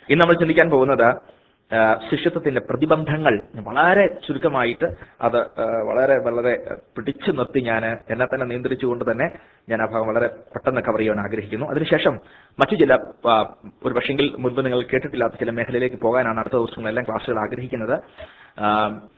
ഇന്ന് നമ്മൾ ചിന്തിക്കാൻ പോകുന്നത് ആ, ശിഷ്യത്വത്തിന്റെ പ്രതിബന്ധങ്ങൾ വളരെ ചുരുക്കമായിട്ട് അത് ആ, വളരെ വളരെ പിടിച്ചു നിർത്തി ഞാൻ എന്നെ തന്നെ നിയന്ത്രിച്ചുകൊണ്ട് തന്നെ ഞാൻ ആ ഭാഗം വളരെ പെട്ടെന്ന് കവർ ചെയ്യാൻ ആഗ്രഹിക്കുന്നു അതിനുശേഷം മറ്റു ചില ആ, ഒരു പക്ഷെങ്കിൽ മുൻപ് നിങ്ങൾ കേട്ടിട്ടില്ലാത്ത ചില മേഖലയിലേക്ക് പോകാനാണ് അടുത്ത ദിവസങ്ങളെല്ലാം ക്ലാസ്സുകൾ ആഗ്രഹിക്കുന്നത് ആ,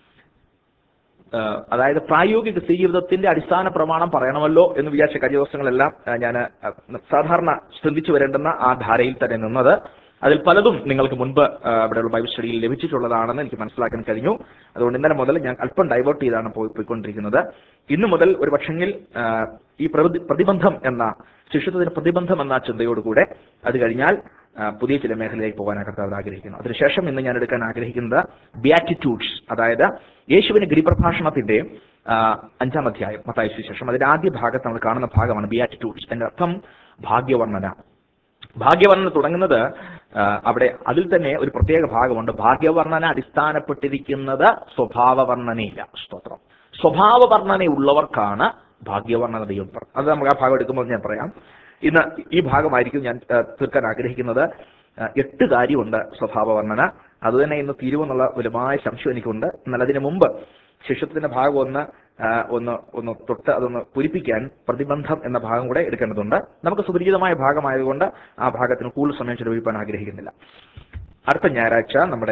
ആ, അതായത് പ്രായോഗിക ജീവിതത്തിന്റെ അടിസ്ഥാന പ്രമാണം പറയണമല്ലോ എന്ന് വിചാരിച്ച കഴിഞ്ഞ ദിവസങ്ങളെല്ലാം ഞാൻ സാധാരണ ചിന്തിച്ചു വരേണ്ടുന്ന ആ ധാരയിൽ തന്നെ നിന്നത് അതിൽ പലതും നിങ്ങൾക്ക് മുൻപ് ആ, ഇവിടെയുള്ള ബൈബിൾ സ്റ്റഡിയിൽ ലഭിച്ചിട്ടുള്ളതാണെന്ന് എനിക്ക് മനസ്സിലാക്കാൻ കഴിഞ്ഞു അതുകൊണ്ട് ഇന്നലെ മുതൽ ഞാൻ അല്പം ഡൈവേർട്ട് ചെയ്താണ് പോയി പോയിക്കൊണ്ടിരിക്കുന്നത് ഇന്ന് മുതൽ ഒരു പക്ഷെങ്കിൽ ആ, ഈ പ്രതി- പ്രതിബന്ധം എന്ന ശിഷ്യത്വത്തിന് പ്രതിബന്ധം എന്ന ചിന്തയോടുകൂടെ അത് കഴിഞ്ഞാൽ ആ, പുതിയ ചില മേഖലയിലേക്ക് പോകാൻ കർത്താവ് ആഗ്രഹിക്കുന്നു അതിനുശേഷം ഇന്ന് ഞാൻ എടുക്കാൻ ആഗ്രഹിക്കുന്നത് ബിയാറ്റിറ്റ്യൂഡ്സ് അതായത് യേശുവിന്റെ ഗിരിപ്രഭാഷണത്തിന്റെ ആ, അഞ്ചാം അധ്യായം മത്തായ സുവിശേഷം അതിന്റെ ആദ്യ ഭാഗത്ത് നമ്മൾ കാണുന്ന ഭാഗമാണ് ബിയാറ്റിറ്റ്യൂഡ്സ് എന്റെ അർത്ഥം ഭാഗ്യവർണ്ണന ഭാഗ്യവർണ്ണന തുടങ്ങുന്നത് ആ, അവിടെ അതിൽ തന്നെ ഒരു പ്രത്യേക ഭാഗമുണ്ട് ഭാഗ്യവർണ്ണന അടിസ്ഥാനപ്പെട്ടിരിക്കുന്നത് സ്വഭാവ വർണ്ണനയില്ല സ്തോത്രം സ്വഭാവ വർണ്ണനയുള്ളവർക്കാണ് ഭാഗ്യവർണ്ണന ദൈവം പറഞ്ഞത്. അത് നമുക്ക് ആ ഭാഗം എടുക്കുമ്പോൾ ഞാൻ പറയാം ഇന്ന് ഈ ഭാഗമായിരിക്കും ഞാൻ ആ, തീർക്കാൻ ആഗ്രഹിക്കുന്നത് ആ, എട്ട് കാര്യമുണ്ട് സ്വഭാവ വർണ്ണന അത് തന്നെ ഇന്ന് തീരുമെന്നുള്ള വലുമായ സംശയം എനിക്കുണ്ട് എന്നാൽ അതിനു മുമ്പ് ശിഷ്യത്വത്തിന്റെ ഭാഗം ഒന്ന് ആ, ഒന്ന് ഒന്ന് തൊട്ട് അതൊന്ന് പൂരിപ്പിക്കാൻ പ്രതിബന്ധം എന്ന ഭാഗം കൂടെ എടുക്കേണ്ടതുണ്ട് നമുക്ക് സുപരിചിതമായ ഭാഗമായതുകൊണ്ട് ആ ഭാഗത്തിന് കൂടുതൽ സമയം ചെലവഴിക്കാൻ ആഗ്രഹിക്കുന്നില്ല അടുത്ത ഞായറാഴ്ച നമ്മുടെ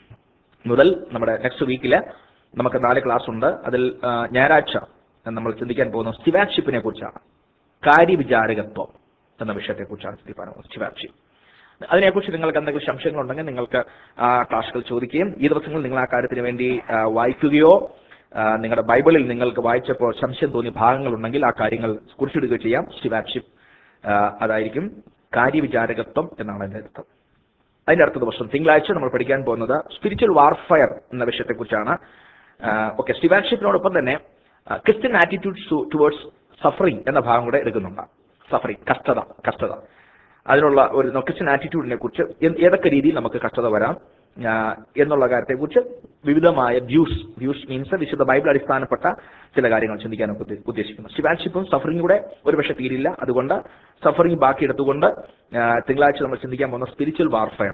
മുതൽ നമ്മുടെ നെക്സ്റ്റ് വീക്കില് നമുക്ക് നാല് ക്ലാസ് ഉണ്ട് അതിൽ ആ, ഞായറാഴ്ച നമ്മൾ ചിന്തിക്കാൻ പോകുന്ന സ്റ്റിവാൻഷിപ്പിനെ കുറിച്ചാണ് കാര്യവിചാരകത്വം എന്ന വിഷയത്തെക്കുറിച്ചാണ് ചിന്തിക്കാൻ പോകുന്നത് സ്റ്റിവാൻഷിപ്പ് അതിനെക്കുറിച്ച് നിങ്ങൾക്ക് എന്തെങ്കിലും സംശയങ്ങളുണ്ടെങ്കിൽ നിങ്ങൾക്ക് ആ ക്ലാസ്സുകൾ ചോദിക്കുകയും ഈ ദിവസങ്ങളിൽ നിങ്ങൾ ആ കാര്യത്തിന് വേണ്ടി ആ, വായിക്കുകയോ ആ, നിങ്ങളുടെ ബൈബിളിൽ നിങ്ങൾക്ക് വായിച്ചപ്പോൾ സംശയം തോന്നിയ ഭാഗങ്ങളുണ്ടെങ്കിൽ ആ കാര്യങ്ങൾ കുറിച്ചിടുകയോ ചെയ്യാം സ്റ്റിവാൻഷിപ്പ് അതായിരിക്കും കാര്യവിചാരകത്വം എന്നാണ് അതിന്റെ അർത്ഥം അതിന്റെ അടുത്ത ദിവസം തിങ്കളാഴ്ച നമ്മൾ പഠിക്കാൻ പോകുന്നത് സ്പിരിച്വൽ വാർഫയർ എന്ന വിഷയത്തെക്കുറിച്ചാണ് ഓക്കെ സ്റ്റിവാൻഷിപ്പിനോടൊപ്പം തന്നെ ക്രിസ്ത്യൻ ആറ്റിറ്റ്യൂഡ്സ് ടുവേർഡ്സ് സഫറിങ് എന്ന ഭാഗം കൂടെ എടുക്കുന്നുണ്ട് സഫറിങ് കഷ്ടത കഷ്ടത അതിനുള്ള ഒരു ക്രിസ്ത്യൻ ആറ്റിറ്റ്യൂഡിനെ കുറിച്ച് ഏ- ഏതൊക്കെ രീതിയിൽ നമുക്ക് കഷ്ടത വരാം ആ, എന്നുള്ള കാര്യത്തെക്കുറിച്ച് വിവിധമായ വ്യൂസ് വ്യൂസ് മീൻസ് വിശുദ്ധ ബൈബിൾ അടിസ്ഥാനപ്പെട്ട ചില കാര്യങ്ങൾ ചിന്തിക്കാനൊക്കെ ഉദ്ദേ- ഉദ്ദേശിക്കുന്നു സ്റ്റിവാൻഷിപ്പും സഫറിംഗ് കൂടെ ഒരു പക്ഷേ തീരില്ല അതുകൊണ്ട് സഫറിംഗ് ബാക്കി എടുത്തുകൊണ്ട് ആ, തിങ്കളാഴ്ച നമ്മൾ ചിന്തിക്കാൻ പോകുന്ന സ്പിരിച്വൽ വാർഫയർ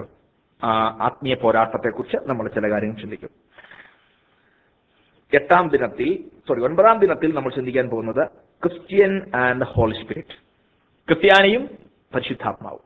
ആത്മീയ പോരാട്ടത്തെക്കുറിച്ച് നമ്മൾ ചില കാര്യങ്ങൾ ചിന്തിക്കും എട്ടാം ദിനത്തിൽ സോറി ഒൻപതാം ദിനത്തിൽ നമ്മൾ ചിന്തിക്കാൻ പോകുന്നത് ക്രിസ്ത്യൻ ആൻഡ് ഹോളി സ്പിരിറ്റ് ക്രിസ്ത്യാനിയും പരിശുദ്ധാത്മാവും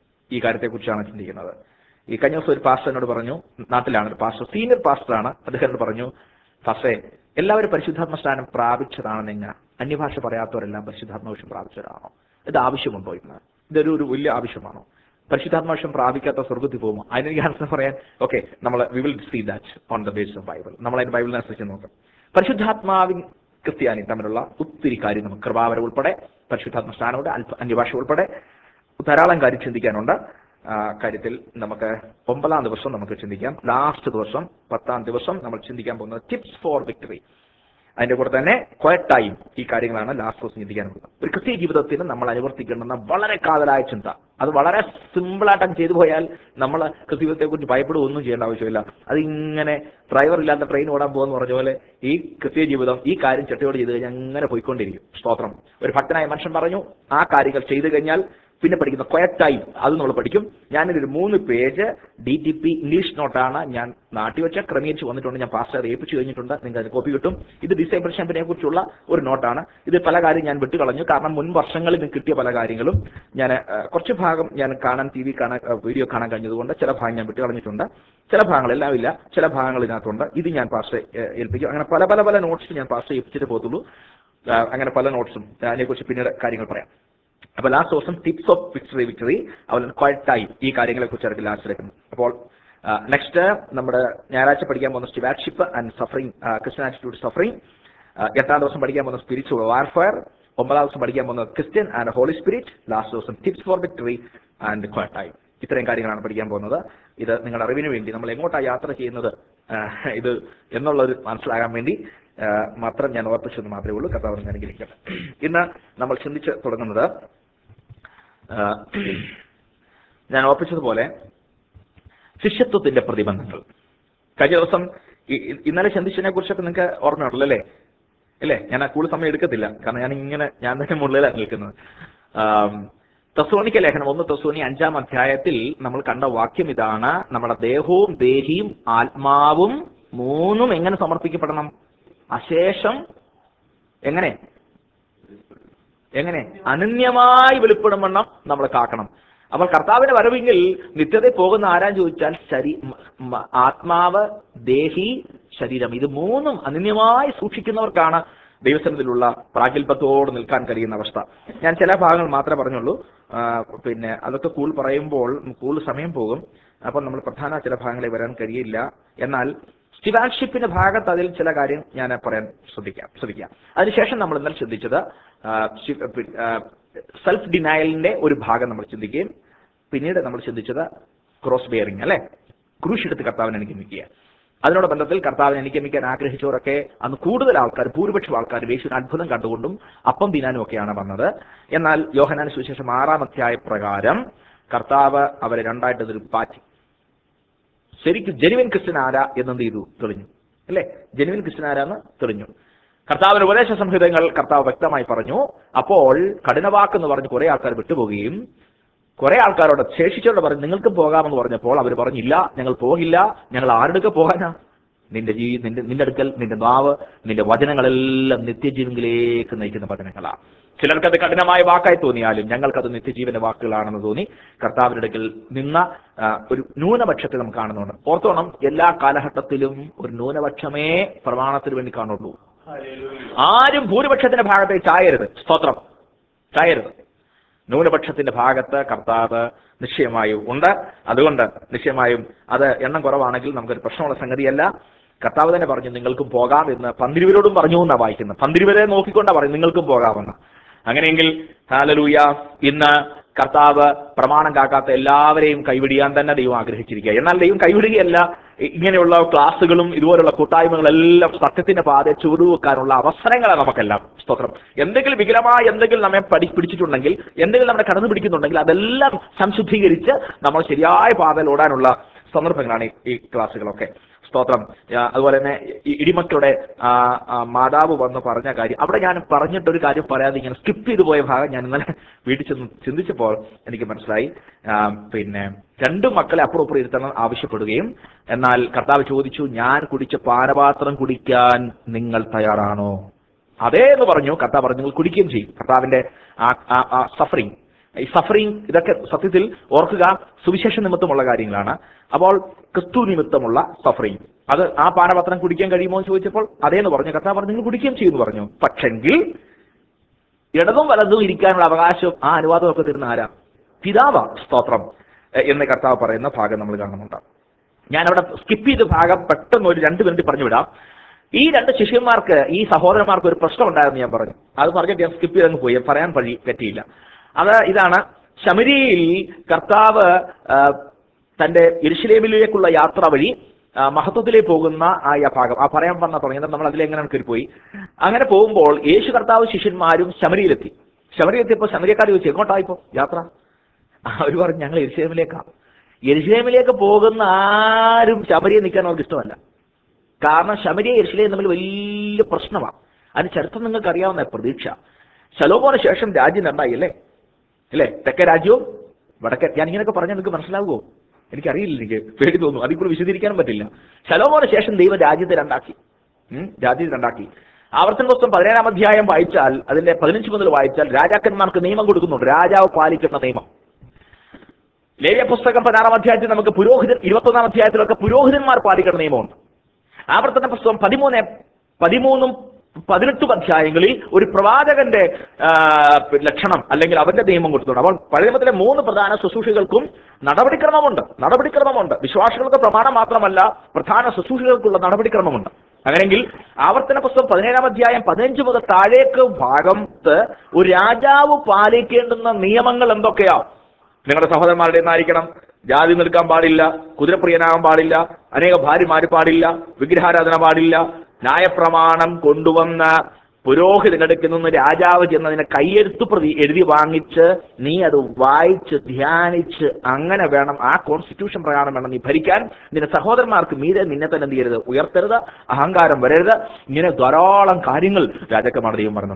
ഈ കാര്യത്തെക്കുറിച്ചാണ് ചിന്തിക്കുന്നത് ഈ കഴിഞ്ഞ ദിവസം ഒരു പാസ്റ്റർ എന്നോട് പറഞ്ഞു നാട്ടിലാണ് ഒരു പാസ്റ്റർ സീനിയർ പാസ്റ്ററാണ് അദ്ദേഹം എന്നോട് പറഞ്ഞു ഫസേ എല്ലാവരും പരിശുദ്ധാത്മ സ്ഥാനം പ്രാപിച്ചതാണ് നിങ്ങൾ അന്യഭാഷ പറയാത്തവരെല്ലാം പരിശുദ്ധാത്മവിഷം പ്രാപിച്ചവരാണോ ഇത് ആവശ്യമുണ്ടോ ഇന്ന് ഇതൊരു ഒരു വലിയ ആവശ്യമാണോ പരിശുദ്ധാത്മാവിഷം പ്രാപിക്കാത്ത സ്വർഗത്തിൽ പോകുമോ അതിനെനിക്ക് ആൻസർ പറയാൻ ഓക്കെ നമ്മൾ we will see that on the base of Bible നമ്മൾ അതിന്റെ ബൈബിളിനനുസരിച്ച് നോക്കാം പരിശുദ്ധാത്മാവിൻ ക്രിസ്ത്യാനി തമ്മിലുള്ള ഒത്തിരി കാര്യം നമുക്ക് കൃപാവരം ഉൾപ്പെടെ പരിശുദ്ധാത്മ സ്ഥാനമുണ്ട് അല്പ അന്യഭാഷ ഉൾപ്പെടെ ധാരാളം കാര്യം ചിന്തിക്കാനുണ്ട് ആ കാര്യത്തിൽ നമുക്ക് ഒമ്പതാം ദിവസം നമുക്ക് ചിന്തിക്കാം ലാസ്റ്റ് ദിവസം പത്താം ദിവസം നമ്മൾ ചിന്തിക്കാൻ പോകുന്നത് ടിപ്സ് ഫോർ വിക്ടറി അതിന്റെ കൂടെ തന്നെ ക്വയറ്റ് ടൈം ഈ കാര്യങ്ങളാണ് ലാസ്റ്റ് ദിവസം ചിന്തിക്കാനുള്ളത് ഒരു ക്രിസ്ത്യ ജീവിതത്തിന് നമ്മൾ അനുവർത്തിക്കേണ്ടുന്ന വളരെ കാതലായ ചിന്ത അത് വളരെ സിമ്പിളായിട്ട് അങ്ങ് ചെയ്തു പോയാൽ നമ്മൾ ക്രിസ്ത്യത്തെ കുറിച്ച് ഭയപ്പെടുകയൊന്നും ചെയ്യേണ്ട ആവശ്യമില്ല അത് ഇങ്ങനെ ഡ്രൈവർ ഇല്ലാത്ത ട്രെയിൻ ഓടാൻ പോകുന്ന പറഞ്ഞ പോലെ ഈ ക്രിസ്ത്യ ജീവിതം ഈ കാര്യം ചട്ടയോട് ചെയ്ത് കഴിഞ്ഞാൽ അങ്ങനെ പോയിക്കൊണ്ടിരിക്കും സ്തോത്രം ഒരു ഭക്തനായ മനുഷ്യൻ പറഞ്ഞു ആ കാര്യങ്ങൾ ചെയ്തു കഴിഞ്ഞാൽ പിന്നെ പഠിക്കുന്ന ക്വയറ്റ് ടൈം അത് നമ്മൾ പഠിക്കും ഞാനൊരു മൂന്ന് page D T P English നോട്ടാണ് ഞാൻ നാട്ടി വെച്ച ക്രമീകരിച്ച് വന്നിട്ടുണ്ട് ഞാൻ പാസ് ഏൽപ്പിച്ചു കഴിഞ്ഞിട്ടുണ്ട് നിങ്ങൾക്ക് അത് കോപ്പി കിട്ടും ഇത് ഡിസൈബിൾഷിപ്പിനെ കുറിച്ചുള്ള ഒരു നോട്ടാണ് ഇത് പല കാര്യം ഞാൻ വിട്ടുകളഞ്ഞു കാരണം മുൻ വർഷങ്ങളിൽ നിന്ന് കിട്ടിയ പല കാര്യങ്ങളും ഞാൻ ആ, കുറച്ച് ഭാഗം ഞാൻ കാണാൻ ടി വി കാണാൻ ആ, വീഡിയോ കാണാൻ കഴിഞ്ഞതുകൊണ്ട് ചില ഭാഗം ഞാൻ വിട്ടുകളഞ്ഞിട്ടുണ്ട് ചില ഭാഗങ്ങളെല്ലാം ഇല്ല ചില ഭാഗങ്ങൾ ഇതിനകത്തുണ്ട് ഇത് ഞാൻ പാസ് ഏൽപ്പിക്കും അങ്ങനെ പല പല പല നോട്ട്സ് ഞാൻ പാസ് ഏൽപ്പിച്ചിട്ട് പോകത്തുള്ളൂ ആ, അങ്ങനെ പല നോട്ട്സും അതിനെക്കുറിച്ച് പിന്നീട് കാര്യങ്ങൾ പറയാം അപ്പൊ ലാസ്റ്റ് ദിവസം ടിപ്സ് ഓഫ് വിക്ടറി വിക്ടറി അതുപോലെ ക്വയറ്റ് ടൈം ഈ കാര്യങ്ങളെ കുറിച്ചായിരിക്കും ലാസ്റ്റ് എടുക്കുന്നത് അപ്പോൾ നെക്സ്റ്റ് നമ്മുടെ ഞായറാഴ്ച പഠിക്കാൻ പോകുന്ന stewardship and suffering Christian attitude suffering എട്ടാം ദിവസം പഠിക്കാൻ പോകുന്ന സ്പിരിച്വൽ വാർഫയർ ഒമ്പതാം ദിവസം പഠിക്കാൻ പോകുന്നത് Christian and Holy Spirit last ദിവസം tips for victory and quiet time ഇത്രയും കാര്യങ്ങളാണ് പഠിക്കാൻ പോകുന്നത് ഇത് നിങ്ങളുടെ അറിവിന് വേണ്ടി നമ്മൾ എങ്ങോട്ടാണ് യാത്ര ചെയ്യുന്നത് ആ, ഇത് എന്നുള്ളത് മനസ്സിലാകാൻ വേണ്ടി ആ, മാത്രം ഞാൻ ഓർപ്പിച്ചെന്ന് മാത്രമേ ഉള്ളൂ കഥാവ് അനുഗ്രഹിക്കട്ടെ ഇന്ന് നമ്മൾ ചിന്തിച്ച് തുടങ്ങുന്നത് ആ, ഞാൻ ഓർപ്പിച്ചതുപോലെ ശിഷ്യത്വത്തിന്റെ പ്രതിബന്ധങ്ങൾ കഴിഞ്ഞ ദിവസം ഇ- ഇ- ഇന്നലെ ചിന്തിച്ചതിനെ കുറിച്ചൊക്കെ നിങ്ങൾക്ക് ഓർമ്മയുണ്ടല്ലോ അല്ലേ അല്ലേ ഞാൻ ആ കൂടുതൽ സമയം എടുക്കത്തില്ല കാരണം ഞാൻ ഇങ്ങനെ ഞാൻ തന്നെ മുകളിലാണ് നിൽക്കുന്നത് ആം, തെസ്സോണിക്ക ലേഖനം ഒന്ന് തെസ്സോണി അഞ്ചാം അധ്യായത്തിൽ നമ്മൾ കണ്ട വാക്യം ഇതാണ് നമ്മുടെ ദേഹവും ദേഹിയും ആത്മാവും മൂന്നും എങ്ങനെ സമർപ്പിക്കപ്പെടണം അശേഷം എങ്ങനെ എങ്ങനെ അനന്യമായി വെളിപ്പെടും വണ്ണം നമ്മൾ കാക്കണം അപ്പോൾ കർത്താവിന്റെ വരവെങ്കിൽ നിത്യതയിൽ പോകുന്ന ആരാൻ ചോദിച്ചാൽ ശരീ മ- മ- ആത്മാവ് ദേഹി ശരീരം ഇത് മൂന്നും അനന്യമായി സൂക്ഷിക്കുന്നവർക്കാണ് ദൈവസനത്തിലുള്ള പ്രാഗൽഭ്യത്തോട് നിൽക്കാൻ കഴിയുന്ന അവസ്ഥ ഞാൻ ചില ഭാഗങ്ങൾ മാത്രമേ പറഞ്ഞുള്ളൂ ആ, പിന്നെ അതൊക്കെ കൂടുതൽ പറയുമ്പോൾ കൂടുതൽ സമയം പോകും അപ്പോൾ നമ്മൾ പ്രധാന ചില ഭാഗങ്ങളിൽ വരാൻ കഴിയില്ല എന്നാൽ സ്റ്റിവാൻഷിപ്പിന്റെ ഭാഗത്ത് അതിൽ ചില കാര്യം ഞാൻ പറയാൻ ശ്രദ്ധിക്കാം ശ്രദ്ധിക്കാം അതിനുശേഷം നമ്മൾ ഇന്നലെ ചിന്തിച്ചത് സെൽഫ് ഡിനയലിന്റെ ഒരു ഭാഗം നമ്മൾ ചിന്തിക്കുകയും പിന്നീട് നമ്മൾ ചിന്തിച്ചത് ക്രോസ് ബെയറിംഗ് അല്ലെ ക്രൂശ് എടുത്ത് കർത്താവിനെ അനുഗമിക്കുക അതിനോട് ബന്ധത്തിൽ കർത്താവിനെ അനുഗമിക്കാൻ ആഗ്രഹിച്ചവരൊക്കെ അന്ന് കൂടുതൽ ആൾക്കാർ ഭൂരിപക്ഷം ആൾക്കാർ യേശുവിന് അത്ഭുതം കണ്ടുകൊണ്ടും അപ്പം തിന്നാനും ഒക്കെയാണ് വന്നത് എന്നാൽ യോഹനാന് സുവിശേഷം ആറാം അധ്യായ പ്രകാരം കർത്താവ് അവരെ രണ്ടായിട്ട് ഇതിൽ പാറ്റി ശരിക്കും ജെനുവിൻ ക്രിസ്ത്യൻ ആരാ എന്നെന്ത് ചെയ്തു തെളിഞ്ഞു അല്ലേ ജെനുവിൻ ക്രിസ്ത്യൻ ആരാന്ന് തെളിഞ്ഞു കർത്താവിന്റെ ഉപദേശ സംഹിതങ്ങൾ കർത്താവ് വ്യക്തമായി പറഞ്ഞു അപ്പോൾ കഠിനവാക്ക് എന്ന് പറഞ്ഞ് കുറെ ആൾക്കാർ വിട്ടുപോവുകയും കുറെ ആൾക്കാരോട് ശേഷിച്ചോട് പറഞ്ഞു നിങ്ങൾക്കും പോകാമെന്ന് പറഞ്ഞപ്പോൾ അവർ പറഞ്ഞില്ല ഞങ്ങൾ പോകില്ല ഞങ്ങൾ ആരുടെ പോകാനാ നിന്റെ ജീ നിന്റെ നിന്റെ അടുക്കൽ നിന്റെ നാവ് നിന്റെ വചനങ്ങളെല്ലാം നിത്യജീവനിലേക്ക് നയിക്കുന്ന വചനങ്ങളാ ചിലർക്കത് കഠിനമായ വാക്കായി തോന്നിയാലും ഞങ്ങൾക്കത് നിത്യജീവന്റെ വാക്കുകളാണെന്ന് തോന്നി കർത്താവിന്റെ അടുക്കൽ നിന്ന ആ, ഒരു ന്യൂനപക്ഷത്തെ നമുക്ക് കാണുന്നുണ്ട് ഓർത്തോണം എല്ലാ കാലഘട്ടത്തിലും ഒരു ന്യൂനപക്ഷമേ പ്രമാണത്തിന് വേണ്ടി കാണുള്ളൂ ആരും ഭൂരിപക്ഷത്തിന്റെ ഭാഗത്തെ ചായരുത് സ്തോത്രം ചായരുത് ന്യൂനപക്ഷത്തിന്റെ ഭാഗത്ത് കർത്താവ് നിശ്ചയമായും ഉണ്ട് അതുകൊണ്ട് നിശ്ചയമായും അത് എണ്ണം കുറവാണെങ്കിൽ നമുക്കൊരു പ്രശ്നമുള്ള സംഗതിയല്ല കർത്താവ് തന്നെ പറഞ്ഞു നിങ്ങൾക്കും പോകാം എന്ന് പന്തിരുവരോടും പറഞ്ഞു എന്നാണ് വായിക്കുന്നത് പന്തിരുവരെ നോക്കിക്കൊണ്ടാ പറയും നിങ്ങൾക്കും പോകാമെന്ന് അങ്ങനെയെങ്കിൽ ഹാലലൂയ ഇന്ന് കർത്താവ് പ്രമാണം കാക്കാത്ത എല്ലാവരെയും കൈവിടിയാൻ തന്നെ ദൈവം ആഗ്രഹിച്ചിരിക്കുക എന്നാൽ ദൈവം കൈവിടുകയല്ല ഇ- ഇങ്ങനെയുള്ള ക്ലാസ്സുകളും ഇതുപോലുള്ള കൂട്ടായ്മകളെല്ലാം സത്യത്തിന്റെ പാത ചുവടുവെക്കാനുള്ള അവസരങ്ങളാണ് നമുക്കെല്ലാം സ്തോത്രം എന്തെങ്കിലും വികലമായ എന്തെങ്കിലും നമ്മെ പഠി പിടിച്ചിട്ടുണ്ടെങ്കിൽ എന്തെങ്കിലും നമ്മളെ കടന്നു പിടിക്കുന്നുണ്ടെങ്കിൽ അതെല്ലാം സംശുദ്ധീകരിച്ച് നമ്മൾ ശരിയായ പാതയിൽ ഓടാനുള്ള സന്ദർഭങ്ങളാണ് ഈ- ഈ ക്ലാസ്സുകളൊക്കെ സ്തോത്രം ആ, അതുപോലെ തന്നെ ഈ ഇടിമക്കളുടെ ആ, ആ, മാതാവ് വന്ന് പറഞ്ഞ കാര്യം അവിടെ ഞാൻ പറഞ്ഞിട്ടൊരു കാര്യം പറയാതെ ഇങ്ങനെ സ്കിപ്പ് ചെയ്തു പോയ ഭാഗം ഞാൻ ഇന്നലെ വീട്ടിൽ ചെന്ന് ചിന്തിച്ചപ്പോൾ എനിക്ക് മനസ്സിലായി ആ, പിന്നെ രണ്ടു മക്കളെ അപ്പുറം ഇപ്പുറം ഇരുത്തണം ആവശ്യപ്പെടുകയും എന്നാൽ കർത്താവ് ചോദിച്ചു ഞാൻ കുടിച്ച പാനപാത്രം കുടിക്കാൻ നിങ്ങൾ തയ്യാറാണോ അതേ എന്ന് പറഞ്ഞു കർത്താവ് പറഞ്ഞു നിങ്ങൾ കുടിക്കുകയും ചെയ്യും കർത്താവിന്റെ ആ സഫറിങ് ഈ സഫറിങ് ഇതൊക്കെ സത്യത്തിൽ ഓർക്കുക സുവിശേഷ നിമിത്തമുള്ള കാര്യങ്ങളാണ് അപ്പോൾ ക്രിസ്തു നിമിത്തമുള്ള സഫറിങ് അത് ആ പാനപത്രം കുടിക്കാൻ കഴിയുമോ എന്ന് ചോദിച്ചപ്പോൾ അതേന്ന് പറഞ്ഞു കർത്താവ് പറഞ്ഞു നിങ്ങൾ കുടിക്കുകയും ചെയ്യുമെന്ന് പറഞ്ഞു പക്ഷെങ്കിൽ ഇടതും വലതും ഇരിക്കാനുള്ള അവകാശം ആ അനുവാദം ഒക്കെ തരുന്ന ആരാ പിതാവ സ്തോത്രം എ- എന്ന് കർത്താവ് പറയുന്ന ഭാഗം നമ്മൾ കാണുന്നുണ്ട് ഞാൻ അവിടെ സ്കിപ്പ് ചെയ്ത ഭാഗം പെട്ടെന്ന് ഒരു രണ്ട് മിനിറ്റ് പറഞ്ഞു വിടാം ഈ രണ്ട് ശിഷ്യന്മാർക്ക് ഈ സഹോദരന്മാർക്ക് ഒരു പ്രശ്നം ഉണ്ടായിരുന്നു ഞാൻ പറഞ്ഞു അത് പറഞ്ഞിട്ട് ഞാൻ സ്കിപ്പ് ചെയ്തങ്ങ് പോയി പറയാൻ പഴി പറ്റിയില്ല അത് ഇതാണ് ശമരിയിൽ കർത്താവ് ആ, തന്റെ എരുശലേമിലേക്കുള്ള യാത്ര വഴി ആ, മഹത്വത്തിലേക്ക് പോകുന്ന ആ യ ഭാഗം ആ പറയാൻ പറഞ്ഞ തുടങ്ങിയത് നമ്മൾ അതിലെങ്ങനെ കയറി പോയി അങ്ങനെ പോകുമ്പോൾ യേശു കർത്താവ് ശിഷ്യന്മാരും ശമരിയിലെത്തി ശമരിയിലെത്തിയപ്പോൾ ശമരിയക്കാർ ചോദിച്ചു എങ്ങോട്ടാ ഇപ്പോ യാത്ര അവർ പറഞ്ഞു ഞങ്ങൾ എരുശലേമിലേക്കാ എരുശലേമിലേക്ക് പോകുന്ന ആരും ശബരിയെ നിൽക്കാൻ അവർക്ക് ഇഷ്ടമല്ല കാരണം ശമരിയ എരുശലേം തമ്മിൽ വലിയ പ്രശ്നമാണ് അതിന് ചരിത്രം നിങ്ങൾക്ക് അറിയാവുന്ന പ്രതീക്ഷ ശലോമോന് ശേഷം രാജ്യം രണ്ടായി അല്ലേ അല്ലേ തെക്കേ രാജ്യവും വടക്കേ ഞാൻ ഇങ്ങനെയൊക്കെ പറഞ്ഞാൽ നിങ്ങൾക്ക് മനസ്സിലാവുമോ എനിക്കറിയില്ല എനിക്ക് പേടി തോന്നുന്നു അതിൽ കൂടെ വിശദീകരിക്കാനും പറ്റില്ല ശലോമോന് ശേഷം ദൈവം രാജ്യത്തെ രണ്ടാക്കി ഉം, രാജ്യത്തെ രണ്ടാക്കി ആവർത്തന പുസ്തകം പതിനേഴാം അധ്യായം വായിച്ചാൽ അതിന്റെ പതിനഞ്ച് മുതൽ വായിച്ചാൽ രാജാക്കന്മാർക്ക് നിയമം കൊടുക്കുന്നുണ്ട് രാജാവ് പാലിക്കുന്ന നിയമം ലേവ്യ പുസ്തകം പതിനാറാം അധ്യായത്തിൽ നമുക്ക് പുരോഹിതൻ ഇരുപത്തൊന്നാം അധ്യായത്തിലൊക്കെ പുരോഹിതന്മാർ പാലിക്കുന്ന നിയമമുണ്ട് ആവർത്തന പുസ്തകം പതിമൂന്ന് പതിമൂന്നും പതിനെട്ടും അധ്യായങ്ങളിൽ ഒരു പ്രവാചകന്റെ ആ, ലക്ഷണം അല്ലെങ്കിൽ അവന്റെ നിയമം കൊടുത്തിട്ടുണ്ട് അപ്പോൾ പഴയ നിയമത്തിലെ മൂന്ന് പ്രധാന ശുശ്രൂഷകൾക്കും നടപടിക്രമമുണ്ട് നടപടിക്രമമുണ്ട് വിശ്വാസികൾക്ക് പ്രമാണം മാത്രമല്ല പ്രധാന ശുശ്രൂഷകൾക്കുള്ള നടപടിക്രമമുണ്ട് അങ്ങനെയെങ്കിൽ ആവർത്തന പുസ്തകം പതിനേഴാം അധ്യായം പതിനഞ്ച് മുതൽ താഴേക്ക് ഭാഗത്ത് ഒരു രാജാവ് പാലിക്കേണ്ടുന്ന നിയമങ്ങൾ എന്തൊക്കെയാ നിങ്ങളുടെ സഹോദരന്മാരുടെ നിന്നായിരിക്കണം ജാതി നിൽക്കാൻ പാടില്ല കുതിരപ്രിയനാകാൻ പാടില്ല അനേക ഭാര്യമാര് പാടില്ല വിഗ്രഹാരാധന പാടില്ല ന്യായപ്രമാണം കൊണ്ടുവന്ന പുരോഹിതനെടുക്കുന്ന നിന്ന് രാജാവ് ചെന്നതിനെ കയ്യെഴുത്ത് പ്രതി എഴുതി വാങ്ങിച്ച് നീ അത് വായിച്ച് ധ്യാനിച്ച് അങ്ങനെ വേണം ആ കോൺസ്റ്റിറ്റ്യൂഷൻ പ്രകാരം വേണം നീ ഭരിക്കാൻ നിന്റെ സഹോദരന്മാർക്ക് മീതെ നിന്നെ തന്നെ എന്ത് ചെയ്യരുത് ഉയർത്തരുത് അഹങ്കാരം വരരുത് ഇങ്ങനെ ധാരാളം കാര്യങ്ങൾ രാജാക്കന്മാർ ദൈവം പറയുന്നുണ്ട്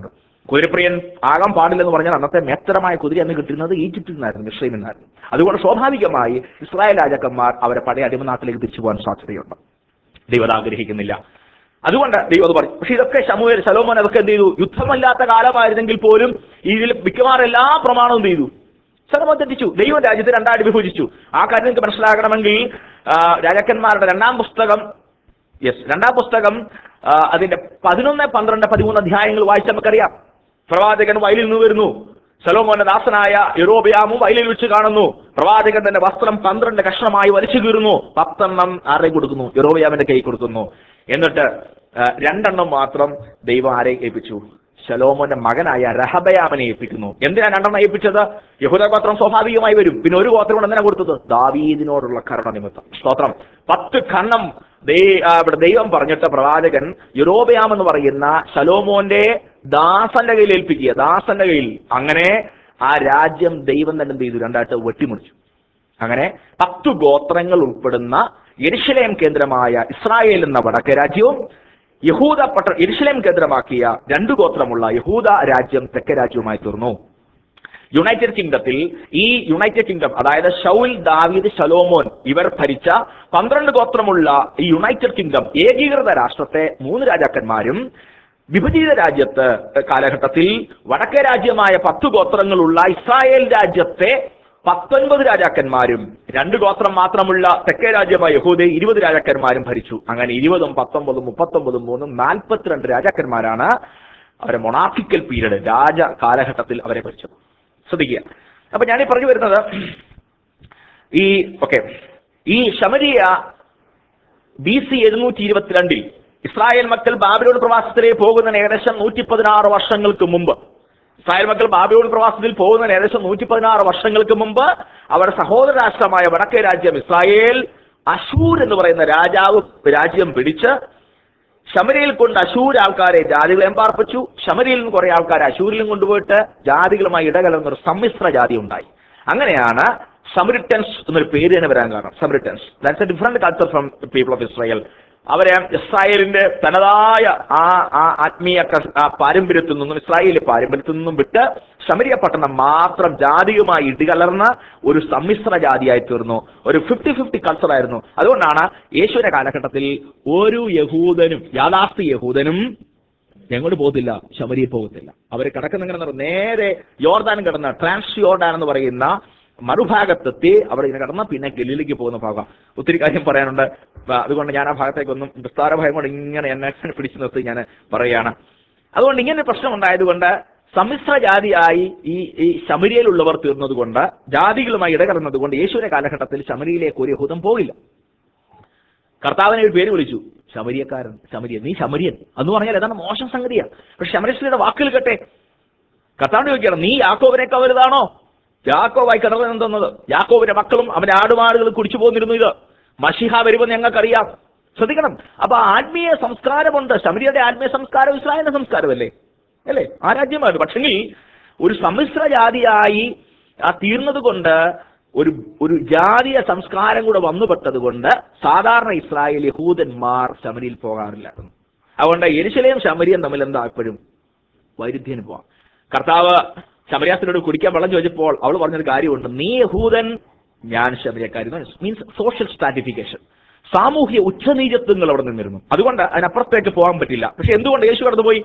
കുതിരപ്രിയൻ ആകാൻ പാടില്ലെന്ന് പറഞ്ഞാൽ അന്നത്തെ മേത്തരമായ കുതിര എന്ന് കിട്ടുന്നത് ഈജിപ്തിൽ നിന്നായിരുന്നു മിശ്രയിൽ നിന്നായിരുന്നു അതുകൊണ്ട് സ്വാഭാവികമായി ഇസ്രായേൽ രാജാക്കന്മാർ അവരെ പഴയ അടിമനാട്ടിലേക്ക് തിരിച്ചു പോകാൻ സാധ്യതയുണ്ട് ദൈവം അത് ആഗ്രഹിക്കുന്നില്ല അതുകൊണ്ട് ദൈവം അത് പറഞ്ഞു പക്ഷെ ഇതൊക്കെ ശമുവേൽ ശലോമോൻ അതൊക്കെ എന്ത് ചെയ്തു യുദ്ധമല്ലാത്ത കാലമായിരുന്നെങ്കിൽ പോലും ഇതിൽ മിക്കവാറും എല്ലാ പ്രമാണവും എന്ത് ചെയ്തു ശലോമോൻ തെറ്റിച്ചു ദൈവം രാജ്യത്തെ രണ്ടായിട്ട് വിഭജിച്ചു ആ കാര്യം നിങ്ങൾക്ക് മനസ്സിലാകണമെങ്കിൽ ആ, രാജാക്കന്മാരുടെ രണ്ടാം പുസ്തകം യെസ് രണ്ടാം പുസ്തകം ആ, അതിന്റെ പതിനൊന്ന് പന്ത്രണ്ട് പതിമൂന്ന് അധ്യായങ്ങൾ വായിച്ച് നമുക്കറിയാം പ്രവാചകൻ വയലിൽ നിന്ന് വരുന്നു സലോമോന്റെ ദാസനായ യൂറോബിയാമും വയലിൽ വെച്ച് കാണുന്നു പ്രവാചകൻ തന്റെ വസ്ത്രം പന്ത്രണ്ട് കഷ്ണമായി വലിച്ചു കീറുന്നു പത്തെണ്ണം ആരെ കൊടുക്കുന്നു യൂറോബിയാമിന്റെ കൈ കൊടുക്കുന്നു എന്നിട്ട് ആ, രണ്ടെണ്ണം മാത്രം ദൈവം ആരെ ഏൽപ്പിച്ചു ശലോമോന്റെ മകനായ രഹബയാമനെ ഏൽപ്പിക്കുന്നു എന്തിനാ രണ്ടെണ്ണം ഏൽപ്പിച്ചത് യഹൂദ ഗോത്രം സ്വാഭാവികമായി വരും പിന്നെ ഒരു ഗോത്രം കൊണ്ട് എന്തിനാ കൊടുത്തത് ദാവീദിനോടുള്ള കരുണ നിമിത്തം സ്തോത്രം പത്ത് കണ്ണം ദൈ- ആ, ഇവിടെ ദൈവം പറഞ്ഞിട്ട് പ്രവാചകൻ യുറോബയാം എന്ന് പറയുന്ന ശലോമോന്റെ ദാസന്റെ കയ്യിൽ ഏൽപ്പിക്കുക ദാസന്റെ കയ്യിൽ അങ്ങനെ ആ രാജ്യം ദൈവം തന്നെ എന്ത് ചെയ്തു രണ്ടായിട്ട് വെട്ടിമുറിച്ചു അങ്ങനെ പത്തു ഗോത്രങ്ങൾ ഉൾപ്പെടുന്ന യെരുശലേം കേന്ദ്രമായ ഇസ്രായേൽ എന്ന വടക്കേ രാജ്യവും യഹൂദ പട്ട യെരുശലേം കേന്ദ്രമാക്കിയ രണ്ടു ഗോത്രമുള്ള യഹൂദ രാജ്യം തെക്കേ രാജ്യവുമായി തീർന്നു യുണൈറ്റഡ് കിങ്ഡത്തിൽ ഈ യുണൈറ്റഡ് കിങ്ഡം അതായത് ഷൗൽ ദാവീദ് ശലോമോൻ ഇവർ ഭരിച്ച പന്ത്രണ്ട് ഗോത്രമുള്ള ഈ യുണൈറ്റഡ് കിങ്ഡം ഏകീകൃത രാഷ്ട്രത്തെ മൂന്ന് രാജാക്കന്മാരും വിഭജിത രാജ്യത്ത് കാലഘട്ടത്തിൽ വടക്കേ രാജ്യമായ പത്ത് ഗോത്രങ്ങളുള്ള ഇസ്രായേൽ രാജ്യത്തെ പത്തൊൻപത് രാജാക്കന്മാരും രണ്ട് ഗോത്രം മാത്രമുള്ള തെക്കേ രാജ്യമായ യഹൂദയെ ഇരുപത് രാജാക്കന്മാരും ഭരിച്ചു അങ്ങനെ ഇരുപതും പത്തൊമ്പതും മുപ്പത്തൊമ്പതും മൂന്നും നാൽപ്പത്തിരണ്ട് രാജാക്കന്മാരാണ് അവരെ മൊണാർക്കിക്കൽ പീരീഡ് രാജ കാലഘട്ടത്തിൽ അവരെ ഭരിച്ചത് ശ്രദ്ധിക്കുക അപ്പൊ ഞാനീ പറഞ്ഞു വരുന്നത് ഈ ഓക്കെ ഈ ശമരിയ ബി സി എഴുന്നൂറ്റി ഇരുപത്തിരണ്ടിൽ ഇസ്രായേൽ മക്കൾ ബാബിലോൺ പ്രവാസത്തിലേക്ക് പോകുന്നതിന് ഏകദേശം നൂറ്റി പതിനാറ് വർഷങ്ങൾക്ക് മുമ്പ് ഇസ്രായേൽ മക്കൾ ബാബിലോൺ പ്രവാസത്തിൽ പോകുന്നതിന് ഏകദേശം നൂറ്റി പതിനാറ് വർഷങ്ങൾക്ക് മുമ്പ് അവരുടെ സഹോദര രാഷ്ട്രമായ വടക്കേ രാജ്യം ഇസ്രായേൽ അശൂർ എന്ന് പറയുന്ന രാജാവ് രാജ്യം പിടിച്ച് ശമരിയിൽ കൊണ്ട് അശൂർ ആൾക്കാരെ ജാതികളെ പാർപ്പിച്ചു ശമരിയിൽ നിന്ന് കുറെ ആൾക്കാർ അശൂരിലും കൊണ്ടുപോയിട്ട് ജാതികളുമായി ഇടകലർന്ന ഒരു സമ്മിശ്ര ജാതി ഉണ്ടായി അങ്ങനെയാണ് സമരിറ്റൻസ് എന്നൊരു പേര് തന്നെ വരാൻ കാരണം Samaritans that's a different culture from people of Israel അവരെ ഇസ്രായേലിന്റെ തനതായ ആ ആ ആത്മീയ ക- ആ പാരമ്പര്യത്തിൽ നിന്നും ഇസ്രായേലിലെ പാരമ്പര്യത്തിൽ നിന്നും വിട്ട് ശമരിയ പട്ടണം മാത്രം ജാതിയുമായി ഇടികലർന്ന ഒരു സമ്മിശ്ര ജാതിയായി തീർന്നു ഒരു ഫിഫ്റ്റി ഫിഫ്റ്റി കൾച്ചർ ആയിരുന്നു അതുകൊണ്ടാണ് യേശുവിന്റെ കാലഘട്ടത്തിൽ ഒരു യഹൂദനും യാഥാസ്ഥ യഹൂദനും എങ്ങോട്ട് പോകത്തില്ല ശബരിയിൽ പോകത്തില്ല അവർ കിടക്കുന്ന ഇങ്ങനെ നേരെ യോർദാൻ കിടന്ന ട്രാൻസ് യോർദാൻ എന്ന് പറയുന്ന മറുഭാഗത്തെത്തി അവർ ഇങ്ങനെ കടന്ന പിന്നെ ഗലീലേക്ക് പോകുന്ന ഭാഗം ഒത്തിരി കാര്യം പറയാനുണ്ട് അപ്പൊ അതുകൊണ്ട് ഞാൻ ആ ഭാഗത്തേക്കൊന്നും വിസ്താര ഭയം കൊണ്ട് ഇങ്ങനെ എന്നെ പിടിച്ചു നിർത്തി ഞാൻ പറയുകയാണ് അതുകൊണ്ട് ഇങ്ങനെ ഒരു പ്രശ്നം ഉണ്ടായതുകൊണ്ട് സമ്മിശ്ര ജാതിയായി ഈ ഈ ശമരിയയിലുള്ളവർ തീർന്നതുകൊണ്ട് ജാതികളുമായി ഇടകലർന്നത് കൊണ്ട് യേശുവിന്റെ കാലഘട്ടത്തിൽ ശമരിയിലേക്ക് ഒരു യഹൂദം പോകില്ല കർത്താവിനെ ഒരു പേര് വിളിച്ചു ശമരിയക്കാരൻ ശമരിയൻ നീ ശമരിയൻ എന്ന് പറഞ്ഞാൽ ഏതാണ് മോശം സംഗതിയാണ് പക്ഷെ ശമരശ്രീയുടെ വാക്കുകൾ കേട്ടെ കർത്താവിനെ ചോദിക്കണം നീ യാക്കോബിനേക്കാൾ വലുതാണോ യാക്കോബായി കിടന്നു തന്നത് യാക്കോബിന്റെ മക്കളും അവന്റെ ആടുമാടുകളും കുടിച്ചു പോന്നിരുന്നു ഇത് മഷിഹ വരുമെന്ന് ഞങ്ങൾക്കറിയാം ശ്രദ്ധിക്കണം അപ്പൊ ആത്മീയ സംസ്കാരമുണ്ട് ശമരിയുടെ ആത്മീയ സംസ്കാരം ഇസ്രായേലിന്റെ സംസ്കാരമല്ലേ അല്ലേ ആ രാജ്യമാണ് പക്ഷെങ്കിൽ ഒരു സമ്മിശ്ര ജാതിയായി ആ തീർന്നത് കൊണ്ട് ഒരു ഒരു ജാതീയ സംസ്കാരം കൂടെ വന്നുപെട്ടത് കൊണ്ട് സാധാരണ ഇസ്രായേൽ യഹൂദന്മാർ ശമരിയിൽ പോകാറില്ലായിരുന്നു അതുകൊണ്ട് എരിശിലയും ശമരിയും തമ്മിൽ എന്താ എപ്പോഴും വൈരുദ്ധ്യന് പോവാം കർത്താവ് ശമരിയാസിനോട് കുടിക്കാൻ വെള്ളം ചോദിച്ചപ്പോൾ അവൾ പറഞ്ഞൊരു കാര്യമുണ്ട് നീ യഹൂദൻ ഞാൻ ശമരിയക്കാരി മീൻസ് സോഷ്യൽ സ്ട്രാറ്റിഫിക്കേഷൻ സാമൂഹ്യ ഉച്ചനീചത്വങ്ങൾ അവിടെ നിന്നിരുന്നു അതുകൊണ്ട് അതിനപ്പുറത്തേക്ക് പോകാൻ പറ്റില്ല പക്ഷെ എന്തുകൊണ്ട് യേശു കടന്നുപോയി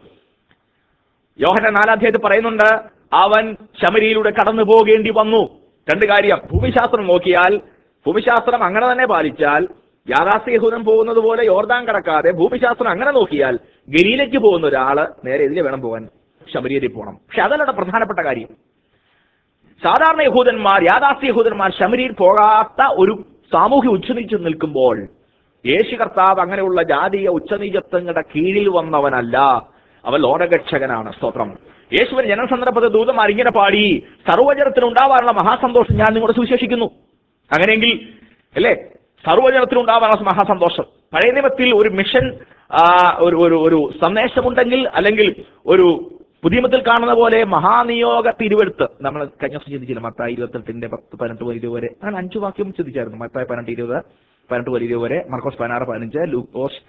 യോഹന നാലാധ്യായത്തിൽ പറയുന്നുണ്ട് അവൻ ശമരിയിലൂടെ കടന്നു പോകേണ്ടി വന്നു രണ്ട് കാര്യം ഭൂമിശാസ്ത്രം നോക്കിയാൽ ഭൂമിശാസ്ത്രം അങ്ങനെ തന്നെ പാലിച്ചാൽ യാഥാസ്ഥ്യഹൂദം പോകുന്നത് പോലെ യോർദാൻ കടക്കാതെ ഭൂമിശാസ്ത്രം അങ്ങനെ നോക്കിയാൽ ഗലീലയ്ക്ക് പോകുന്ന ഒരാള് നേരെ ഇതിലെ വേണം പോകാൻ ശബരിയിൽ പോകണം പക്ഷെ അതല്ല പ്രധാനപ്പെട്ട കാര്യം സാധാരണ യഹൂദന്മാർ യാഥാസ്ഥ്യ യഹൂദന്മാർ ശമരിയിൽ പോകാത്ത ഒരു സാമൂഹ്യ ഉച്ചനീച്ച് നിൽക്കുമ്പോൾ യേശു കർത്താവ് അങ്ങനെയുള്ള ജാതീയ ഉച്ചനീചത്വങ്ങളുടെ കീഴിൽ വന്നവനല്ല അവൻ ലോകരക്ഷകനാണ് സ്തോത്രം യേശുവിന് ജനസന്ദർഭത്തെ ദൂതന്മാർ ഇങ്ങനെ പാടി സർവ്വജനത്തിന് ഉണ്ടാവാനുള്ള മഹാസന്തോഷം ഞാൻ നിങ്ങളോട് സുവിശേഷിക്കുന്നു അങ്ങനെയെങ്കിൽ അല്ലേ സർവ്വജനത്തിന് ഉണ്ടാവാനുള്ള മഹാസന്തോഷം പഴയ നിയമത്തിൽ ഒരു മിഷൻ ആ, ഒരു ഒരു ഒരു സന്ദേശമുണ്ടെങ്കിൽ അല്ലെങ്കിൽ ഒരു പുതിയമത്തിൽ കാണുന്ന പോലെ മഹാനിയോഗ തിരുവെടുത്ത് നമ്മൾ കഴിഞ്ഞ ദിവസം ചിന്തിച്ചില്ല മത്തായി ഇരുപത്തെട്ടിന്റെ പത്ത് പതിനെട്ട് മുതൽ ഇരുപത് വരെ അങ്ങനെ അഞ്ചു വാക്യം ചിന്തിച്ചായിരുന്നു മത്തായി പതിനെട്ട് ഇരുപത് പതിനെട്ട് മുതൽ ഇരുപത് വരെ മർക്കോസ് പതിനാറ് പതിനഞ്ച് ലൂക്കോസ്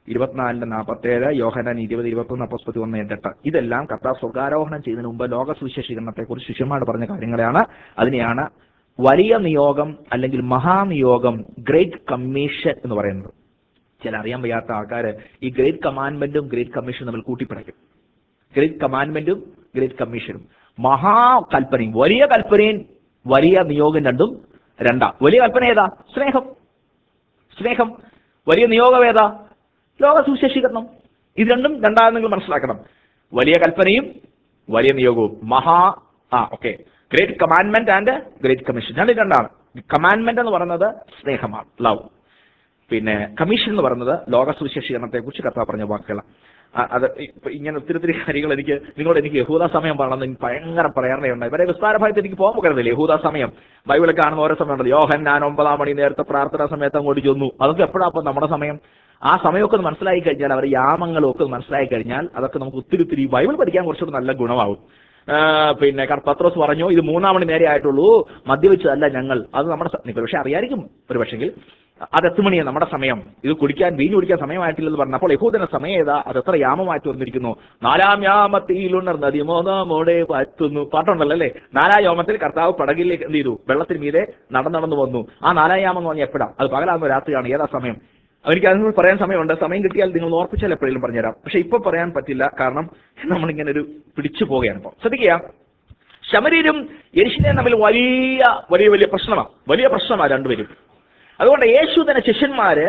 ഇരുപത്തിനാലിന്റെ നാൽപ്പത്തേഴ് യോഹനാൻ ഇരുപത് ഇരുപത്തൊന്ന് അപ്പസ്പത്തി ഒന്ന് എട്ടെട്ട് ഇതെല്ലാം കർത്താവ് സ്വർഗാരോഹണം ചെയ്യുന്നതിന് മുമ്പ് ലോക സുവിശേഷീകരണത്തെ കുറിച്ച് ശിഷ്യന്മാരോട് പറഞ്ഞ കാര്യങ്ങളാണ് അതിനെയാണ് വലിയ നിയോഗം അല്ലെങ്കിൽ മഹാനിയോഗം ഗ്രേറ്റ് കമ്മീഷൻ എന്ന് പറയുന്നത് ചില അറിയാൻ വയ്യാത്ത ആൾക്കാർ ഈ ഗ്രേറ്റ് കമാൻഡ്മെന്റും ഗ്രേറ്റ് കമ്മീഷനും തമ്മിൽ കൂട്ടിപ്പിടയ്ക്കും ഗ്രേറ്റ് കമാൻഡ്മെന്റും ഗ്രേറ്റ് കമ്മീഷനും മഹാകൽപ്പനയും വലിയ കൽപ്പനയും വലിയ നിയോഗം രണ്ടും രണ്ടാ വലിയ കൽപ്പന ഏതാ സ്നേഹം സ്നേഹം വലിയ നിയോഗം ഏതാ ലോക സുവിശേഷീകരണം ഇത് രണ്ടും രണ്ടാണെന്ന് നിങ്ങൾ മനസ്സിലാക്കണം വലിയ കൽപ്പനയും വലിയ നിയോഗവും മഹാ ah okay great commandment and great commission രണ്ടും രണ്ടാണ് കമാൻഡ്മെന്റ് എന്ന് പറയുന്നത് സ്നേഹമാണ് ലവ് പിന്നെ കമ്മീഷൻ എന്ന് പറയുന്നത് ലോക സുവിശേഷീകരണത്തെ കുറിച്ച് കർത്താവ് പറഞ്ഞ വാക്കുകളാണ് ആ, അത് ഇപ്പൊ ഇങ്ങനെ ഒത്തിരി ഒത്തിരി കാര്യങ്ങൾ എനിക്ക് നിങ്ങളോട് എനിക്ക് യഹൂദ സമയം പറയണമെന്ന് എനിക്ക് ഭയങ്കര പ്രേരണയുണ്ടായി ഇവരെ വിസ്താര ഭാഗത്ത് എനിക്ക് പോകാൻ പറ്റുന്നില്ല യഹൂദ സമയം ബൈബിളിൽ കാണുന്ന ഓരോ സമയമുണ്ട് യോഹൻ ഞാൻ ഒമ്പതാം മണി നേരത്തെ പ്രാർത്ഥനാ സമയത്ത് അങ്ങോട്ട് ചെന്നു അതൊക്കെ എപ്പോഴാ അപ്പൊ നമ്മുടെ സമയം ആ സമയമൊക്കെ ഒന്ന് മനസ്സിലായി കഴിഞ്ഞാൽ അവരുടെ യാമങ്ങളും ഒക്കെ ഒന്ന് മനസ്സിലായി കഴിഞ്ഞാൽ അതൊക്കെ നമുക്ക് ഒത്തിരി ഒത്തിരി ബൈബിൾ പഠിക്കാൻ കുറച്ചുകൂടി നല്ല ഗുണമാവും ആ, പിന്നെ കർ- പത്രോസ് പറഞ്ഞു ഇത് മൂന്നാം മണി നേരെ ആയിട്ടുള്ളൂ മദ്യവെച്ചതല്ല ഞങ്ങൾ അത് നമ്മുടെ സ- നിങ്ങൾ പക്ഷെ അറിയായിരിക്കും ഒരു പക്ഷെങ്കിൽ അത് എത്ര മണിയാണ് നമ്മുടെ സമയം ഇത് കുടിക്കാൻ വീഞ്ഞു കുടിക്കാൻ സമയമായിട്ടില്ലെന്ന് പറഞ്ഞു അപ്പോൾ യഹൂദന സമയം ഏതാ അത് എത്ര യാമമായിട്ട് വന്നിരിക്കുന്നു നാലാം യാമത്തിലുണർ നദിമോദമോടെ പറ്റുന്നു പാട്ടുണ്ടല്ലോ അല്ലേ നാലാം യാമത്തിൽ കർത്താവ് പടകിലേക്ക് എന്ത് ചെയ്തു വെള്ളത്തിന് മീതെ നടന്നു നടന്നു വന്നു ആ നാലാം യാമം എന്ന് പറഞ്ഞാൽ എപ്പോഴാ അത് പകലാകുന്ന രാത്രിയാണ് ഏതാ സമയം എനിക്ക് അതിനോട് പറയാൻ സമയമുണ്ട് സമയം കിട്ടിയാൽ നിങ്ങൾ ഓർപ്പിച്ചാൽ എപ്പോഴെങ്കിലും പറഞ്ഞുതരാം പക്ഷെ ഇപ്പൊ പറയാൻ പറ്റില്ല കാരണം നമ്മളിങ്ങനെ ഒരു പിടിച്ചു പോവുകയാണ് ഇപ്പോൾ ശ്രദ്ധിക്കുക ശമരീരും യരിശിനെയും തമ്മിൽ വലിയ വലിയ വലിയ പ്രശ്നമാണ് വലിയ പ്രശ്നമാണ് രണ്ടുപേരും അതുകൊണ്ട് യേശു തന്നെ ശിഷ്യന്മാര്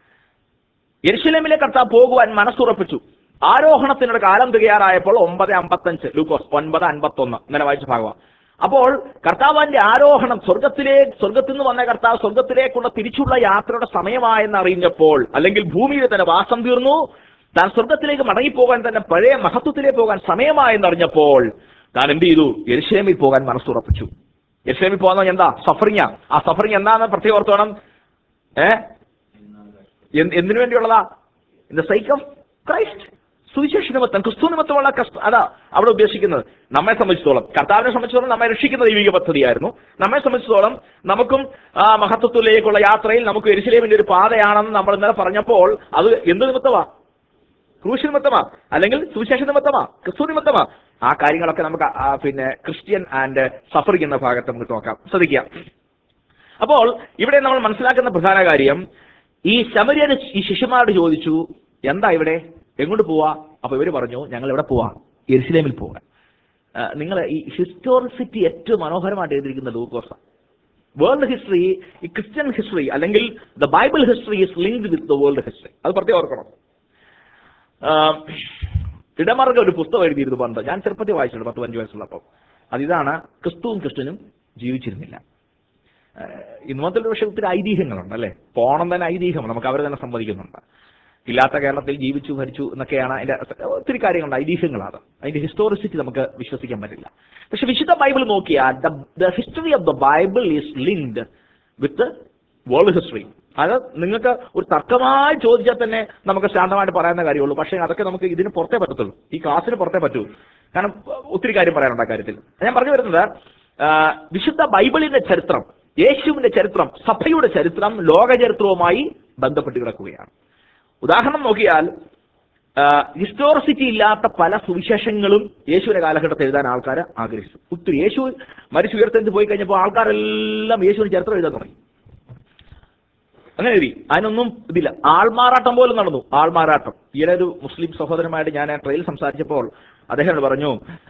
യെരുശലേമിലെ കർത്താവ് പോകുവാൻ മനസ്സുറപ്പിച്ചു ആരോഹണത്തിനുള്ള കാലം തികയാറായപ്പോൾ ഒമ്പത് അമ്പത്തഞ്ച് ലൂക്കോസ് ഒൻപത് അൻപത്തൊന്ന് ഇന്നലെ വായിച്ച ഭാഗമാണ് അപ്പോൾ കർത്താവിന്റെ ആരോഹണം സ്വർഗത്തിലേ സ്വർഗത്തിൽ നിന്ന് വന്ന കർത്താവ് സ്വർഗത്തിലേക്കുള്ള തിരിച്ചുള്ള യാത്രയുടെ സമയമായെന്ന് അറിഞ്ഞപ്പോൾ അല്ലെങ്കിൽ ഭൂമിയിൽ തന്നെ വാസം തീർന്നു താൻ സ്വർഗത്തിലേക്ക് മടങ്ങിപ്പോകാൻ തന്നെ പഴയ മഹത്വത്തിലേക്ക് പോകാൻ സമയമായെന്ന് അറിഞ്ഞപ്പോൾ താൻ എന്ത് ചെയ്തു യെരുശലേമിൽ പോകാൻ മനസ്സുറപ്പിച്ചു യെരുശലേമിൽ പോകുന്ന എന്താ സഫറിങ്ങ ആ സഫറിങ് എന്താണെന്ന് പ്രത്യേകം ഓർത്തോണം ഏഹ് എന്ത് എന്തിനു വേണ്ടിയുള്ളതാ in the sake of Christ സുവിശേഷ നിമിത്തം ക്രിസ്തു നിമിത്തമുള്ള കഷ്ട അതാ അവിടെ ഉദ്ദേശിക്കുന്നത് നമ്മെ സംബന്ധിച്ചിടത്തോളം കർത്താവിനെ സംബന്ധിച്ചിടത്തോളം നമ്മെ രക്ഷിക്കുന്ന ദൈവിക പദ്ധതിയായിരുന്നു നമ്മെ സംബന്ധിച്ചിടത്തോളം നമുക്കും ആ മഹത്വത്തിലേക്കുള്ള യാത്രയിൽ നമുക്ക് എരിശിലേമിന്റെ ഒരു പാതയാണെന്ന് നമ്മൾ ഇന്നലെ പറഞ്ഞപ്പോൾ അത് എന്ത് നിമിത്തമാ ക്രൂശ് നിമിത്തമാ അല്ലെങ്കിൽ സുവിശേഷ നിമിത്തമാ ക്രിസ്തു നിമിത്തമാ ആ കാര്യങ്ങളൊക്കെ നമുക്ക് ആ, പിന്നെ ക്രിസ്ത്യൻ ആൻഡ് സഫറിംഗ് എന്ന ഭാഗത്ത് നമുക്ക് നോക്കാം ശ്രദ്ധിക്കാം അപ്പോൾ ഇവിടെ നമ്മൾ മനസ്സിലാക്കുന്ന പ്രധാന കാര്യം ഈ ശമരിയന് ഈ ശിഷ്യന്മാരോട് ചോദിച്ചു എന്താ ഇവിടെ എങ്ങോട്ട് പോവാ അപ്പൊ ഇവര് പറഞ്ഞു ഞങ്ങൾ എവിടെ പോവാ എരുസലേമിൽ പോകാൻ നിങ്ങൾ ഈ ഹിസ്റ്റോറിസിറ്റി ഏറ്റവും മനോഹരമായിട്ട് എഴുതിയിരിക്കുന്ന ലൂക്കോസ വേൾഡ് ഹിസ്റ്ററി ഈ ക്രിസ്ത്യൻ ഹിസ്റ്ററി അല്ലെങ്കിൽ the Bible history is linked with the world history അത് പ്രത്യേകം ഓർക്കണം ആ, ഇടമർഗ ഒരു പുസ്തകം എഴുതിയിരുന്നു പണ്ട് ഞാൻ ചെറുപ്പത്തിൽ വായിച്ചിട്ടുണ്ട് പത്ത് പതിനഞ്ച് വയസ്സുള്ളപ്പോൾ അതിതാണ് ക്രിസ്തുവും ക്രിസ്ത്യനും ജീവിച്ചിരുന്നില്ല ഏഹ് ഇന്നത്തെ ഒരു പക്ഷേ ഒത്തിരി ഐതിഹ്യങ്ങളുണ്ട് അല്ലേ പോണം തന്നെ ഐതിഹ്യമാണ് നമുക്ക് അവർ തന്നെ സമ്മതിക്കുന്നുണ്ട് ഇല്ലാത്ത കേരളത്തിൽ ജീവിച്ചു ഭരിച്ചു എന്നൊക്കെയാണ് അതിന്റെ ഒത്തിരി കാര്യങ്ങളുണ്ട് ഐതിഹ്യങ്ങളാണ് അതിന്റെ ഹിസ്റ്റോറിസിറ്റി നമുക്ക് വിശ്വസിക്കാൻ പറ്റില്ല പക്ഷെ വിശുദ്ധ ബൈബിൾ നോക്കിയാൽ the history of the Bible is linked with world history അത് നിങ്ങൾക്ക് ഒരു തർക്കമായി ചോദിച്ചാൽ തന്നെ നമുക്ക് ശാന്തമായിട്ട് പറയാവുന്ന കാര്യമുള്ളൂ പക്ഷേ അതൊക്കെ നമുക്ക് ഇതിന് പുറത്തേ പറ്റത്തുള്ളൂ ഈ ക്ലാസ്സിന് പുറത്തേ പറ്റൂ കാരണം ഒത്തിരി കാര്യം പറയാനുണ്ട് ആ കാര്യത്തിൽ ഞാൻ പറഞ്ഞു വരുന്നത് ആ, വിശുദ്ധ ബൈബിളിന്റെ ചരിത്രം യേശുവിന്റെ ചരിത്രം സഭയുടെ ചരിത്രം ലോക ചരിത്രവുമായി ബന്ധപ്പെട്ട് കിടക്കുകയാണ് ഉദാഹരണം നോക്കിയാൽ ഹിസ്റ്റോറിസിറ്റി ഇല്ലാത്ത പല സുവിശേഷങ്ങളും യേശുവിന്റെ കാലഘട്ടത്തിൽ എഴുതാൻ ആൾക്കാർ ആഗ്രഹിച്ചു ഒത്തിരി യേശു മരിച്ചുയർത്തെന്ന് പോയി കഴിഞ്ഞപ്പോൾ ആൾക്കാരെല്ലാം യേശുവിന് ചരിത്രം എഴുതാൻ തുടങ്ങി അങ്ങനെ എഴുതി അതിനൊന്നും ഇതില്ല ആൾമാറാട്ടം പോലും നടന്നു ആൾമാറാട്ടം ഈയിടെ ഒരു മുസ്ലിം സഹോദരമായിട്ട് ഞാൻ ആ ട്രെയിൽ സംസാരിച്ചപ്പോൾ അദ്ദേഹം എന്നോട് പറഞ്ഞു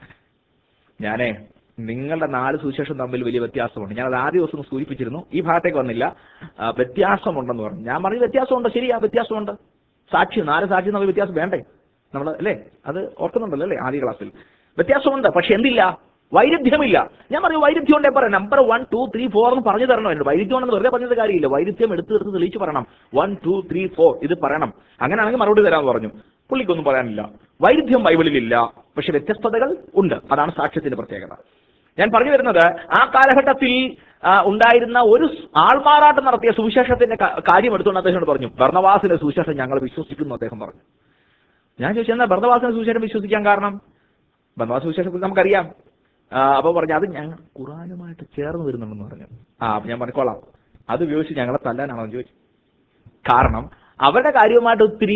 ഞാനേ നിങ്ങളുടെ നാല് സുവിശേഷം തമ്മിൽ വലിയ വ്യത്യാസമുണ്ട് ഞാൻ അത് ആദ്യ ദിവസം സൂചിപ്പിച്ചിരുന്നു ഈ ഭാഗത്തേക്ക് വന്നില്ല ആ, വ്യത്യാസമുണ്ടെന്ന് പറഞ്ഞു ഞാൻ പറഞ്ഞു വ്യത്യാസമുണ്ട് ശരിയാ വ്യത്യാസമുണ്ട് സാക്ഷി നാല് സാക്ഷി തമ്മിൽ വ്യത്യാസം വേണ്ടേ നമ്മൾ അല്ലേ അത് ഓർക്കുന്നുണ്ടല്ലോ അല്ലേ ആദ്യ ക്ലാസ്സിൽ വ്യത്യാസമുണ്ട് പക്ഷെ എന്തില്ല വൈരുദ്ധ്യമില്ല ഞാൻ പറയും വൈരുദ്ധ്യം ഉണ്ടേ പറയാം number one two three four എന്ന് പറഞ്ഞു തരണം എന്നോട് വൈരുദ്ധ്യം ഉണ്ടെന്ന് വെറുതെ പറഞ്ഞത് കാര്യമില്ല വൈരുദ്ധ്യം എടുത്ത് എടുത്ത് തെളിയിച്ച് പറയണം വൺ ടു ത്രീ ഫോർ ഇത് പറയണം അങ്ങനെയാണെങ്കിൽ മറുപടി തരാമെന്ന് പറഞ്ഞു പുള്ളിക്കൊന്നും പറയാനില്ല വൈരുദ്ധ്യം ബൈബിളിലില്ല പക്ഷെ വ്യത്യസ്തതകൾ ഉണ്ട് അതാണ് സാക്ഷ്യത്തിന്റെ പ്രത്യേകത ഞാൻ പറഞ്ഞു വരുന്നത് ആ കാലഘട്ടത്തിൽ ആ, ഉണ്ടായിരുന്ന ഒരു സ് ആൾമാറാട്ടം നടത്തിയ സുവിശേഷത്തിന്റെ ക- കാര്യം എടുത്തുകൊണ്ട് അദ്ദേഹം പറഞ്ഞു ഭരണവാസിന്റെ സുവിശേഷം ഞങ്ങൾ വിശ്വസിക്കുന്നു അദ്ദേഹം പറഞ്ഞു ഞാൻ ചോദിച്ചു എന്നാ ഭരണവാസിന്റെ സുവിശേഷം വിശ്വസിക്കാൻ കാരണം ഭരണവാസ സുവിശേഷത്തെ കുറിച്ച് നമുക്കറിയാം ആ, അപ്പൊ പറഞ്ഞു അത് ഞങ്ങൾ ഖുറാനുമായിട്ട് ചേർന്ന് വരുന്നുണ്ടെന്ന് പറഞ്ഞു ആ അപ്പൊ ഞാൻ പറഞ്ഞോളാം അത് ഉപയോഗിച്ച് ഞങ്ങളെ തല്ലാനാണോ എന്ന് ചോദിച്ചു കാരണം അവരുടെ കാര്യവുമായിട്ട് ഒത്തിരി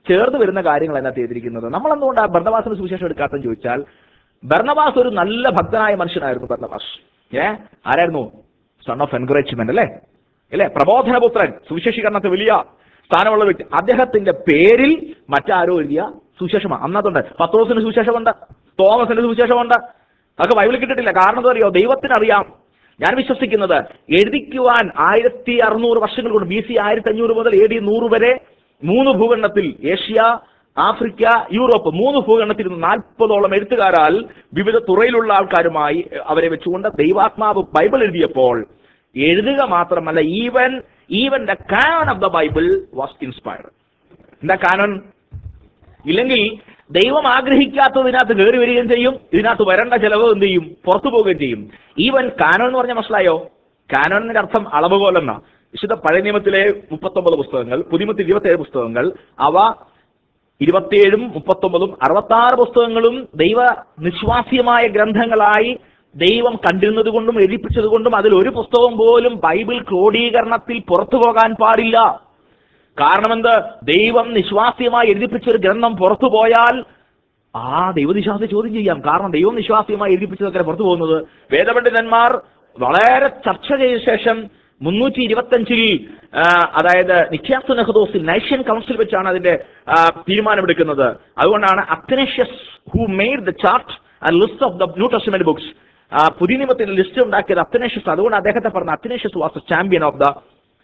ചേർന്ന് വരുന്ന കാര്യങ്ങൾ എന്നാ ചെയ്തിരിക്കുന്നത് നമ്മൾ എന്തുകൊണ്ടാണ് ഭരണവാസിന് സുവിശേഷം എടുക്കാത്തെന്ന് ചോദിച്ചാൽ ഭരണവാസ് ഒരു നല്ല ഭക്തനായ മനുഷ്യനായിരുന്നു ഭരണവാസ് ഏ ആരായിരുന്നു സൺ ഓഫ് എൻകറേജ്മെന്റ് അല്ലേ അല്ലേ പ്രബോധനപുത്രൻ സുവിശേഷീകരണത്തെ വലിയ സ്ഥാനമുള്ള വ്യക്തി അദ്ദേഹത്തിന്റെ പേരിൽ മറ്റാരോ എഴുതിയ സുവിശേഷമാണ് അന്നതുണ്ട് പത്രോസിന് സുവിശേഷമുണ്ട് തോമസിന് സുവിശേഷമുണ്ട് അതൊക്കെ ബൈബിളിൽ കിട്ടിയിട്ടില്ല കാരണം എന്താ അറിയോ ദൈവത്തിനറിയാം ഞാൻ വിശ്വസിക്കുന്നത് എഴുതിക്കുവാൻ ആയിരത്തി അറുന്നൂറ് വർഷങ്ങൾ കൊണ്ട് ബി സി ആയിരത്തി അഞ്ഞൂറ് മുതൽ എ ഡി നൂറ് വരെ മൂന്ന് ഭൂഖണ്ഡത്തിൽ ഏഷ്യ ആഫ്രിക്ക യൂറോപ്പ് മൂന്ന് ഭൂഖണ്ഡത്തിൽ നിന്ന് നാൽപ്പതോളം എഴുത്തുകാരാൽ വിവിധ തുറയിലുള്ള ആൾക്കാരുമായി അവരെ വെച്ചുകൊണ്ട് ദൈവാത്മാവ് ബൈബിൾ എഴുതിയപ്പോൾ എഴുതുക മാത്രമല്ല even even the canon of the Bible was inspired എന്താ കാനൺ ഇല്ലെങ്കിൽ ദൈവം ആഗ്രഹിക്കാത്തതിനകത്ത് കയറി വരികയും ചെയ്യും ഇതിനകത്ത് വരേണ്ട ചെലവ് എന്ത് ചെയ്യും പുറത്തു പോവുകയും ചെയ്യും ഈവൻ കാനോൻ എന്ന് പറഞ്ഞ മനസ്സിലായോ കാനോണിന്റെ അർത്ഥം അളവുകോൽ എന്ന വിശുദ്ധ പഴയ നിയമത്തിലെ മുപ്പത്തൊമ്പത് പുസ്തകങ്ങൾ പുതിമത്തിൽ ഇരുപത്തിയേഴ് പുസ്തകങ്ങൾ അവ ഇരുപത്തിയേഴും മുപ്പത്തൊമ്പതും അറുപത്താറ് പുസ്തകങ്ങളും ദൈവ നിശ്വാസ്യമായ ഗ്രന്ഥങ്ങളായി ദൈവം കണ്ടിരുന്നത് കൊണ്ടും എഴുതിപ്പിച്ചത് കൊണ്ടും അതിൽ ഒരു പുസ്തകം പോലും ബൈബിൾ ക്രോഡീകരണത്തിൽ പുറത്തു പോകാൻ പാടില്ല കാരണം എന്ത് ദൈവം നിശ്വാസ്യമായി എഴുതിപ്പിച്ച ഒരു ഗ്രന്ഥം പുറത്തു പോയാൽ ആ ദൈവനിശ്വാസത്തെ ചോദ്യം ചെയ്യാം കാരണം ദൈവം നിശ്വാസ്യമായി എഴുതിപ്പിച്ചതൊക്കെ പുറത്തു പോകുന്നത് വേദപണ്ഡിതന്മാർ വളരെ ചർച്ച ചെയ്ത ശേഷം മുന്നൂറ്റി ഇരുപത്തഞ്ചിൽ അതായത് നിഖ്യാസ് നെഹദോസിൽ നൈഷ്യൻ കൗൺസിൽ വെച്ചാണ് അതിന്റെ ആ, തീരുമാനമെടുക്കുന്നത് അതുകൊണ്ടാണ് Athanasius who made the chart and list of the New Testament books പുതിയ നിയമത്തിന്റെ ലിസ്റ്റ് ഉണ്ടാക്കിയത് അത്തനേഷ്യസ് അതുകൊണ്ട് അദ്ദേഹത്തെ പറഞ്ഞ Athanasius was champion of the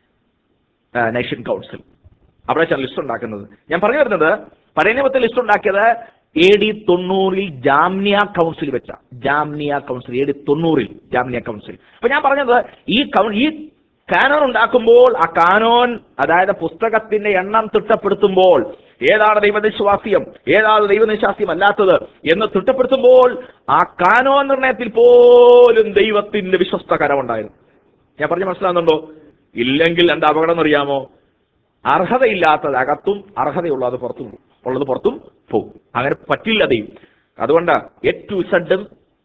nation council അവിടെ വെച്ചാണ് ലിസ്റ്റ് ഉണ്ടാക്കുന്നത് ഞാൻ പറഞ്ഞു വരുന്നത് പഴയ നിയമത്തിൽ ലിസ്റ്റ് ഉണ്ടാക്കിയത് എ ഡി തൊണ്ണൂറിൽ ജാമ്നിയ കൗൺസിൽ വെച്ച ജാമ്നിയ കൗൺസിൽ എ ഡി തൊണ്ണൂറിൽ ജാമ്നിയ കൗൺസിൽ അപ്പൊ ഞാൻ പറഞ്ഞത് ഈ കൗ- ഈ കാനോൻ ഉണ്ടാക്കുമ്പോൾ ആ കാനോൻ അതായത് പുസ്തകത്തിന്റെ എണ്ണം തിട്ടപ്പെടുത്തുമ്പോൾ ഏതാണ് ദൈവനിശ്വാസ്യം ഏതാണ് ദൈവനിശ്വാസ്യം അല്ലാത്തത് എന്ന് തിട്ടപ്പെടുത്തുമ്പോൾ ആ കാനോൻ നിർണയത്തിൽ പോലും ദൈവത്തിന്റെ വിശ്വസ്ത കരമുണ്ടായിരുന്നു ഞാൻ പറഞ്ഞ് മനസ്സിലാകുന്നുണ്ടോ ഇല്ലെങ്കിൽ എന്താ അപകടം എന്നറിയാമോ അർഹതയില്ലാത്തത് അകത്തും അർഹതയുള്ളത് പുറത്തും പോകും. ഉള്ളത് പുറത്തും പോകും അങ്ങനെ പറ്റില്ല ദൈവം അതുകൊണ്ട് ഏറ്റവും ഇസഡും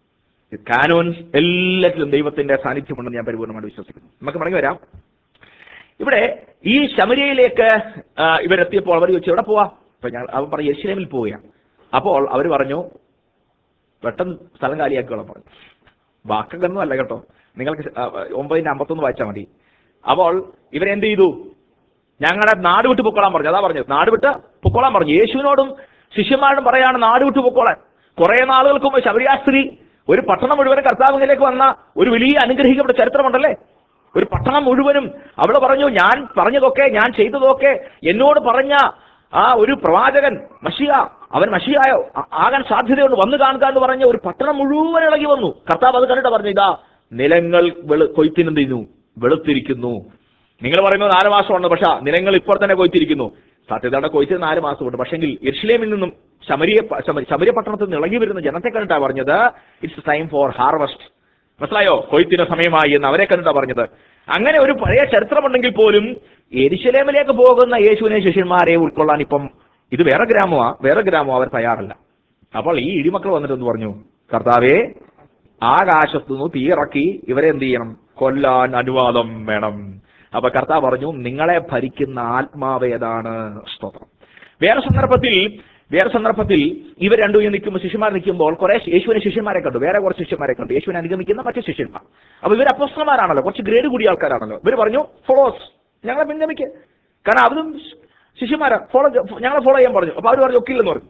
കാനോൻസ് എല്ലാറ്റിലും ദൈവത്തിന്റെ സാന്നിധ്യമുണ്ടെന്ന് ഞാൻ പരിപൂർണ്ണമായിട്ട് വിശ്വസിക്കുന്നു നമുക്ക് മടങ്ങി വരാം ഇവിടെ ഈ ശമരിയയിലേക്ക് ആ, ഇവരെത്തിയപ്പോൾ അവർ ചോദിച്ചു എവിടെ പോവാ അപ്പൊ ഞാൻ അവൻ പറഞ്ഞു യെരുശലേമിൽ പോവുകയാണ് അപ്പോൾ അവർ പറഞ്ഞു പെട്ടെന്ന് സ്ഥലം കാലിയാക്കിക്കോളാൻ പറഞ്ഞു വാക്കൊന്നും അല്ല കേട്ടോ നിങ്ങൾക്ക് ആ, ഒമ്പതിന്റെ അമ്പത്തൊന്ന് വായിച്ചാൽ മതി അപ്പോൾ ഇവരെന്ത് ചെയ്തു ഞങ്ങളുടെ നാട് വിട്ട് പൊക്കോളാൻ പറഞ്ഞു അതാ പറഞ്ഞത് നാട് വിട്ട് പൊക്കോളാൻ പറഞ്ഞു യേശുവിനോടും ശിഷ്യന്മാരോടും പറയാണ് നാട് വിട്ട് പൊക്കോളാൻ കുറെ നാളുകൾക്ക് മുമ്പ് ശബരിയാസ്ത്രീ ഒരു പട്ടണം മുഴുവനും കർത്താവിലേക്ക് വന്ന ഒരു വലിയ അനുഗ്രഹിക്കപ്പെട്ട ചരിത്രമുണ്ടല്ലേ ഒരു പട്ടണം മുഴുവനും അവള് പറഞ്ഞു ഞാൻ പറഞ്ഞതൊക്കെ ഞാൻ ചെയ്തതൊക്കെ എന്നോട് പറഞ്ഞ ആ ഒരു പ്രവാചകൻ മഷിയ അവൻ മഷിയായോ ആ- ആകാൻ സാധ്യതയുണ്ട് വന്നു കാണുക എന്ന് പറഞ്ഞ ഒരു പട്ടണം മുഴുവൻ ഇളകി വന്നു കർത്താവ് അത് കണ്ടിട്ട് പറഞ്ഞു ഇതാ നിലങ്ങൾ വെളു കൊയ്ത്തിനെന്ത് ചെയ്യുന്നു വെളുത്തിരിക്കുന്നു നിങ്ങൾ പറയുന്നത് നാല് മാസമാണ് പക്ഷെ നിലങ്ങൾ ഇപ്പോൾ തന്നെ കൊയ്ത്തിരിക്കുന്നു സത്യതയുടെ കൊയ്ത്ത് നാല് മാസമുണ്ട് പക്ഷെങ്കിൽ എർഷിലേമിൽ നിന്നും ശമരിയ പ- ശമ- ശമരിയ പട്ടണത്തിൽ നിന്ന് ഇളകി വരുന്ന ജനത്തെ കണ്ടിട്ടാണ് പറഞ്ഞത് ഇറ്റ്സ് ടൈം ഫോർ ഹാർവസ്റ്റ് മനസ്സിലായോ കൊയ്ത്തിന് സമയമായി എന്ന് അവരെ കണ്ടിട്ടാ പറഞ്ഞത് അങ്ങനെ ഒരു പഴയ ചരിത്രമുണ്ടെങ്കിൽ പോലും എരിശലേമിലേക്ക് പോകുന്ന യേശുവിനെ ശിഷ്യന്മാരെ ഉൾക്കൊള്ളാൻ ഇപ്പം ഇത് വേറെ ഗ്രാമമാ വേറെ ഗ്രാമമോ അവർ തയ്യാറല്ല അപ്പോൾ ഈ ഇടിമക്കൾ വന്നിട്ട് എന്ന് പറഞ്ഞു കർത്താവേ ആകാശത്തു നിന്ന് തീയിറക്കി ഇവരെ എന്ത് ചെയ്യണം കൊല്ലാൻ അനുവാദം വേണം അപ്പൊ കർത്താവ് പറഞ്ഞു നിങ്ങളെ ഭരിക്കുന്ന ആത്മാവ് ഏതാണ് സ്തോത്രം വേറെ സന്ദർഭത്തിൽ വേറെ സന്ദർഭത്തിൽ ഇവർ രണ്ടു നിൽക്കുമ്പോൾ ശിഷ്യന്മാർ നിൽക്കുമ്പോൾ കുറെ യേശുവിനെ ശിഷ്യന്മാരെ കണ്ടു വേറെ കുറച്ച് ശിഷ്യന്മാരെ കണ്ടു യേശുവിനെ അനുഗമിക്കുന്ന മറ്റു ശിഷ്യന്മാർ അപ്പൊ ഇവർ അപ്പോസ്തലന്മാരാണല്ലോ കുറച്ച് ഗ്രേഡ് കൂടിയ ആൾക്കാരാണല്ലോ ഇവർ പറഞ്ഞു ഫോളോസ് ഞങ്ങളെ പിൻഗമിക്ക് കാരണം അവരും ശിഷ്യന്മാരാ ഫോളോ ഞങ്ങളെ ഫോളോ ചെയ്യാൻ പറഞ്ഞു അപ്പൊ അവർ പറഞ്ഞു ഒക്കില്ലെന്ന് പറഞ്ഞു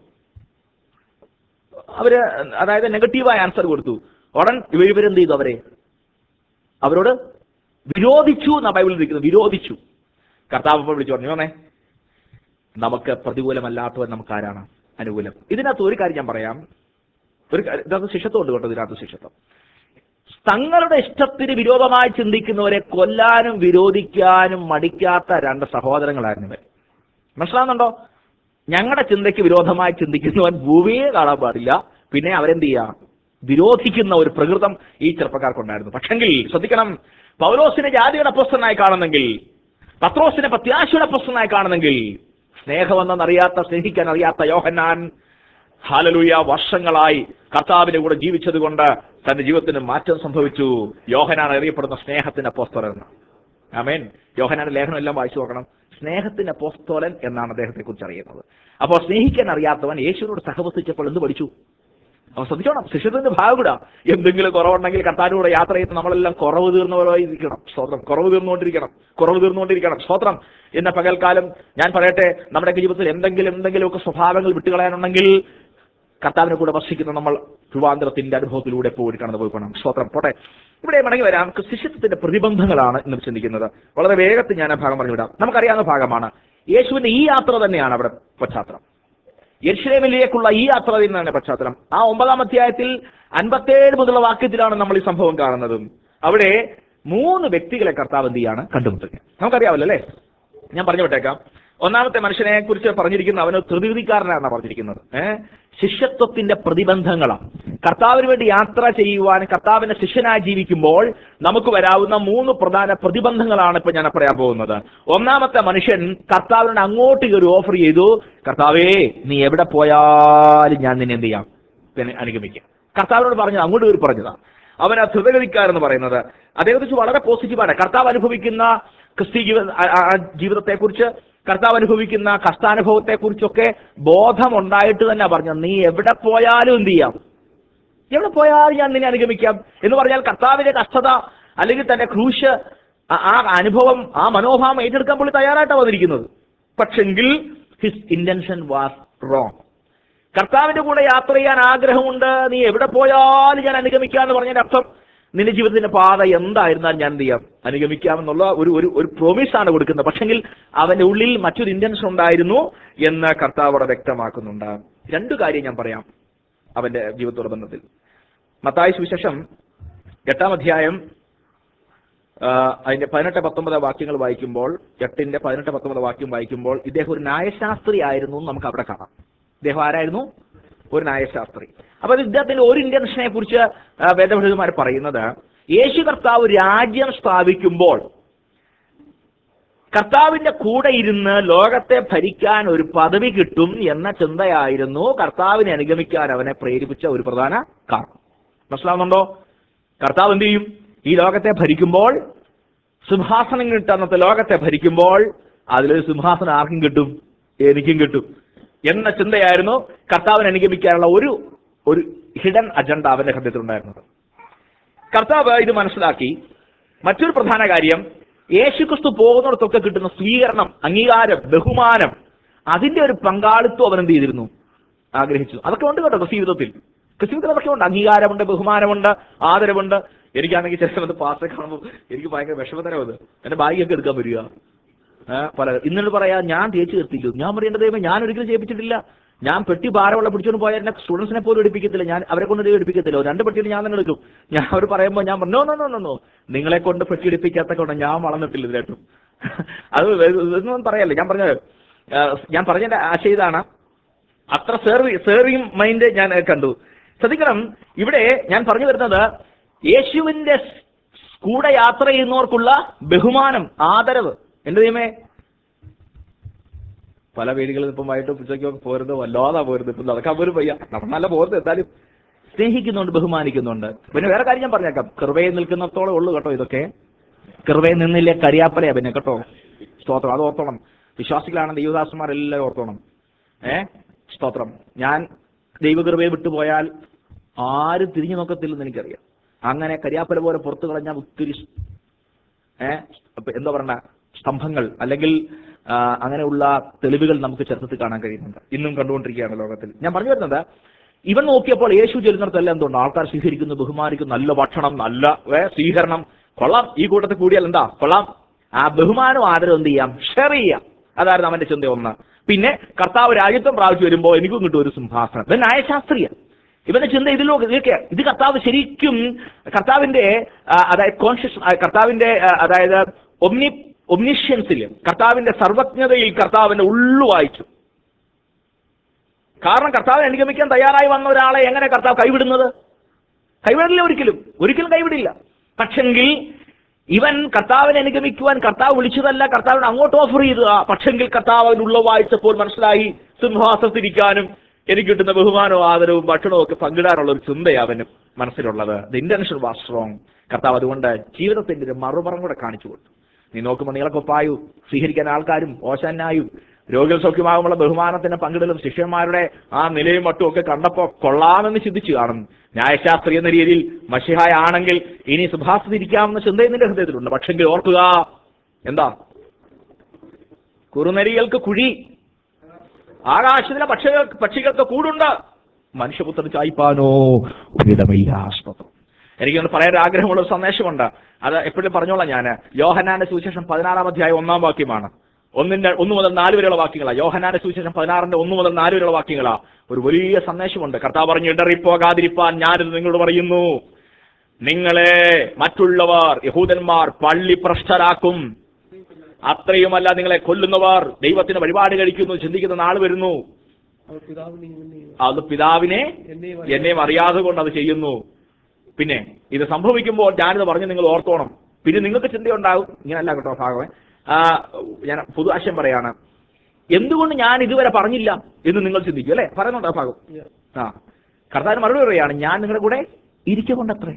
അവര് അതായത് നെഗറ്റീവായ ആൻസർ കൊടുത്തു ഉടൻ ഇവർ ഇവരെന്ത് ചെയ്തു അവരെ അവരോട് വിരോധിച്ചു എന്നാ ബൈബിളിൽ ഇരിക്കുന്നത് വിരോധിച്ചു കർത്താവ് ഇപ്പോൾ വിളിച്ചു പറഞ്ഞു വന്നേ നമുക്ക് പ്രതികൂലമല്ലാത്തവൻ നമുക്ക് ആരാണ് അനുകൂലം ഇതിനകത്ത് ഒരു കാര്യം ഞാൻ പറയാം ഒരു കാര്യം- ഇതിനകത്ത് ശിഷ്യത്വം ഉണ്ട് കേട്ടോ ഇതിനകത്ത് ശിഷ്യത്വം തങ്ങളുടെ ഇഷ്ടത്തിന് വിരോധമായി ചിന്തിക്കുന്നവരെ കൊല്ലാനും വിരോധിക്കാനും മടിക്കാത്ത രണ്ട് സഹോദരങ്ങളായിരുന്നു ഇവർ മനസ്സിലാവുന്നുണ്ടോ ഞങ്ങളുടെ ചിന്തയ്ക്ക് വിരോധമായി ചിന്തിക്കുന്നവൻ ഭൂമിയെ കാണാൻ പാടില്ല പിന്നെ അവരെന്ത് ചെയ്യാ വിരോധിക്കുന്ന ഒരു പ്രകൃതം ഈ ചെറുപ്പക്കാർക്കുണ്ടായിരുന്നു പക്ഷെങ്കിൽ ശ്രദ്ധിക്കണം പൗലോസിനെ ജാതിയുടെ അപ്പസ്തനായി കാണുന്നെങ്കിൽ പത്രോസിനെ പ്രത്യാശയുടെ അപ്പസ്തനായി കാണുന്നെങ്കിൽ സ്നേഹമെന്നറിയാത്ത സ്നേഹിക്കാൻ അറിയാത്ത യോഹന്നാൻ ഹാലലൂയ വർഷങ്ങളായി കർത്താവിന്റെ കൂടെ ജീവിച്ചത് കൊണ്ട് തന്റെ ജീവിതത്തിന് മാറ്റം സംഭവിച്ചു യോഹനാണ് അറിയപ്പെടുന്ന സ്നേഹത്തിന്റെ അപ്പോസ്തലൻ എന്ന് ആമേൻ യോഹനാന്റെ ലേഖനം എല്ലാം വായിച്ചു നോക്കണം സ്നേഹത്തിന്റെ പോസ്തോലൻ എന്നാണ് അദ്ദേഹത്തെ കുറിച്ച് അറിയുന്നത് അപ്പോൾ സ്നേഹിക്കാൻ അറിയാത്തവൻ യേശുവിനോട് സഹവസിച്ചപ്പോൾ എന്ത് പഠിച്ചു അപ്പൊ ശ്രദ്ധിച്ചോണം ശിഷ്യത്തിന്റെ ഭാഗം കൂടാ എന്തെങ്കിലും കുറവുണ്ടെങ്കിൽ കർത്താവിലൂടെ യാത്ര ചെയ്ത് നമ്മളെല്ലാം കുറവ് തീർന്നവരായി ഇരിക്കണം സ്തോത്രം കുറവ് തീർന്നുകൊണ്ടിരിക്കണം കുറവ് തീർന്നുകൊണ്ടിരിക്കണം സ്തോത്രം എന്ന പകൽക്കാലം ഞാൻ പറയട്ടെ നമ്മുടെ ജീവിതത്തിൽ എന്തെങ്കിലും എന്തെങ്കിലുമൊക്കെ സ്വഭാവങ്ങൾ വിട്ടുകളയാനുണ്ടെങ്കിൽ കർത്താവിനെ കൂടെ വസിക്കുന്ന നമ്മൾ രൂപാന്തരത്തിന്റെ അനുഭവത്തിലൂടെ പോയി കടന്നു പോയിക്കണം സ്തോത്രം പോട്ടെ ഇവിടെ മടങ്ങി വരാം ശിഷ്യത്വത്തിന്റെ പ്രതിബന്ധങ്ങളാണ് ഇന്ന് ചിന്തിക്കുന്നത് വളരെ വേഗത്തിൽ ഞാൻ ആ ഭാഗം പറഞ്ഞു വിടാം നമുക്കറിയാവുന്ന ഭാഗമാണ് യേശുവിന്റെ ഈ യാത്ര തന്നെയാണ് അവിടെ പശ്ചാത്തലം യെരുശലേമിലേക്കുള്ള ഈ യാത്ര തന്നെയാണ് പശ്ചാത്തലം ആ ഒമ്പതാം അധ്യായത്തിൽ അൻപത്തേഴ് മുതലുള്ള വാക്യത്തിലാണ് നമ്മൾ ഈ സംഭവം കാണുന്നത് അവിടെ മൂന്ന് വ്യക്തികളെ കർത്താവ് എന്ത് ചെയ്യാണ് കണ്ടുമുട്ടുക നമുക്കറിയാമല്ലോ അല്ലേ ഞാൻ പറഞ്ഞു വിട്ടേക്കാം ഒന്നാമത്തെ മനുഷ്യനെ കുറിച്ച് പറഞ്ഞിരിക്കുന്ന അവന് ത്രിവിധിക്കാരനാണ് പറഞ്ഞിരിക്കുന്നത് ഏഹ് ശിഷ്യത്വത്തിന്റെ പ്രതിബന്ധങ്ങളാണ് കർത്താവിന് വേണ്ടി യാത്ര ചെയ്യുവാൻ കർത്താവിന്റെ ശിഷ്യനായി ജീവിക്കുമ്പോൾ നമുക്ക് വരാവുന്ന മൂന്ന് പ്രധാന പ്രതിബന്ധങ്ങളാണ് ഇപ്പൊ ഞാൻ പറയാൻ പോകുന്നത് ഒന്നാമത്തെ മനുഷ്യൻ കർത്താവിനോട് അങ്ങോട്ട് ഒരു ഓഫർ ചെയ്തു കർത്താവേ നീ എവിടെ പോയാലും ഞാൻ നിന്നെ എന്ത് ചെയ്യാം പിന്നെ അനുഗമിക്കാം കർത്താവിനോട് പറഞ്ഞത് അങ്ങോട്ട് കയറി പറഞ്ഞതാ അവൻ ആ ധൃതഗതിക്കാരെന്ന് പറയുന്നത് അദ്ദേഹത്തെ വളരെ പോസിറ്റീവാണ് കർത്താവ് അനുഭവിക്കുന്ന ക്രിസ്തി ജീവിത ആ- ആ- ആ ജീവിതത്തെക്കുറിച്ച് കർത്താവ് അനുഭവിക്കുന്ന കഷ്ടാനുഭവത്തെക്കുറിച്ചൊക്കെ ബോധമുണ്ടായിട്ട് തന്നെ പറഞ്ഞു നീ എവിടെ പോയാലും എന്ത് ചെയ്യാം എവിടെ പോയാലും ഞാൻ നിന്നെ അനുഗമിക്കാം എന്ന് പറഞ്ഞാൽ കർത്താവിന്റെ കഷ്ടത അല്ലെങ്കിൽ തന്റെ ക്രൂശ് ആ- ആ അനുഭവം ആ മനോഭാവം ഏറ്റെടുക്കാൻ പുള്ളി തയ്യാറായിട്ടാണ് വന്നിരിക്കുന്നത് പക്ഷെങ്കിൽ ഹിസ് ഇന്റൻഷൻ വാസ് റോങ് കർത്താവിന്റെ കൂടെ യാത്ര ചെയ്യാൻ ആഗ്രഹമുണ്ട് നീ എവിടെ പോയാലും ഞാൻ അനുഗമിക്കാന്ന് പറഞ്ഞതിന്റെ അർത്ഥം നിന്റെ ജീവിതത്തിന്റെ പാത എന്തായിരുന്നാലും ഞാൻ എന്ത് ചെയ്യാം അനുഗമിക്കാമെന്നുള്ള ഒരു ഒരു ഒരു പ്രോമിസ് ആണ് കൊടുക്കുന്നത് പക്ഷെങ്കിൽ അവന്റെ ഉള്ളിൽ മറ്റൊരു ഇന്റൻഷൻ ഉണ്ടായിരുന്നു എന്ന് കർത്താവ് അവിടെ വ്യക്തമാക്കുന്നുണ്ട് രണ്ടു കാര്യം ഞാൻ പറയാം അവന്റെ ജീവിതത്തോട് ബന്ധത്തിൽ മത്തായ സുവിശേഷം എട്ടാം അധ്യായം ആ, അതിന്റെ പതിനെട്ട് പത്തൊമ്പത് വാക്യങ്ങൾ വായിക്കുമ്പോൾ എട്ടിന്റെ പതിനെട്ട് പത്തൊമ്പത് വാക്യം വായിക്കുമ്പോൾ ഇദ്ദേഹം ഒരു ന്യായശാസ്ത്രി ആയിരുന്നു എന്ന് നമുക്ക് അവിടെ കാണാം ഇദ്ദേഹം ആരായിരുന്നു ഒരു ന്യായശാസ്ത്രി അപ്പൊ ഇത് ഇദ്ദേഹത്തിന്റെ ഒരു ഇന്റൻഷനെ കുറിച്ച് ആ, വേദപണ്ഡിതന്മാർ പറയുന്നത് യേശു കർത്താവ് രാജ്യം സ്ഥാപിക്കുമ്പോൾ കർത്താവിന്റെ കൂടെ ഇരുന്ന് ലോകത്തെ ഭരിക്കാൻ ഒരു പദവി കിട്ടും എന്ന ചിന്തയായിരുന്നു കർത്താവിനെ അനുഗമിക്കാൻ അവനെ പ്രേരിപ്പിച്ച ഒരു പ്രധാന കാരണം മനസ്സിലാവുന്നുണ്ടോ കർത്താവ് എന്ത് ചെയ്യും ഈ ലോകത്തെ ഭരിക്കുമ്പോൾ സിംഹാസനം കിട്ടും അന്നത്തെ ലോകത്തെ ഭരിക്കുമ്പോൾ അതിലൊരു സിംഹാസനം ആർക്കും കിട്ടും എനിക്കും കിട്ടും എന്ന ചിന്തയായിരുന്നു കർത്താവിനെ അനുഗമിക്കാനുള്ള ഒരു ഒരു ഹിഡൻ അജണ്ട അവന്റെ ഹൃദയത്തിലുണ്ടായിരുന്നത് കർത്താവ് ഇത് മനസ്സിലാക്കി മറ്റൊരു പ്രധാന കാര്യം യേശുക്രിസ്തു പോകുന്നിടത്തൊക്കെ കിട്ടുന്ന സ്വീകരണം അംഗീകാരം ബഹുമാനം അതിന്റെ ഒരു പങ്കാളിത്വം അവൻ എന്ത് ചെയ്തിരുന്നു ആഗ്രഹിച്ചു അതൊക്കെ ഉണ്ട് കേട്ടോ ക്രിസ്തുവിധത്തിൽ ക്രിസ്തുവിധത്തിൽ അതൊക്കെ ഉണ്ട് അംഗീകാരമുണ്ട് ബഹുമാനമുണ്ട് ആദരവുണ്ട് എനിക്കാണെങ്കിൽ ചില സമയത്ത് പാസ്റ്ററെ കാണുമ്പോൾ എനിക്ക് ഭയങ്കര വിഷമതരം അത് എന്റെ ബാഗൊക്കെ എടുക്കാൻ വരിക ഏഹ് പല ഇന്നലെ പറയാ ഞാൻ തേച്ച് നിർത്തിക്കും ഞാൻ പറയേണ്ട ദൈവം ഞാൻ ഒരിക്കലും ചെയ്യിപ്പിച്ചിട്ടില്ല ഞാൻ പെട്ടി ഭാരമുള്ള പിടിച്ചോണ്ട് പോയാൽ എന്നെ സ്റ്റുഡൻസിനെ പോലും എടുപ്പിക്കത്തില്ല ഞാൻ അവരെ കൊണ്ട് ദൈവം എടുപ്പിക്കത്തില്ല രണ്ട് പെട്ടിയിൽ ഞാൻ തന്നെ എടുക്കും ഞാൻ അവർ പറയുമ്പോൾ ഞാൻ no no no no no നിങ്ങളെ കൊണ്ട് പെട്ടി എടുപ്പിക്കാത്ത കൊണ്ട് ഞാൻ വളർന്നിട്ടില്ല ഇതിലേട്ടും അത് ഇതൊന്നും പറയല്ലേ ഞാൻ പറഞ്ഞത് ഏഹ് ഞാൻ പറഞ്ഞതിന്റെ ആശയം ഇതാണ് അത്ര സേർവി സേർവിങ് മൈൻഡ് ഞാൻ ഏഹ് കണ്ടു ശ്രദ്ധിക്കണം ഇവിടെ ഞാൻ പറഞ്ഞു വരുന്നത് യേശുവിന്റെ സ് കൂടെ യാത്ര ചെയ്യുന്നവർക്കുള്ള ബഹുമാനം ആദരവ് എന്റെ ദൈവമേ പല വേദികളിൽ ഇപ്പം വൈകിട്ട് ഉച്ചയ്ക്കൊക്കെ പോരുന്നത് വല്ലാതാ പോരുന്നത് ഇപ്പം നടക്കാൻ പോലും വയ്യ നമ്മൾ നല്ല പോരുന്നത് എന്തായാലും സ്നേഹിക്കുന്നുണ്ട് ബഹുമാനിക്കുന്നുണ്ട് പിന്നെ വേറെ കാര്യം ഞാൻ പറഞ്ഞേക്കാം കൃപയിൽ നിൽക്കുന്നിടത്തോളം ഉള്ളു കേട്ടോ ഇതൊക്കെ കൃപയിൽ നിന്നില്ലേ കരിയാപ്പലയാ പിന്നെ കേട്ടോ സ്തോത്രം അത് ഓർത്തോണം വിശ്വാസികളാണ് ദൈവദാസന്മാർ എല്ലാവരും ഓർത്തോണം ഏ സ്തോത്രം ഞാൻ ദൈവകൃപയെ വിട്ടുപോയാൽ ആരും തിരിഞ്ഞു നോക്കത്തില്ലെന്ന് എനിക്കറിയാം അങ്ങനെ കരിയാപ്പല പോലെ പുറത്തു കളഞ്ഞാൽ ഒത്തിരി ഏഹ് എന്താ പറയണ്ട സ്തംഭങ്ങൾ അല്ലെങ്കിൽ ആ, അങ്ങനെയുള്ള തെളിവുകൾ നമുക്ക് ചരിത്രത്തിൽ കാണാൻ കഴിയുന്നുണ്ട് ഇന്നും കണ്ടുകൊണ്ടിരിക്കുകയാണ് ലോകത്തിൽ ഞാൻ പറഞ്ഞു വരുന്നത് ഇവൻ നോക്കിയപ്പോൾ യേശു ചെല്ലുന്നിടത്തെല്ലാം എന്തുണ്ട് ആൾക്കാർ സ്വീകരിക്കുന്നു ബഹുമാനിക്കുന്നു നല്ല ഭക്ഷണം നല്ല ഏ, സ്വീകരണം കൊള്ളാം ഈ കൂട്ടത്തിൽ കൂടിയാൽ എന്താ കൊള്ളാം ആ ബഹുമാനം ആദരവ് എന്ത് ചെയ്യാം ഷെയർ ചെയ്യാം അതായിരുന്നു അവന്റെ ചിന്ത ഒന്ന് പിന്നെ കർത്താവ് രാജ്യത്വം പ്രാപിച്ചു വരുമ്പോൾ എനിക്കും കിട്ടും ഒരു സിംഹാസനം ഇത് ന്യായശാസ്ത്രീയ ഇവന്റെ ചിന്ത ഇതിലോ ഇതൊക്കെ ഇത് കർത്താവ് ശരിക്കും കർത്താവിന്റെ ആ, അതായത് കോൺഷ്യസ് കർത്താവിന്റെ ആ, അതായത് ഒമ്നി ഒമ്നിഷ്യൻസിൽ കർത്താവിന്റെ സർവജ്ഞതയിൽ കർത്താവിന്റെ ഉള്ളു വായിച്ചു കാരണം കർത്താവിനെ അനുഗമിക്കാൻ തയ്യാറായി വന്ന ഒരാളെ എങ്ങനെ കർത്താവ് കൈവിടുന്നത് കൈവിടില്ല ഒരിക്കലും ഒരിക്കലും കൈവിടില്ല പക്ഷെങ്കിൽ ഇവൻ കർത്താവിനെ അനുഗമിക്കുവാൻ കർത്താവ് വിളിച്ചതല്ല കർത്താവിന് അങ്ങോട്ട് ഓഫർ ചെയ്തതാ പക്ഷെങ്കിൽ കർത്താവ് അതിനുള്ള വായിച്ചപ്പോൾ മനസ്സിലായി സിംഹാസനത്തിരിക്കാനും എനിക്ക് കിട്ടുന്ന ബഹുമാനവും ആദരവും ഭക്ഷണവും ഒക്കെ പങ്കിടാനുള്ള ഒരു ചിന്തയാണ് അവന് മനസ്സിലുള്ളത് ദ ഇന്റൻഷൻ വാസ് സ്ട്രോങ് കർത്താവ് അതുകൊണ്ട് ജീവിതത്തിന്റെ ഒരു മറുപറം കൂടെ കാണിച്ചു കൊടുത്തു നീ നോക്കുമ്പോൾ നീളക്കൊപ്പായും സ്വീകരിക്കാൻ ആൾക്കാരും ഓശന്നായും രോഗികൾ സൗഖ്യമാകുമ്പോൾ ബഹുമാനത്തിന് പങ്കിടലും ശിഷ്യന്മാരുടെ ആ നിലയും മട്ടും ഒക്കെ കണ്ടപ്പോ കൊള്ളാമെന്ന് ചിന്തിച്ചു കാണും ന്യായശാസ്ത്രി എന്ന രീതിയിൽ മഷിഹായ ആണെങ്കിൽ ഇനി സുഭാസിതിരിക്കാമെന്ന ചിന്തയും നിന്റെ ഹൃദയത്തിലുണ്ട് പക്ഷെങ്കിൽ ഓർക്കുക എന്താ കുറുനരികൾക്ക് കുഴി ആകാശത്തിലെ പക്ഷികൾ പക്ഷികൾക്ക് കൂടുണ്ട് മനുഷ്യപുത്രൻ ചായ്പാനോ ഒരിടമില്ല സ്തോത്രം എനിക്കൊന്ന് പറയാൻ ഒരു ആഗ്രഹമുള്ള ഒരു സന്ദേശമുണ്ട് അത് എപ്പോഴും പറഞ്ഞോളാം ഞാൻ യോഹനാന്റെ സുവിശേഷം പതിനാറാം അധ്യായം ഒന്നാം വാക്യമാണ് ഒന്നിന്റെ ഒന്ന് മുതൽ നാല് വരെയുള്ള വാക്യങ്ങളാ യോഹനാന്റെ സുവിശേഷം പതിനാറിന്റെ ഒന്ന് മുതൽ നാല് വരെയുള്ള വാക്യങ്ങളാ ഒരു വലിയ സന്ദേശമുണ്ട് കർത്താവ് പറഞ്ഞു ഇടറിപ്പോകാതിരിപ്പാൻ ഞാനിത് നിങ്ങളോട് പറയുന്നു നിങ്ങളെ മറ്റുള്ളവർ യഹൂദന്മാർ പള്ളി ഭ്രഷ്ടരാക്കും അത്രയുമല്ല നിങ്ങളെ കൊല്ലുന്നവർ ദൈവത്തിന് വഴിപാട് കഴിക്കുന്നു ചിന്തിക്കുന്ന നാൾ വരുന്നു അവർ പിതാവിനെയും എന്നെയും അത് പിതാവിനെ എന്നെയും എന്നെയും അറിയാതെ കൊണ്ട് അത് ചെയ്യുന്നു പിന്നെ ഇത് സംഭവിക്കുമ്പോൾ ഞാനിത് പറഞ്ഞ് നിങ്ങൾ ഓർത്തോണം പിന്നെ നിങ്ങൾക്ക് ചിന്തയുണ്ടാകും ഇങ്ങനല്ല കേട്ടോ ഭാഗവേ ആ, ഞാൻ പൊതു ആശയം പറയാണ് എന്തുകൊണ്ട് ഞാൻ ഇതുവരെ പറഞ്ഞില്ല എന്ന് നിങ്ങൾ ചിന്തിക്കും അല്ലെ പറയുന്നുണ്ടോ ആ ഭാഗം Yeah. ആ കർത്താവിന് മറുപടി പറയുകയാണ് ഞാൻ നിങ്ങളുടെ കൂടെ ഇരിക്കൊണ്ടത്രേ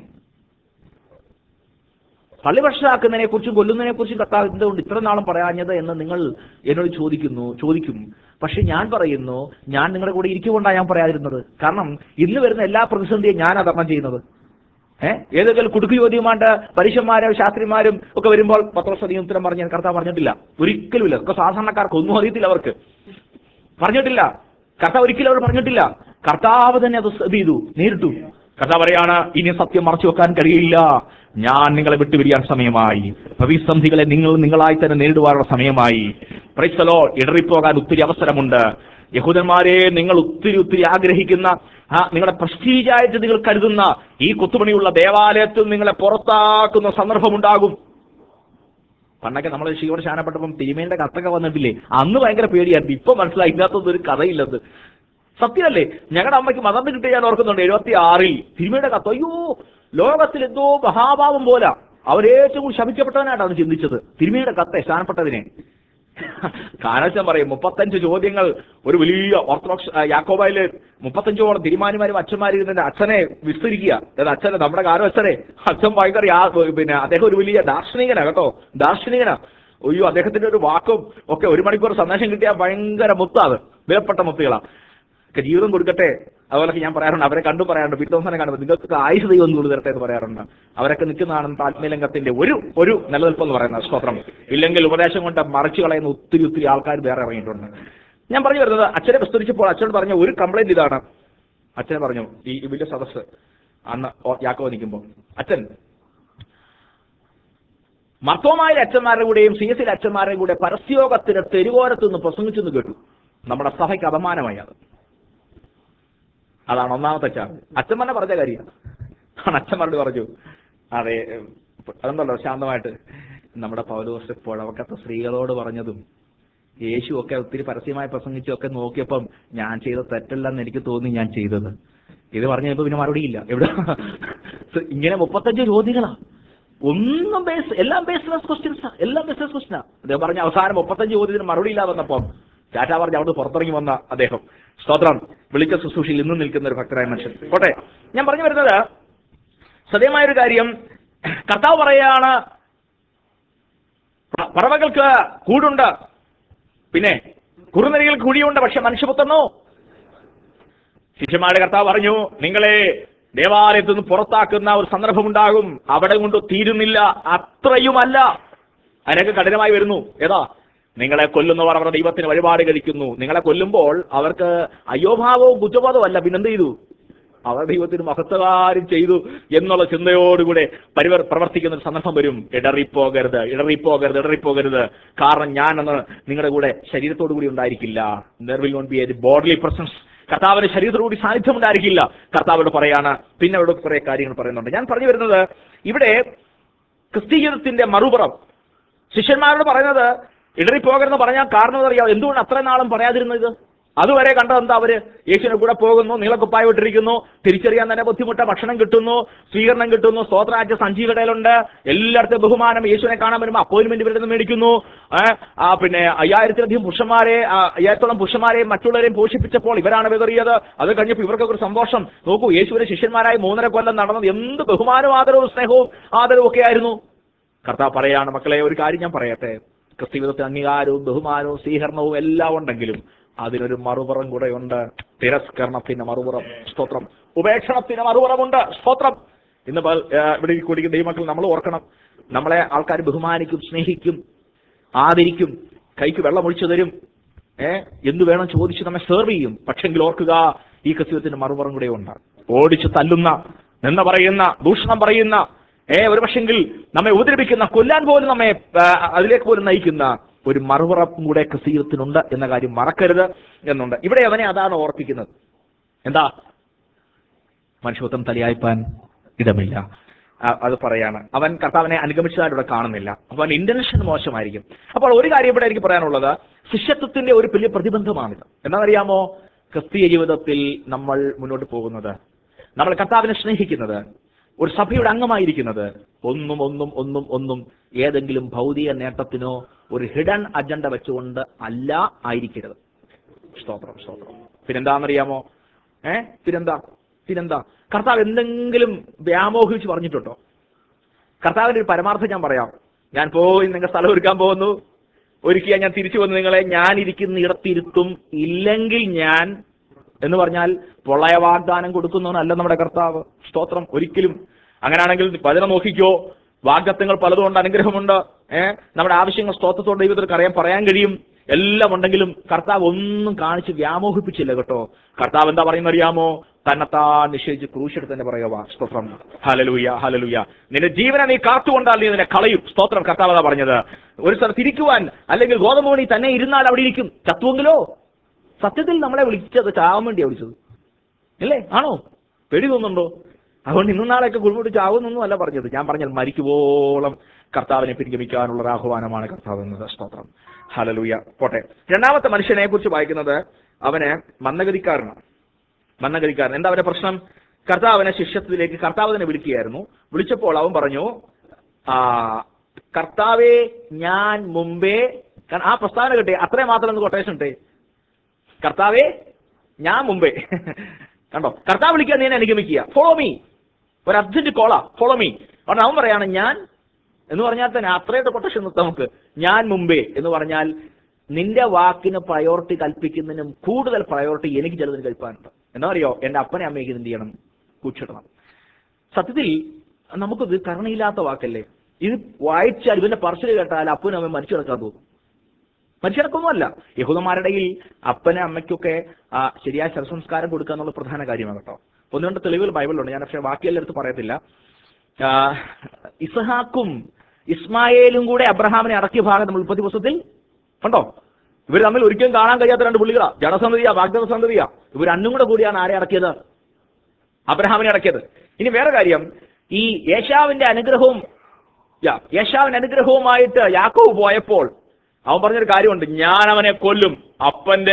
പള്ളി ഭക്ഷണമാക്കുന്നതിനെ കുറിച്ചും കൊല്ലുന്നതിനെ കുറിച്ചും കർത്താവ് എന്തുകൊണ്ട് ഇത്ര നാളും പറയാഞ്ഞത് എന്ന് നിങ്ങൾ എന്നോട് ചോദിക്കുന്നു ചോദിക്കും പക്ഷെ ഞാൻ പറയുന്നു ഞാൻ നിങ്ങളുടെ കൂടെ ഇരിക്കുകൊണ്ടാണ് ഞാൻ പറയാതിരുന്നത് കാരണം ഇന്ന് വരുന്ന എല്ലാ പ്രതിസന്ധിയും ഞാൻ തരണം ചെയ്യുന്നത് ഏഹ് ഏതെങ്കിലും കുടുക്ക് ചോദ്യമാണ്ട് പരീക്ഷന്മാരും ശാസ്ത്രിമാരും ഒക്കെ വരുമ്പോൾ പത്രോസധികം ഉത്തരം പറഞ്ഞ് ഞാൻ കർത്താവ് പറഞ്ഞിട്ടില്ല ഒരിക്കലുമില്ല ഒക്കെ സാധാരണക്കാർക്ക് ഒന്നും അറിയത്തില്ല അവർക്ക് പറഞ്ഞിട്ടില്ല കർത്താവ് ഒരിക്കലും അവർ പറഞ്ഞിട്ടില്ല കർത്താവ് തന്നെ അത് ഇത് ചെയ്തു നേരിട്ടു കർത്താവ് പറയാണ് ഇനി സത്യം മറച്ചു വെക്കാൻ കഴിയില്ല ഞാൻ നിങ്ങളെ വിട്ടുപിരിയാൻ സമയമായി പ്രതിസന്ധികളെ നിങ്ങൾ നിങ്ങളായി തന്നെ നേരിടുവാനുള്ള സമയമായി പ്രൈസലോ ഇടറിപ്പോകാൻ ഒത്തിരി അവസരമുണ്ട് യഹൂദന്മാരെ നിങ്ങൾ ഒത്തിരി ഒത്തിരി ആഗ്രഹിക്കുന്ന ആ നിങ്ങളുടെ പ്രസ്റ്റീജായിട്ട് നിങ്ങൾ കരുതുന്ന ഈ കൊത്തുപണിയുള്ള ദേവാലയത്തിൽ നിങ്ങളെ പുറത്താക്കുന്ന സന്ദർഭമുണ്ടാകും പണ്ടൊക്കെ നമ്മൾ ശിവൻ ശാനപ്പെട്ടപ്പം തിരുമേന്റെ കത്തൊക്കെ വന്നിട്ടില്ലേ അന്ന് ഭയങ്കര പേടിയായിരുന്നു ഇപ്പൊ മനസ്സിലായി ഇതിനകത്തൊന്നും ഒരു കഥയില്ലത് സത്യമല്ലേ ഞങ്ങളുടെ അമ്മയ്ക്ക് മതം കിട്ടിയ ഞാൻ ഓർക്കുന്നുണ്ട് എഴുപത്തി ആറിൽ തിരുമേന്റെ കത്ത് അയ്യോ ലോകത്തിൽ എന്തോ മഹാഭാവം പോലെ അവരേറ്റവും കൂടുതൽ ശപിക്കപ്പെട്ടവനായിട്ടാണ് ചിന്തിച്ചത് തിരുമേയുടെ കത്തെ സ്ഥാനപ്പെട്ടതിനെ കാനച്ചൻ പറയും മുപ്പത്തഞ്ച് ചോദ്യങ്ങൾ ഒരു വലിയ ഓർത്തഡോക്സ് ആ, യാക്കോബായില് മുപ്പത്തഞ്ചോളം തിരുമാനിമാരും അച്ഛന്മാരും ഇരുന്നിട്ട് അച്ഛനെ വിസ്തരിക്കുക അതായത് അച്ഛനെ നമ്മുടെ കാരം അച്ഛനെ അച്ഛൻ ഭയങ്കര യാ- പിന്നെ അദ്ദേഹം ഒരു വലിയ ദാർശനികനാ കേട്ടോ ദാർശനികനാ അയ്യോ അദ്ദേഹത്തിന്റെ ഒരു വാക്കും ഒക്കെ ഒരു മണിക്കൂർ സന്ദേശം കിട്ടിയാൽ ഭയങ്കര മുത്താണ് വിലപ്പെട്ട മുത്തുകളാ ഒക്കെ ജീവിതം കൊടുക്കട്ടെ അതുപോലൊക്കെ ഞാൻ പറയാറുണ്ട് അവരെ കണ്ടു പറയാറുണ്ട് വിദ്വാസനെ കാണുമ്പോൾ നിങ്ങൾക്ക് ആയുഷ് ദൈവം കൂടുതൽ തരട്ടെ എന്ന് പറയാറുണ്ട് അവരൊക്കെ നിൽക്കുന്നതാണ് താത്മീയലിംഗത്തിന്റെ ഒരു ഒരു നിലനിൽപ്പ് എന്ന് പറയുന്നത് സ്തോത്രം ഇല്ലെങ്കിൽ ഉപദേശം കൊണ്ട് മറിച്ചു കളയുന്ന ഒത്തിരി ഒത്തിരി ആൾക്കാർ വേറെ ഇറങ്ങിയിട്ടുണ്ട് ഞാൻ പറഞ്ഞു വരുന്നത് അച്ഛനെ വിസ്തരിച്ചപ്പോൾ അച്ഛനോട് പറഞ്ഞ ഒരു കംപ്ലൈന്റ് ഇതാണ് അച്ഛനെ പറഞ്ഞു ഈ ഈ വലിയ സദസ്സ് അന്ന് ഓ- യാക്കോ നിൽക്കുമ്പോൾ അച്ഛൻ മർത്തോമായിലെ അച്ഛന്മാരുടെ കൂടെയും സി എസിലെ അച്ഛന്മാരുടെയും കൂടെ പരസ്യോഗത്തിന് തെരുവോരത്ത് നിന്ന് പ്രസംഗിച്ചെന്ന് കേട്ടു നമ്മുടെ സഭയ്ക്ക് അപമാനമായി അത് അതാണ് ഒന്നാമത്തെ ചാർജ് അച്ഛൻ തന്നെ പറഞ്ഞ കാര്യം ആണ് അച്ഛന്മാരോട് പറഞ്ഞു അതെ ഏഹ്, അതെന്തല്ലോ ശാന്തമായിട്ട് നമ്മുടെ പൗലോസ് പുഴവക്കത്തെ സ്ത്രീകളോട് പറഞ്ഞതും യേശു ഒക്കെ ഒത്തിരി പരസ്യമായി പ്രസംഗിച്ചൊക്കെ നോക്കിയപ്പം ഞാൻ ചെയ്ത തെറ്റല്ലെന്ന് എനിക്ക് തോന്നി ഞാൻ ചെയ്തത് ഇത് പറഞ്ഞപ്പോ പിന്നെ മറുപടിയില്ല എവിടെ ഇങ്ങനെ മുപ്പത്തഞ്ച് ചോദ്യങ്ങളാ ഒന്നും ബേസ് എല്ലാം ബേസ്ലെസ് ക്വസ്റ്റ്യൻസാ എല്ലാം ബേസ്ലെസ് ക്വസ്റ്റ്യനാ അദ്ദേഹം പറഞ്ഞ അവസാനം മുപ്പത്തഞ്ച് ചോദ്യത്തിന് മറുപടി ഇല്ല വന്നപ്പം ടാറ്റ പറഞ്ഞ് അവിടെ പുറത്തിറങ്ങി വന്ന അദ്ദേഹം സ്തോത്രം വിളിച്ച ശുശ്രൂഷയിൽ ഇന്നും നിൽക്കുന്ന ഒരു ഭക്തരായ മനുഷ്യൻ പോട്ടെ ഞാൻ പറഞ്ഞു വരുന്നത് സത്യമായൊരു കാര്യം കർത്താവ് പറയാണ് പ- പറവകൾക്ക് കൂടുണ്ട് പിന്നെ കുറുനരികൾക്ക് കുഴിയുണ്ട് പക്ഷെ മനുഷ്യപുത്രനോ ശിഷ്യന്മാരുടെ കർത്താവ് പറഞ്ഞു നിങ്ങളെ ദേവാലയത്തിൽ നിന്ന് പുറത്താക്കുന്ന ഒരു സന്ദർഭമുണ്ടാകും അവിടെ കൊണ്ട് തീരുന്നില്ല അത്രയുമല്ല അതിനൊക്കെ കഠിനമായി വരുന്നു ഏതാ നിങ്ങളെ കൊല്ലുന്നവർ അവരുടെ ദൈവത്തിന് വഴിപാട് കഴിക്കുന്നു നിങ്ങളെ കൊല്ലുമ്പോൾ അവർക്ക് അയ്യോഭാവവും കുറ്റബോധവും അല്ല പിന്നെന്ത് ചെയ്തു അവർ ദൈവത്തിന് മഹത്വകാര്യം ചെയ്തു എന്നുള്ള ചിന്തയോടുകൂടെ പരിവർ പ്രവർത്തിക്കുന്ന ഒരു സന്ദർഭം വരും ഇടറിപ്പോകരുത് ഇടറിപ്പോകരുത് ഇടറിപ്പോകരുത് കാരണം ഞാൻ അന്ന് നിങ്ങളുടെ കൂടെ ശരീരത്തോടു കൂടി ഉണ്ടായിരിക്കില്ല there will not be a bodily presence കർത്താവിന്റെ ശരീരത്തോടു കൂടി സാന്നിധ്യം ഉണ്ടായിരിക്കില്ല കർത്താവോട് പറയാണ് പിന്നെ അവിടെ കുറെ കാര്യങ്ങൾ പറയുന്നുണ്ട് ഞാൻ പറഞ്ഞു വരുന്നത് ഇവിടെ ക്രിസ്തീയത്തിന്റെ മറുപുറം ശിഷ്യന്മാരോട് പറയുന്നത് ഇടറിപ്പോകരുതെന്ന് പറഞ്ഞാൽ കാരണം അറിയാം എന്തുകൊണ്ട് അത്ര നാളും പറയാതിരുന്നത് അതുവരെ കണ്ടത് എന്താ അവര് യേശുവിന്റെ കൂടെ പോകുന്നു നീളക്കുപ്പായ വിട്ടിരിക്കുന്നു തിരിച്ചറിയാൻ തന്നെ ബുദ്ധിമുട്ട ഭക്ഷണം കിട്ടുന്നു സ്വീകരണം കിട്ടുന്നു സ്തോത്രാജ്യ സഞ്ജീവടയിലുണ്ട് എല്ലായിടത്തും ബഹുമാനം യേശുവിനെ കാണാൻ വരുമ്പോൾ അപ്പോയിന്റ്മെന്റ് ഇവരുടെ നിന്ന് മേടിക്കുന്നു ഏ, ആ പിന്നെ അയ്യായിരത്തിലധികം പുരുഷന്മാരെ ആ, അയ്യായിരത്തോളം പുരുഷന്മാരെയും മറ്റുള്ളവരെയും പോഷിപ്പിച്ചപ്പോൾ ഇവരാണ് വിതറിയത് അത് കഴിഞ്ഞപ്പോൾ ഇവർക്കൊക്കെ ഒരു സന്തോഷം നോക്കൂ യേശുവിന്റെ ശിഷ്യന്മാരായി മൂന്നര കൊല്ലം നടന്നത് എന്ത് ബഹുമാനവും ആദരവും സ്നേഹവും ആദരവും ഒക്കെ ആയിരുന്നു കർത്താവ് പറയാണ് മക്കളെ ഒരു കാര്യം ഞാൻ പറയട്ടെ ക്രിസ്തുവിധത്തിൽ അംഗീകാരവും ബഹുമാനവും സ്വീകരണവും എല്ലാം ഉണ്ടെങ്കിലും അതിനൊരു മറുപുറം കൂടെ ഉണ്ട് തിരസ്കരണത്തിന് മറുപുറം സ്തോത്രം ഉപേക്ഷണത്തിന് മറുപുറമുണ്ട് സ്തോത്രം ഇന്ന് പല- ആ, ഇവിടെ ഈ കൂടിക്കുന്ന ദൈവമക്കൾ നമ്മൾ ഓർക്കണം നമ്മളെ ആൾക്കാർ ബഹുമാനിക്കും സ്നേഹിക്കും ആദരിക്കും കൈക്ക് വെള്ളം ഒഴിച്ചു തരും ഏ എന്ത് വേണം ചോദിച്ച് നമ്മെ സെർവ് ചെയ്യും പക്ഷെങ്കിൽ ഓർക്കുക ഈ ക്രിസ്തുവത്തിന് മറുപുറം കൂടെ ഉണ്ട് ഓടിച്ച് തല്ലുന്ന നിന്ന് പറയുന്ന ദൂഷണം പറയുന്ന ഏ ഒരു പക്ഷെങ്കിൽ നമ്മെ ഉപദ്രവിക്കുന്ന കൊല്ലാൻ പോലും നമ്മെ ആ, അതിലേക്ക് പോലും നയിക്കുന്ന ഒരു മറുപുറം കൂടെ ക്രിസ്തീയത്തിനുണ്ട് എന്ന കാര്യം മറക്കരുത് എന്നുണ്ട് ഇവിടെ അവനെ അതാണ് ഓർപ്പിക്കുന്നത് എന്താ മനുഷ്യത്വം തലയായ്പാൻ ഇടമില്ല ആ, അത് പറയാണ് അവൻ കർത്താവിനെ അനുഗമിച്ചതായിട്ട് ഇവിടെ കാണുന്നില്ല അപ്പൊ അവൻ ഇന്റൻഷൻ മോശമായിരിക്കും അപ്പോൾ ഒരു കാര്യം ഇവിടെ എനിക്ക് പറയാനുള്ളത് ശിഷ്യത്വത്തിന്റെ ഒരു വലിയ പ്രതിബന്ധമാണിത് എന്താണെന്നറിയാമോ ക്രിസ്തീയ ജീവിതത്തിൽ നമ്മൾ മുന്നോട്ട് പോകുന്നത് നമ്മൾ കർത്താവിനെ സ്നേഹിക്കുന്നത് ഒരു സഭയുടെ അംഗമായിരിക്കുന്നത് ഒന്നും ഒന്നും ഒന്നും ഒന്നും ഏതെങ്കിലും ഭൗതിക നേട്ടത്തിനോ ഒരു ഹിഡൻ അജണ്ട വെച്ചുകൊണ്ട് അല്ല ആയിരിക്കരുത് സ്തോത്രം സ്തോത്രം പിന്നെന്താണെന്നറിയാമോ ഏ പിന്നെന്താ പിന്നെന്താ കർത്താവ് എന്തെങ്കിലും വ്യാമോഹിച്ച് പറഞ്ഞിട്ടുണ്ടോ കർത്താവിന്റെ ഒരു പരമാർത്ഥം ഞാൻ പറയാം ഞാൻ പോയി നിങ്ങൾ സ്ഥലം ഒരുക്കാൻ പോകുന്നു ഒരുക്കിയാ ഞാൻ തിരിച്ചു വന്ന് നിങ്ങളെ ഞാൻ ഇരിക്കുന്ന ഇടത്തിരുത്തും ഇല്ലെങ്കിൽ ഞാൻ എന്ന് പറഞ്ഞാൽ പൊള്ളയ വാഗ്ദാനം കൊടുക്കുന്നവനല്ല നമ്മുടെ കർത്താവ് സ്തോത്രം ഒരിക്കലും അങ്ങനെയാണെങ്കിൽ വചനം നോക്കിക്കോ വാഗ്ദത്തങ്ങൾ പലതുകൊണ്ട് അനുഗ്രഹമുണ്ട് ഏഹ് നമ്മുടെ ആവശ്യങ്ങൾ സ്തോത്രത്തോടെ ദൈവത്തിന് അറിയാൻ പറയാൻ കഴിയും എല്ലാം ഉണ്ടെങ്കിലും കർത്താവ് ഒന്നും കാണിച്ച് വ്യാമോഹിപ്പിച്ചില്ല കേട്ടോ കർത്താവ് എന്താ പറയുന്ന അറിയാമോ തന്നെത്താൻ നിശ്ചയിച്ച് ക്രൂശെടുത്ത് തന്നെ പറയുക സ്തോത്രം ഹലലൂയ ഹലലൂയ നിന്റെ ജീവനെ നീ കാത്തുകൊണ്ടാൽ നീ നിന്നെ കളയും സ്തോത്രം കർത്താവ് അതാ പറഞ്ഞത് ഒരു സ്ഥലത്ത് ഇരിക്കുവാൻ അല്ലെങ്കിൽ ഗോതമ്പ് മണി തന്നെ ഇരുന്നാൽ അവിടെ ഇരിക്കും ചത്തുവെങ്കിലോ സത്യത്തിൽ നമ്മളെ വിളിച്ചത് ചാവാൻ വേണ്ടിയാ വിളിച്ചത് അല്ലേ ആണോ പേടി തോന്നുന്നുണ്ടോ അതുകൊണ്ട് ഇന്നും നാളെയൊക്കെ കുടുംബത്തിൽ ചാവുന്നൊന്നും അല്ല പറഞ്ഞത് ഞാൻ പറഞ്ഞാൽ മരിക്കുവോളം കർത്താവിനെ പിൻഗമിക്കാനുള്ള ഒരു ആഹ്വാനമാണ് കർത്താവ് എന്നത് സ്തോത്രം ഹലലൂയ പോട്ടെ രണ്ടാമത്തെ മനുഷ്യനെ കുറിച്ച് വായിക്കുന്നത് അവന് മന്ദഗതിക്കാരനാണ് മന്ദഗതിക്കാരൻ എന്താ അവന്റെ പ്രശ്നം കർത്താവിനെ ശിഷ്യത്വത്തിലേക്ക് കർത്താവ് തന്നെ വിളിക്കുകയായിരുന്നു വിളിച്ചപ്പോൾ അവൻ പറഞ്ഞു ആ കർത്താവെ ഞാൻ മുമ്പേ കാരണം ആ പ്രസ്താവന കിട്ടേ അത്രയും മാത്രം ഒന്ന് കൊട്ടേഷൻ ഇട്ടേ കർത്താവെ ഞാൻ മുമ്പേ കണ്ടോ കർത്താവ് വിളിക്കാൻ നീ എന്നെ അനുഗമിക്കുക ഫോളോ മീ ഒരു അർജന്റ് കോളാ ഫോളോ മീ കാരണം അവൻ പറയാണ് ഞാൻ എന്ന് പറഞ്ഞാൽ തന്നെ അത്രയുടെ കൊട്ടേഷൻ നിർത്താം നമുക്ക് ഞാൻ മുമ്പേ എന്ന് പറഞ്ഞാൽ നിന്റെ വാക്കിന് പ്രയോറിറ്റി കൽപ്പിക്കുന്നതിനും കൂടുതൽ പ്രയോറിറ്റി എനിക്ക് ചിലതിന് കൽപ്പാനുണ്ട് എന്താ അറിയോ എന്റെ അപ്പനെ അമ്മയ്ക്ക് എന്ത് ചെയ്യണം കൂച്ചിടണം സത്യത്തിൽ നമുക്കിത് കരുണയില്ലാത്ത വാക്കല്ലേ ഇത് വായിച്ചാൽ ഇവന്റെ പറച്ചിൽ കേട്ടാൽ അപ്പനും അമ്മ മരിച്ചു കിടക്കാൻ തോന്നും മനുഷ്യർക്കൊന്നുമല്ല യഹൂദന്മാരുടെ ഇടയിൽ അപ്പനും അമ്മയ്ക്കൊക്കെ ആ, ശരിയായ ശവസംസ്കാരം കൊടുക്കുക എന്നുള്ള പ്രധാന കാര്യമാണ് കേട്ടോ ഒന്ന് രണ്ട് തെളിവുകൾ ബൈബിളിലുണ്ട് ഞാൻ പക്ഷേ ബാക്കിയെല്ലാം എടുത്ത് പറയത്തില്ല ആ, ഇസ്ഹാക്കും ഇസ്മായേലും കൂടെ അബ്രഹാമിനെ അടക്കിയ ഭാഗം നമ്മൾ ഉൽപ്പത്തി പുസ്തകത്തിൽ കണ്ടോ ഇവർ തമ്മിൽ ഒരിക്കലും കാണാൻ കഴിയാത്ത രണ്ട് പുള്ളികളാ ജനസന്ധതിയാ വാഗ്ദത്ത സന്ധതിയാ ഇവർ രണ്ടും കൂടെ കൂടിയാണ് ആരെ അടക്കിയത് അബ്രഹാമിനെ അടക്കിയത് ഇനി വേറെ കാര്യം ഈ യേശാവിന്റെ അനുഗ്രഹവും യാ, യേശാവിന്റെ അനുഗ്രഹവുമായിട്ട് യാക്കോവ് പോയപ്പോൾ അവൻ പറഞ്ഞൊരു കാര്യമുണ്ട് ഞാൻ അവനെ കൊല്ലും അപ്പന്റെ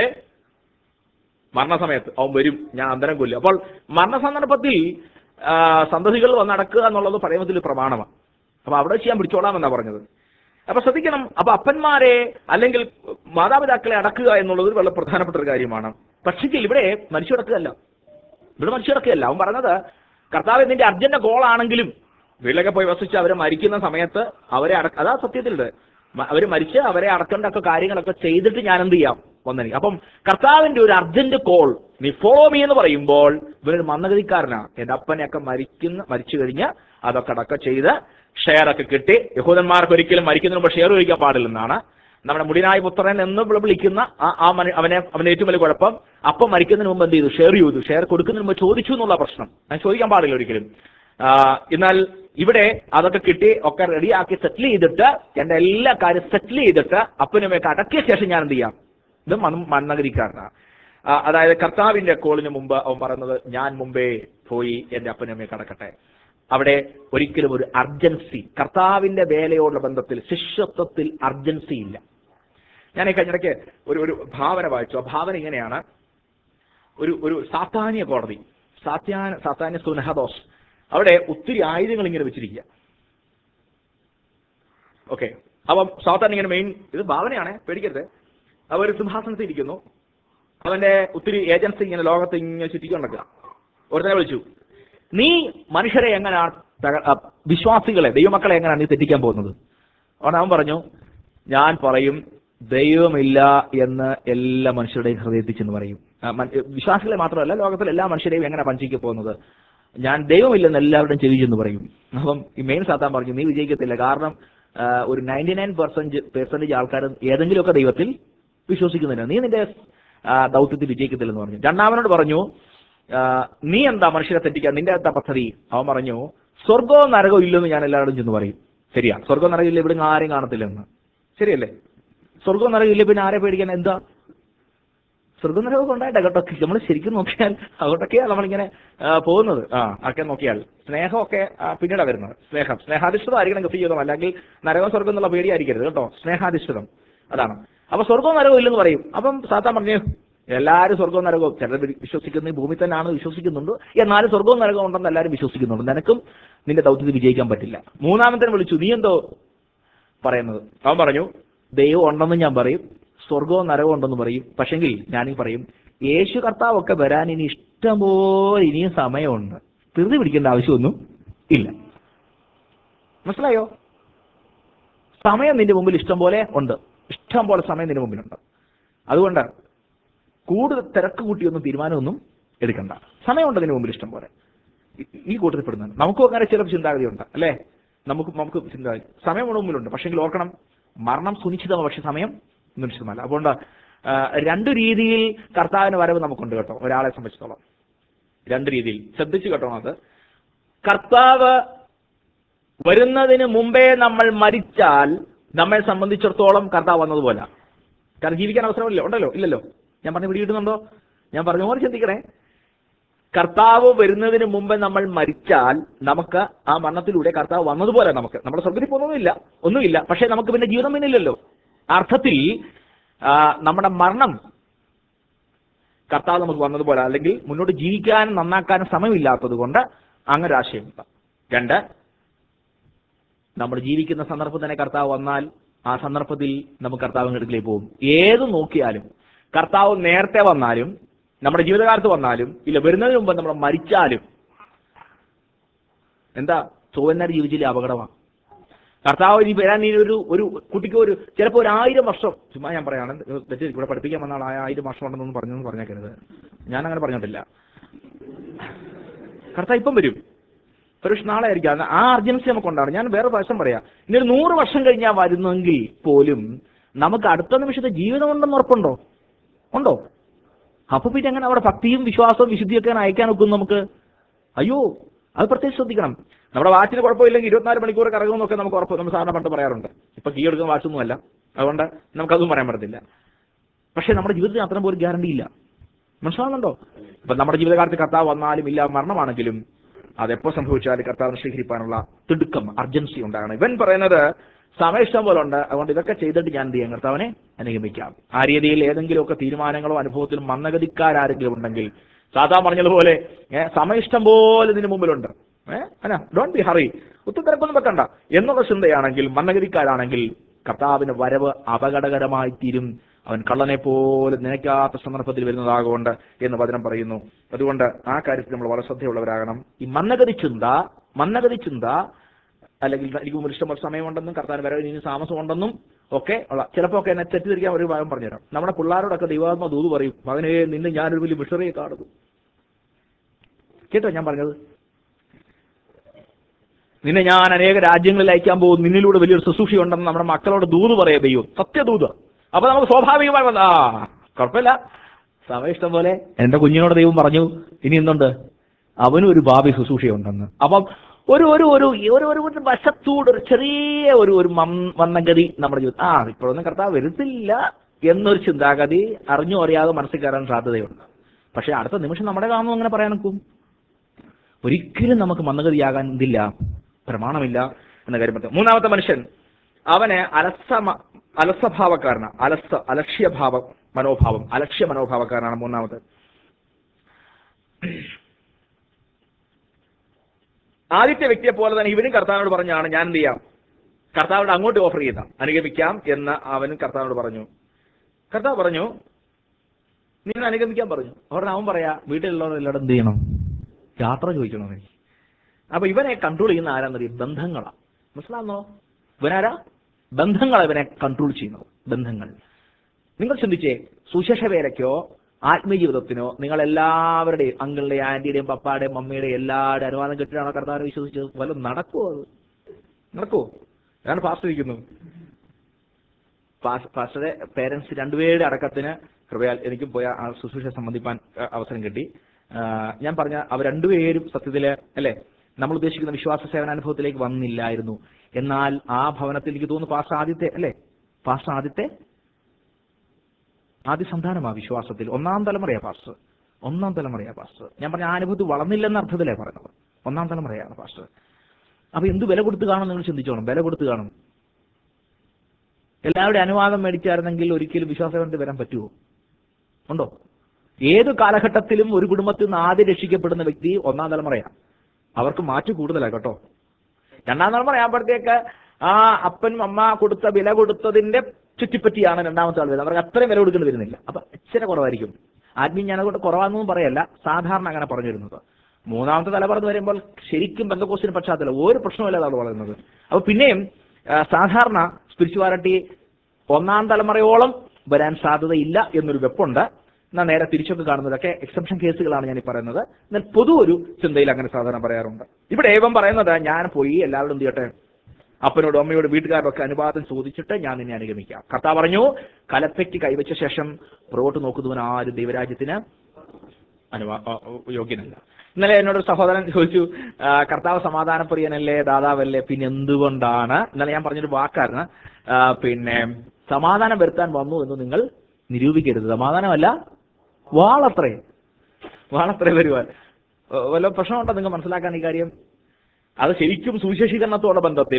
മരണസമയത്ത് അവൻ വരും ഞാൻ അന്തരം കൊല്ലും അപ്പോൾ മരണസന്ദർഭത്തിൽ ആ, സന്തതികൾ വന്ന് അടക്കുക എന്നുള്ളത് പഴയമത്തിൽ പ്രമാണമാണ് അപ്പൊ അവിടെ ചെയ്യാൻ പിടിച്ചോളാം എന്നാ പറഞ്ഞത് അപ്പൊ ശ്രദ്ധിക്കണം അപ്പൊ അപ്പന്മാരെ അല്ലെങ്കിൽ മാതാപിതാക്കളെ അടക്കുക എന്നുള്ളത് വളരെ പ്രധാനപ്പെട്ട ഒരു കാര്യമാണ് പക്ഷേ ഇവിടെ മനുഷ്യടക്കുകയല്ല ഇവിടെ മനുഷ്യടക്കുകയല്ല അവൻ പറഞ്ഞത് കർത്താവ് നിന്റെ അർജന്റ് കോൾ ആണെങ്കിലും വീട്ടിലൊക്കെ പോയി വസിച്ച് അവരെ മരിക്കുന്ന സമയത്ത് അവരെ അടക്ക അതാ സത്യത്തിലുണ്ട് മ- അവര് മരിച്ച് അവരെ അടക്കേണ്ട ഒക്കെ കാര്യങ്ങളൊക്കെ ചെയ്തിട്ട് ഞാൻ എന്ത് ചെയ്യാം വന്നെനിക്ക് അപ്പം കർത്താവിന്റെ ഒരു അർജന്റ് കോൾ നീ ഫോളോ മീ എന്ന് പറയുമ്പോൾ ഇവരൊരു മന്ദഗതിക്കാരനാണ് എന്റെ അപ്പനെയൊക്കെ മരിക്കുന്ന മരിച്ചു കഴിഞ്ഞ് അതൊക്കെ അടക്കം ചെയ്ത് ഷെയർ ഒക്കെ കിട്ടി യഹൂദന്മാർക്ക് ഒരിക്കലും മരിക്കുന്നതിന് മുമ്പ് ഷെയർ കഴിക്കാൻ പാടില്ലെന്നാണ് നമ്മുടെ മുടിനായ പുത്രൻ എന്ന് വിളി- വിളിക്കുന്ന ആ ആ മനു- അവനെ അവന്റെ ഏറ്റവും വലിയ കുഴപ്പം അപ്പം മരിക്കുന്നതിന് മുമ്പ് എന്ത് ചെയ്തു ഷെയർ ചെയ്തു ഷെയർ കൊടുക്കുന്നതിന് മുമ്പ് ചോദിച്ചു എന്നുള്ള പ്രശ്നം ഞാൻ ചോദിക്കാൻ പാടില്ല ഒരിക്കലും ആ, എന്നാൽ ഇവിടെ അതൊക്കെ കിട്ടി ഒക്കെ റെഡിയാക്കി സെറ്റിൽ ചെയ്തിട്ട് എന്റെ എല്ലാ കാര്യം സെറ്റിൽ ചെയ്തിട്ട് അപ്പനുമൊക്കെ അടക്കിയ ശേഷം ഞാൻ എന്ത് ചെയ്യാം ഇത് മന്ന- മന്നഗതിക്കാരനാണ് ആ, അതായത് കർത്താവിന്റെ കോളിന് മുമ്പ് അവൻ പറയുന്നത് ഞാൻ മുമ്പേ പോയി എന്റെ അപ്പനമ്മയെ കടക്കട്ടെ അവിടെ ഒരിക്കലും ഒരു അർജൻസി കർത്താവിന്റെ വേലയോടുള്ള ബന്ധത്തിൽ ശിഷ്യത്വത്തിൽ അർജൻസി ഇല്ല ഞാൻ ഈ കഴിഞ്ഞിടയ്ക്ക് ഒരു ഒരു ഭാവന വായിച്ചു ആ ഭാവന ഇങ്ങനെയാണ് ഒരു ഒരു സാത്താന്യ കോടതി സാത്യാന സാത്താന്യ സുനഹദോസ് അവിടെ ഒത്തിരി ആയുധങ്ങൾ ഇങ്ങനെ വെച്ചിരിക്കുക ഓക്കെ അപ്പം സാത്താൻ ഇങ്ങനെ മെയിൻ ഇത് ഭാവനയാണ് പേടിക്കരുത് അവ ഒരു സിംഹാസനത്തിൽ ഇരിക്കുന്നു അവന്റെ ഒത്തിരി ഏജൻസി ഇങ്ങനെ ലോകത്ത് ഇങ്ങനെ ചുറ്റിക്കൊണ്ടിരിക്കുക ഒരുത്തനെ വിളിച്ചു നീ മനുഷ്യരെ എങ്ങനെയാണ് തക- ആ, വിശ്വാസികളെ ദൈവമക്കളെ എങ്ങനെയാണ് നീ തെറ്റിക്കാൻ പോകുന്നത് അതുകൊണ്ട് അവൻ പറഞ്ഞു ഞാൻ പറയും ദൈവമില്ല എന്ന് എല്ലാ മനുഷ്യരുടെയും ഹൃദയത്തിൽ ചെന്ന് പറയും ആ, മൻ- വിശ്വാസികളെ മാത്രമല്ല ലോകത്തിലെ എല്ലാ മനുഷ്യരെയും എങ്ങനെ വഞ്ചിക്കാൻ പോകുന്നത് ഞാൻ ദൈവമില്ലെന്ന് എല്ലാവരുടെയും ചെവി ചെന്ന് പറയും അപ്പം ഈ മെയിൻ സാത്താൻ പറഞ്ഞു നീ വിജയിക്കത്തില്ല കാരണം ആ, ഒരു നയൻറ്റി നയൻ പെർസെന്റ് പെർസെന്റേജ് ആൾക്കാർ ഏതെങ്കിലുമൊക്കെ ദൈവത്തിൽ വിശ്വസിക്കുന്നില്ല നീ നിന്റെ ആ, ദൗത്യത്തിൽ വിജയിക്കത്തില്ലെന്ന് പറഞ്ഞു രണ്ടാമനോട് പറഞ്ഞു ആ, നീ എന്താ മനുഷ്യരെ തെറ്റിക്കാൻ നിന്റെ എന്താ പദ്ധതി അവൻ പറഞ്ഞു സ്വർഗവും നരകവും ഇല്ലെന്ന് ഞാൻ എല്ലാവരോടും ചെന്ന് പറയും ശരിയാ സ്വർഗവും നരകം ഇല്ല ഇവിടെ ആരെയും കാണത്തില്ലെന്ന് ശരിയല്ലേ സ്വർഗവും നരകം ഇല്ല പിന്നെ ആരെ പേടിക്കാൻ എന്താ സ്വർഗം നരകമൊക്കെ ഉണ്ടായിട്ടെ കേട്ടോ നമ്മൾ ശരിക്കും നോക്കിയാൽ അതുകൊണ്ടൊക്കെയാണ് നമ്മളിങ്ങനെ ആ, പോകുന്നത് ആ ഒക്കെ നോക്കിയാൽ സ്നേഹമൊക്കെ ആ, പിന്നീടാ വരുന്നത് സ്നേഹം സ്നേഹാധിഷ്ഠിതമായിരിക്കണം കൃഷി ജീവിതം അല്ലെങ്കിൽ നരകം സ്വർഗം എന്നുള്ള പേടിയായിരിക്കരുത് കേട്ടോ സ്നേഹാധിഷ്ഠിതം അതാണ് അപ്പൊ സ്വർഗവും നരകവും ഇല്ലെന്ന് പറയും അപ്പം സാത്താൻ പറഞ്ഞു എല്ലാവരും സ്വർഗവും നരകവും ചിലർ വിശ്വസിക്കുന്ന ഈ ഭൂമി തന്നെയാണ് വിശ്വസിക്കുന്നുണ്ട് എന്നാലും സ്വർഗവും നരകവും ഉണ്ടെന്ന് എല്ലാവരും വിശ്വസിക്കുന്നുണ്ട് നിനക്കും നിന്റെ ദൗത്യത്തിൽ വിജയിക്കാൻ പറ്റില്ല മൂന്നാമത്തെ വിളിച്ചു നീ എന്തോ പറയുന്നത് അവൻ പറഞ്ഞു ദൈവം ഉണ്ടെന്ന് ഞാൻ പറയും സ്വർഗവും നരകവും ഉണ്ടെന്ന് പറയും പക്ഷെങ്കിൽ ഞാനീ പറയും യേശു കർത്താവൊക്കെ വരാൻ ഇനി ഇഷ്ടംപോലെ ഇനിയും സമയമുണ്ട് ധൃതി പിടിക്കേണ്ട ആവശ്യമൊന്നും ഇല്ല മനസ്സിലായോ സമയം നിന്റെ മുമ്പിൽ ഇഷ്ടം പോലെ ഉണ്ട് ഇഷ്ടം പോലെ സമയം നിന്റെ മുമ്പിലുണ്ട് അതുകൊണ്ട് കൂടുതൽ തിരക്ക് കൂട്ടിയൊന്നും തീരുമാനമൊന്നും എടുക്കണ്ട സമയമുണ്ട് നിന്റെ മുമ്പിൽ ഇഷ്ടം പോലെ ഈ- ഈ കൂട്ടത്തിൽ പെടുന്നുണ്ട് നമുക്കും അങ്ങനെ ചില ചിന്താഗതിയുണ്ട് അല്ലേ നമുക്ക് നമുക്ക് ചിന്താഗതി സമയം നമ്മുടെ മുമ്പിലുണ്ട് പക്ഷെങ്കിൽ ഓർക്കണം മരണം സുനിശ്ചിതമാണ് പക്ഷെ സമയം നിശ്ചിതമല്ല അതുകൊണ്ട് ആ, രണ്ട് രീതിയിൽ കർത്താവിന് വരവ് നമുക്കുണ്ട് കേട്ടോ ഒരാളെ സംബന്ധിച്ചിടത്തോളം രണ്ട് രീതിയിൽ ശ്രദ്ധിച്ചു കേട്ടോ അത് കർത്താവ് വരുന്നതിന് മുമ്പേ നമ്മൾ മരിച്ചാൽ നമ്മെ സംബന്ധിച്ചിടത്തോളം കർത്താവ് വന്നതുപോലെ കാരണം ജീവിക്കാൻ അവസരമില്ല ഉണ്ടല്ലോ ഇല്ലല്ലോ ഞാൻ പറഞ്ഞ പിടികിട്ടുന്നുണ്ടോ ഞാൻ പറഞ്ഞ പോലെ ചിന്തിക്കണേ കർത്താവ് വരുന്നതിന് മുമ്പ് നമ്മൾ മരിച്ചാൽ നമുക്ക് ആ മരണത്തിലൂടെ കർത്താവ് വന്നതുപോലെ നമുക്ക് നമ്മുടെ സ്വർഗത്തിൽ പോകുന്നൊന്നുമില്ല ഒന്നുമില്ല പക്ഷെ നമുക്ക് പിന്നെ ജീവിതം പിന്നില്ലല്ലോ അർത്ഥത്തിൽ ആ, നമ്മുടെ മരണം കർത്താവ് നമുക്ക് വന്നതുപോലെ അല്ലെങ്കിൽ മുന്നോട്ട് ജീവിക്കാനും നന്നാക്കാനും സമയമില്ലാത്തത് കൊണ്ട് അങ്ങനെ ഒരു ആശയമുണ്ട് രണ്ട് നമ്മൾ ജീവിക്കുന്ന സന്ദർഭം തന്നെ കർത്താവ് വന്നാൽ ആ സന്ദർഭത്തിൽ നമുക്ക് കർത്താവിന്റെ അടുക്കിലേക്ക് പോകും ഏത് നോക്കിയാലും കർത്താവ് നേരത്തെ വന്നാലും നമ്മുടെ ജീവിതകാലത്ത് വന്നാലും ഇല്ല വരുന്നതിന് മുമ്പ് നമ്മൾ മരിച്ചാലും എന്താ ചൊവ്വന്നര ജീവിതത്തിലെ അപകടമാണ് കർത്താവ് ഇനി വരാൻ ഇനി ഒരു ഒരു കുട്ടിക്ക് ഒരു ചിലപ്പോൾ ഒരു ആയിരം വർഷം ചുമ്മാ ഞാൻ പറയാണ് തെറ്റ് ഇവിടെ പഠിപ്പിക്കാൻ വന്ന ആൾ ആ ആയിരം വർഷം ഉണ്ടെന്നൊന്നും പറഞ്ഞൊന്നും പറഞ്ഞേക്കരുത് ഞാൻ അങ്ങനെ പറഞ്ഞിട്ടില്ല കർത്താവ് ഇപ്പം വരും ഒരു നാളെ ആയിരിക്കും അത് ആ അർജൻസി നമുക്കുണ്ടാണ് ഞാൻ വേറെ വശം പറയാം ഇനി ഒരു നൂറ് വർഷം കഴിഞ്ഞാൽ വരുന്നെങ്കിൽ പോലും നമുക്ക് അടുത്ത നിമിഷത്തെ ജീവിതം ഉണ്ടെന്ന് ഉറപ്പുണ്ടോ ഉണ്ടോ അപ്പൊ പിന്നെ എങ്ങനെ അവിടെ ഭക്തിയും വിശ്വാസവും വിശുദ്ധിയൊക്കെ അങ്ങനെ അയക്കാൻ നോക്കും നമുക്ക് അയ്യോ അത് പ്രത്യേകിച്ച് ശ്രദ്ധിക്കണം നമ്മുടെ വാച്ചിന് കുഴപ്പമില്ലെങ്കിൽ ഇരുപത്തിനാല് മണിക്കൂർ കറങ്ങുമെന്നൊക്കെ നമുക്ക് ഉറപ്പ് നമ്മൾ സാധാരണ പണ്ട് പറയാറുണ്ട് ഇപ്പൊ കീ എടുക്കുന്ന വാച്ചൊന്നുമല്ല അതുകൊണ്ട് നമുക്കതും പറയാൻ പറ്റത്തില്ല പക്ഷെ നമ്മുടെ ജീവിതത്തിന് അത്രയും പോലും ഗ്യാരണ്ടി ഇല്ല മനസ്സിലാവുന്നുണ്ടോ ഇപ്പൊ നമ്മുടെ ജീവിതകാലത്ത് കർത്താവ് വന്നാലും ഇല്ല മരണമാണെങ്കിലും അതെപ്പോ സംഭവിച്ചാലും കർത്താവിനെ സ്വീകരിക്കാനുള്ള തിടുക്കം അർജൻസി ഉണ്ടാകണം ഇവൻ പറയുന്നത് സമയം ഇഷ്ടം പോലെ ഉണ്ട് അതുകൊണ്ട് ഇതൊക്കെ ചെയ്തിട്ട് ഞാൻ എന്ത് ചെയ്യാം കർത്താവിനെ അനുഗമിക്കാം ആ രീതിയിൽ ഏതെങ്കിലുമൊക്കെ തീരുമാനങ്ങളോ അനുഭവത്തിലും മന്ദഗതിക്കാരെങ്കിലും ഉണ്ടെങ്കിൽ സാധാ പറഞ്ഞതുപോലെ ഏഹ് സമയം ഇഷ്ടം പോലെ ഇതിന് മുമ്പിലുണ്ട് ഏഹ് അല്ല ഡോണ്ട് ബി ഹറി ഒത്തിരി തിരക്കൊന്നും വെക്കണ്ട എന്നുള്ള ചിന്തയാണെങ്കിൽ മന്ദഗതിക്കാരാണെങ്കിൽ കർത്താവിന് വരവ് അപകടകരമായി തീരും അവൻ കള്ളനെ പോലെ നനയ്ക്കാത്ത സന്ദർഭത്തിൽ വരുന്നതാകൊണ്ട് എന്ന് വചനം പറയുന്നു അതുകൊണ്ട് ആ കാര്യത്തിൽ നമ്മൾ വളരെ ശ്രദ്ധയുള്ളവരാകണം ഈ മന്ദഗതി ചിന്ത മന്ദഗതി ചിന്ത അല്ലെങ്കിൽ എനിക്ക് മുമ്പ് ഇഷ്ടംപോലെ സമയമുണ്ടെന്നും കർത്താൻ വരവിന് ഇനി താമസമുണ്ടെന്നും ഒക്കെ ഉള്ള ചിലപ്പോൾ ഒക്കെ എന്നെ തെറ്റിദ്ധരിക്കാൻ ഒരു ഭാഗം പറഞ്ഞുതരാം നമ്മുടെ പിള്ളേരോടൊക്കെ ദൈവാത്മ ദൂത് പറയും മകനെ നിന്നെ ഞാനൊരു വലിയ മിഷറിയെ കാണുന്നു കേട്ടോ ഞാൻ പറഞ്ഞത് നിന്നെ ഞാൻ അനേക രാജ്യങ്ങളിൽ അയക്കാൻ പോകും നിന്നിലൂടെ വലിയൊരു ശുശ്രൂഷയുണ്ടെന്ന് നമ്മുടെ മക്കളോട് ദൂത് പറയാ ദൈവം സത്യദൂത് അപ്പൊ നമുക്ക് സ്വാഭാവികമായി വന്ന ആ കുഴപ്പമില്ല സമയം ഇഷ്ടം പോലെ എന്റെ കുഞ്ഞിനോട് ദൈവം പറഞ്ഞു ഇനി എന്തുണ്ട് അവനും ഒരു ഭാവി ശുശ്രൂഷയുണ്ടെന്ന് അപ്പം ഒരു ഒരു ഒരു ഒരു ഒരു ഒരു വശത്തൂടെ ഒരു ചെറിയ ഒരു ഒരു മം- മന്ദഗതി നമ്മുടെ ജീവിതം ആ ഇപ്പോഴൊന്നും കർത്താവ് വരുത്തില്ല എന്നൊരു ചിന്താഗതി അറിഞ്ഞോ അറിയാതെ മനസ്സിൽ കയറാൻ സാധ്യതയുണ്ട് പക്ഷെ അടുത്ത നിമിഷം നമ്മുടെ കാണുന്നു അങ്ങനെ പറയാൻ നിൽക്കും ഒരിക്കലും നമുക്ക് മന്ദഗതിയാകാൻ ഇതില്ല പ്രമാണമില്ല എന്ന കാര്യം പറ്റും മൂന്നാമത്തെ മനുഷ്യൻ അവന് അലസ അലസഭാവക്കാരനാണ് അലസ അലക്ഷ്യഭാവ മനോഭാവം അലക്ഷ്യ മനോഭാവക്കാരനാണ് മൂന്നാമത്തെ ആദ്യത്തെ വ്യക്തിയെ പോലെ തന്നെ ഇവനും കർത്താവിനോട് പറഞ്ഞാണ് ഞാൻ എന്ത് ചെയ്യാം കർത്താവിനോട് അങ്ങോട്ട് ഓഫർ ചെയ്ത അനുഗമിക്കാം എന്ന് അവനും കർത്താവിനോട് പറഞ്ഞു കർത്താവ് പറഞ്ഞു നിങ്ങൾ അനുഗമിക്കാൻ പറഞ്ഞു അവിടെ അവൻ പറയാ വീട്ടിലുള്ളവരെല്ലാവരും എന്ത് ചെയ്യണം യാത്ര ചോദിക്കണം എനിക്ക് അപ്പൊ ഇവനെ കൺട്രോൾ ചെയ്യുന്ന ആരാന്നറിയും ബന്ധങ്ങളാ മനസ്സിലാവുന്നോ ഇവനാരാ ബന്ധങ്ങൾ ഇവനെ കൺട്രോൾ ചെയ്യുന്നത് ബന്ധങ്ങൾ നിങ്ങൾ ചിന്തിച്ചേ സുശേഷ വേലയ്ക്കോ ആത്മീയ ജീവിതത്തിനോ നിങ്ങൾ എല്ലാവരുടെയും അങ്കിളുടെയും ആന്റിയുടെയും പപ്പായുടെയും മമ്മിയുടെയും എല്ലാവരുടെയും അനുവാദം കിട്ടിയാണോ കർത്താവിനെ വിശ്വസിച്ചത് വല്ലതും നടക്കുമോ അത് നടക്കുമോ ഞാൻ പാസ്റ്റ് ഇരിക്കുന്നു പാസ്- പാസ്റ്ററെ പേരൻസ് രണ്ടുപേരുടെ അടക്കത്തിന് കൃപയാൽ എനിക്കും പോയ ആ ശുശ്രൂഷ സംബന്ധിപ്പാൻ അഹ് അവസരം കിട്ടി ആ, ഞാൻ പറഞ്ഞ അവർ രണ്ടുപേരും സത്യത്തില് അല്ലെ നമ്മൾ ഉദ്ദേശിക്കുന്ന വിശ്വാസ സേവനാനുഭവത്തിലേക്ക് വന്നില്ലായിരുന്നു എന്നാൽ ആ ഭവനത്തിൽ എനിക്ക് തോന്നുന്നു പാസ് ആദ്യത്തെ അല്ലെ പാസ് ആദ്യത്തെ ആദ്യ സന്താനമാ വിശ്വാസത്തിൽ ഒന്നാം തലമുറയാ പാസ്റ്റർ ഒന്നാം തലമുറയാ പാസ്റ്റർ ഞാൻ പറഞ്ഞ ആ അനുഭവത്തിൽ വളർന്നില്ലെന്ന അർത്ഥത്തിലേ പറയുന്നത് ഒന്നാം തലമുറയാണ് പാസ്റ്റർ അപ്പൊ എന്ത് വില കൊടുത്ത് കാണും നിങ്ങൾ ചിന്തിച്ചോണം വില കൊടുത്ത് കാണും എല്ലാവരുടെ അനുവാദം മേടിച്ചായിരുന്നെങ്കിൽ ഒരിക്കലും വിശ്വാസത്തിൽ വരാൻ പറ്റുമോ ഉണ്ടോ ഏത് കാലഘട്ടത്തിലും ഒരു കുടുംബത്തിൽ നിന്ന് ആദ്യം രക്ഷിക്കപ്പെടുന്ന വ്യക്തി ഒന്നാം തലമുറയാണ് അവർക്ക് മാറ്റി കൂടുതലാണ് കേട്ടോ രണ്ടാം തലമുറ ആകുമ്പോഴത്തേക്ക് ആ അപ്പനും അമ്മ കൊടുത്ത വില കൊടുത്തതിന്റെ ചുറ്റിപ്പറ്റിയാണ് രണ്ടാമത്തെ ആൾ വരുന്നത് അവർക്ക് അത്രയും വില കൊടുക്കേണ്ടി വരുന്നില്ല അപ്പൊ ഇച്ചിരി കുറവായിരിക്കും ആത്മീയ ഞാൻ അതുകൊണ്ട് കുറവാണെന്നും പറയല്ല സാധാരണ അങ്ങനെ പറഞ്ഞു വരുന്നത് മൂന്നാമത്തെ തലമുറ എന്ന് വരുമ്പോൾ ശരിക്കും ബന്ധക്കോസിന് പശ്ചാത്തലം ഒരു പ്രശ്നമില്ലാതെ വളരുന്നത് അപ്പൊ പിന്നെയും ആ, സാധാരണ സ്പിരിച്വാലിറ്റി ഒന്നാം തലമുറയോളം വരാൻ സാധ്യതയില്ല എന്നൊരു വെപ്പുണ്ട് എന്നാൽ നേരെ തിരിച്ചൊക്കെ കാണുന്നതൊക്കെ എക്സെപ്ഷൻ കേസുകളാണ് ഞാൻ ഈ പറയുന്നത് എന്നാൽ പൊതു ഒരു ചിന്തയിൽ അങ്ങനെ സാധാരണ പറയാറുണ്ട് ഇവിടെ ഏവം പറയുന്നത് ഞാൻ പോയി എല്ലാവരും എന്ത് ചെയ്യട്ടെ അപ്പനോടും അമ്മയോടും വീട്ടുകാരോടൊക്കെ അനുവാദം ചോദിച്ചിട്ട് ഞാൻ നിന്നെ അനുഗമിക്കാം കർത്താവ് പറഞ്ഞു കലപ്പയ്ക്ക് കൈവച്ച ശേഷം പുറകോട്ട് നോക്കുന്നവൻ ആരും ദൈവരാജ്യത്തിന് അനുവാ ആ, യോഗ്യനല്ല ഇന്നലെ എന്നോട് ഒരു സഹോദരൻ ചോദിച്ചു ആ, കർത്താവ് സമാധാനപ്രിയനല്ലേ ദാതാവല്ലേ പിന്നെ എന്തുകൊണ്ടാണ് ഇന്നലെ ഞാൻ പറഞ്ഞൊരു വാക്കായിരുന്നു ആ, പിന്നെ സമാധാനം വരുത്താൻ വന്നു എന്ന് നിങ്ങൾ നിരൂപിക്കരുത് സമാധാനമല്ല വാളത്രേ വാളത്രേ വരുവാൻ ഏ, വല്ല പ്രശ്നമുണ്ടോ നിങ്ങൾ മനസ്സിലാക്കാൻ ഈ കാര്യം അത് ശരിക്കും സുവിശേഷീകരണത്തോടെ ബന്ധത്തിൽ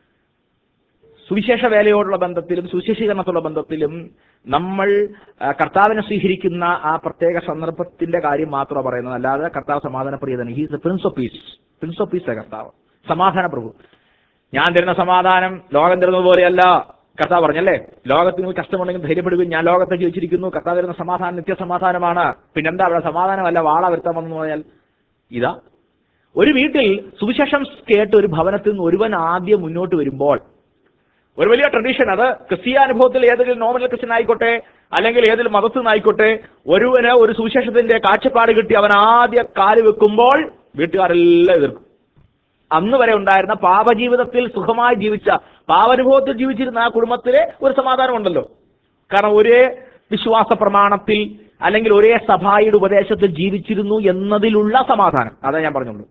സുവിശേഷ വേലയോടുള്ള ബന്ധത്തിലും സുവിശേഷീകരണത്തോടുള്ള ബന്ധത്തിലും നമ്മൾ ആ, കർത്താവിനെ സ്വീകരിക്കുന്ന ആ പ്രത്യേക സന്ദർഭത്തിന്റെ കാര്യം മാത്രമാണ് പറയുന്നത് അല്ലാതെ കർത്താവ് സമാധാന പ്രിയതന് he's prince of peace prince of peace കർത്താവ് സമാധാന പ്രഭു ഞാൻ തരുന്ന സമാധാനം ലോകം തരുന്നത് പോലെയല്ല കർത്താവ് പറഞ്ഞല്ലേ ലോകത്തിന് കഷ്ടമുണ്ടെങ്കിൽ ധൈര്യപ്പെടുകയും ഞാൻ ലോകത്തെ ജീവിച്ചിരിക്കുന്നു കർത്താവ് തരുന്ന സമാധാനം നിത്യസമാധാനമാണ് പിന്നെന്താ അവിടെ സമാധാനമല്ല വാള വരുത്താൻ വന്നു പോയാൽ ഇതാ ഒരു വീട്ടിൽ സുവിശേഷം കേട്ട് ഒരു ഭവനത്തിൽ നിന്ന് ഒരുവൻ ആദ്യം മുന്നോട്ട് വരുമ്പോൾ ഒരു വലിയ ട്രഡീഷൻ അത് ക്രിസ്തീയ അനുഭവത്തിൽ ഏതെങ്കിലും നോമിനൽ ക്രിസ്ത്യൻ ആയിക്കോട്ടെ അല്ലെങ്കിൽ ഏതെങ്കിലും മതത്തിൽ നിന്നായിക്കോട്ടെ ഒരുവന് ഒരു സുവിശേഷത്തിന്റെ കാഴ്ചപ്പാട് കിട്ടി അവൻ ആദ്യം കാല് വെക്കുമ്പോൾ വീട്ടുകാരെല്ലാം എതിർക്കും അന്ന് വരെ ഉണ്ടായിരുന്ന പാപജീവിതത്തിൽ സുഖമായി ജീവിച്ച പാവാനുഭവത്തിൽ ജീവിച്ചിരുന്ന ആ കുടുംബത്തിലെ ഒരു സമാധാനമുണ്ടല്ലോ കാരണം ഒരേ വിശ്വാസ പ്രമാണത്തിൽ അല്ലെങ്കിൽ ഒരേ സഭായുടെ ഉപദേശത്തിൽ ജീവിച്ചിരുന്നു എന്നതിലുള്ള സമാധാനം അതാ ഞാൻ പറഞ്ഞുള്ളൂ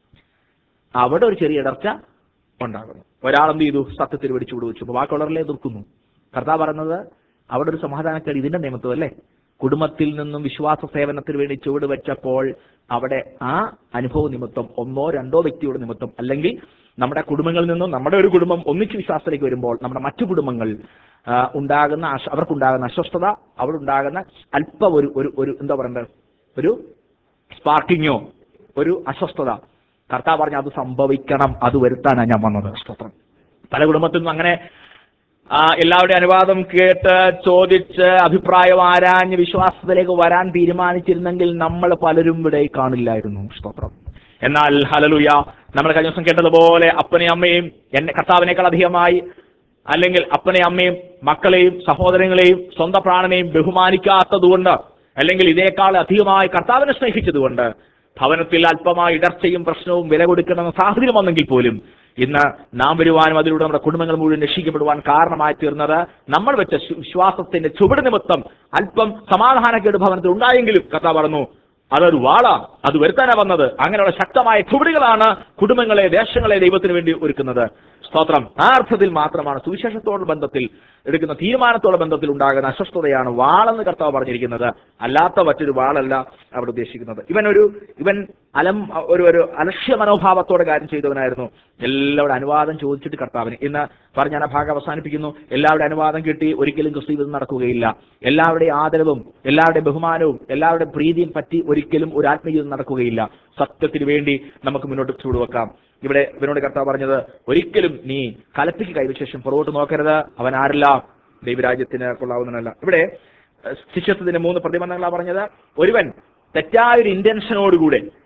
അവിടെ ഒരു ചെറിയ ഇടർച്ച ഉണ്ടാകുന്നു ഒരാൾ എന്ത് ചെയ്തു സത്യത്തിൽ പിടിച്ചു വിടുവച്ചു അപ്പൊ ബാക്കിയുള്ളവരിലെ എതിർക്കുന്നു കർത്താവ് പറയുന്നത് അവിടെ ഒരു സമാധാനക്കേട് ഇതിന്റെ നിയമത്വം അല്ലേ കുടുംബത്തിൽ നിന്നും വിശ്വാസ സേവനത്തിന് വേണ്ടി ചുവട് വെച്ചപ്പോൾ അവിടെ ആ അനുഭവ നിമിത്തം ഒന്നോ രണ്ടോ വ്യക്തിയുടെ നിമിത്തം അല്ലെങ്കിൽ നമ്മുടെ കുടുംബങ്ങളിൽ നിന്നും നമ്മുടെ ഒരു കുടുംബം ഒന്നിച്ച് വിശ്വാസത്തിലേക്ക് വരുമ്പോൾ നമ്മുടെ മറ്റു കുടുംബങ്ങൾ ആ, ഉണ്ടാകുന്ന അശ- അവർക്കുണ്ടാകുന്ന അസ്വസ്ഥത അവിടെ ഉണ്ടാകുന്ന അല്പം ഒരു ഒരു ഒരു എന്താ പറയണ്ടത് ഒരു സ്പാർക്കിങ്ങോ ഒരു അസ്വസ്ഥത കർത്താവ് പറഞ്ഞ അത് സംഭവിക്കണം അത് വരുത്താനാണ് ഞാൻ വന്നത് സ്തോത്രം പല കുടുംബത്തിൽ നിന്നും അങ്ങനെ ആ, എല്ലാവരുടെയും അനുവാദം കേട്ട് ചോദിച്ച് അഭിപ്രായം ആരാഞ്ഞ് വിശ്വാസത്തിലേക്ക് വരാൻ തീരുമാനിച്ചിരുന്നെങ്കിൽ നമ്മൾ പലരും ഇവിടെ കാണില്ലായിരുന്നു സ്തോത്രം എന്നാൽ ഹലലുയ നമ്മൾ കഴിഞ്ഞ ദിവസം കേട്ടതുപോലെ അപ്പനെയും അമ്മയും എന്നെ കർത്താവിനേക്കാൾ അധികമായി അല്ലെങ്കിൽ അപ്പനെയും അമ്മയും മക്കളെയും സഹോദരങ്ങളെയും സ്വന്തം പ്രാണനെയും ബഹുമാനിക്കാത്തതുകൊണ്ട് അല്ലെങ്കിൽ ഇതിനേക്കാൾ അധികമായി കർത്താവിനെ സ്നേഹിച്ചതുകൊണ്ട് ഭവനത്തിൽ അല്പമായ ഇടർച്ചയും പ്രശ്നവും വില കൊടുക്കണമെന്ന സാഹചര്യം വന്നെങ്കിൽ പോലും ഇന്ന് നാം വരുവാനും അതിലൂടെ നമ്മുടെ കുടുംബങ്ങൾ മുഴുവൻ രക്ഷിക്കപ്പെടുവാൻ കാരണമായി തീർന്നത് നമ്മൾ വെച്ച ശു- വിശ്വാസത്തിന്റെ ചുവട് നിമിത്തം അല്പം സമാധാനക്കേട് ഭവനത്തിൽ ഉണ്ടായെങ്കിലും കഥ പറഞ്ഞു അതൊരു വാള അത് വരുത്താനാ വന്നത് അങ്ങനെയുള്ള ശക്തമായ ചുവടുകളാണ് കുടുംബങ്ങളെ ദേശങ്ങളെ ദൈവത്തിന് വേണ്ടി ഒരുക്കുന്നത് സ്തോത്രം ആ അർത്ഥത്തിൽ മാത്രമാണ് സുവിശേഷത്തോട് ബന്ധത്തിൽ എടുക്കുന്ന തീരുമാനത്തോട് ബന്ധത്തിൽ ഉണ്ടാകുന്ന അസ്വസ്ഥതയാണ് വാളെന്ന് കർത്താവ് പറഞ്ഞിരിക്കുന്നത് അല്ലാത്ത മറ്റൊരു വാളല്ല അവിടെ ഉദ്ദേശിക്കുന്നത് ഇവൻ ഒരു ഇവൻ അലം ഒരു ഒരു അലക്ഷ്യ മനോഭാവത്തോടെ കാര്യം ചെയ്തവനായിരുന്നു എല്ലാവരുടെ അനുവാദം ചോദിച്ചിട്ട് കർത്താവിന് ഇന്ന് പറഞ്ഞ ഞാൻ ആ ഭാഗം അവസാനിപ്പിക്കുന്നു എല്ലാവരുടെ അനുവാദം കിട്ടി ഒരിക്കലും ക്രിസ്തു ഇത് നടക്കുകയില്ല എല്ലാവരുടെയും ആദരവും എല്ലാവരുടെയും ബഹുമാനവും എല്ലാവരുടെയും പ്രീതിയും പറ്റി ഒരിക്കലും ഒരു ആത്മീയത നടക്കുകയില്ല സത്യത്തിന് വേണ്ടി നമുക്ക് മുന്നോട്ട് ചൂടുവെക്കാം ഇവിടെ ഇവനോട് കർത്താവ് പറഞ്ഞത് ഒരിക്കലും നീ കലപ്പിക്ക് കൈവശേഷം പുറകോട്ട് നോക്കരുത് അവൻ ആരല്ല ദൈവരാജ്യത്തിന് കൊള്ളാവുന്നതല്ല ഇവിടെ ഏഹ്, ശിഷ്യത്വത്തിന്റെ മൂന്ന് പ്രതിബന്ധങ്ങളാണ് പറഞ്ഞത് ഒരുവൻ തെറ്റായൊരു ഇന്റൻഷനോടുകൂടെ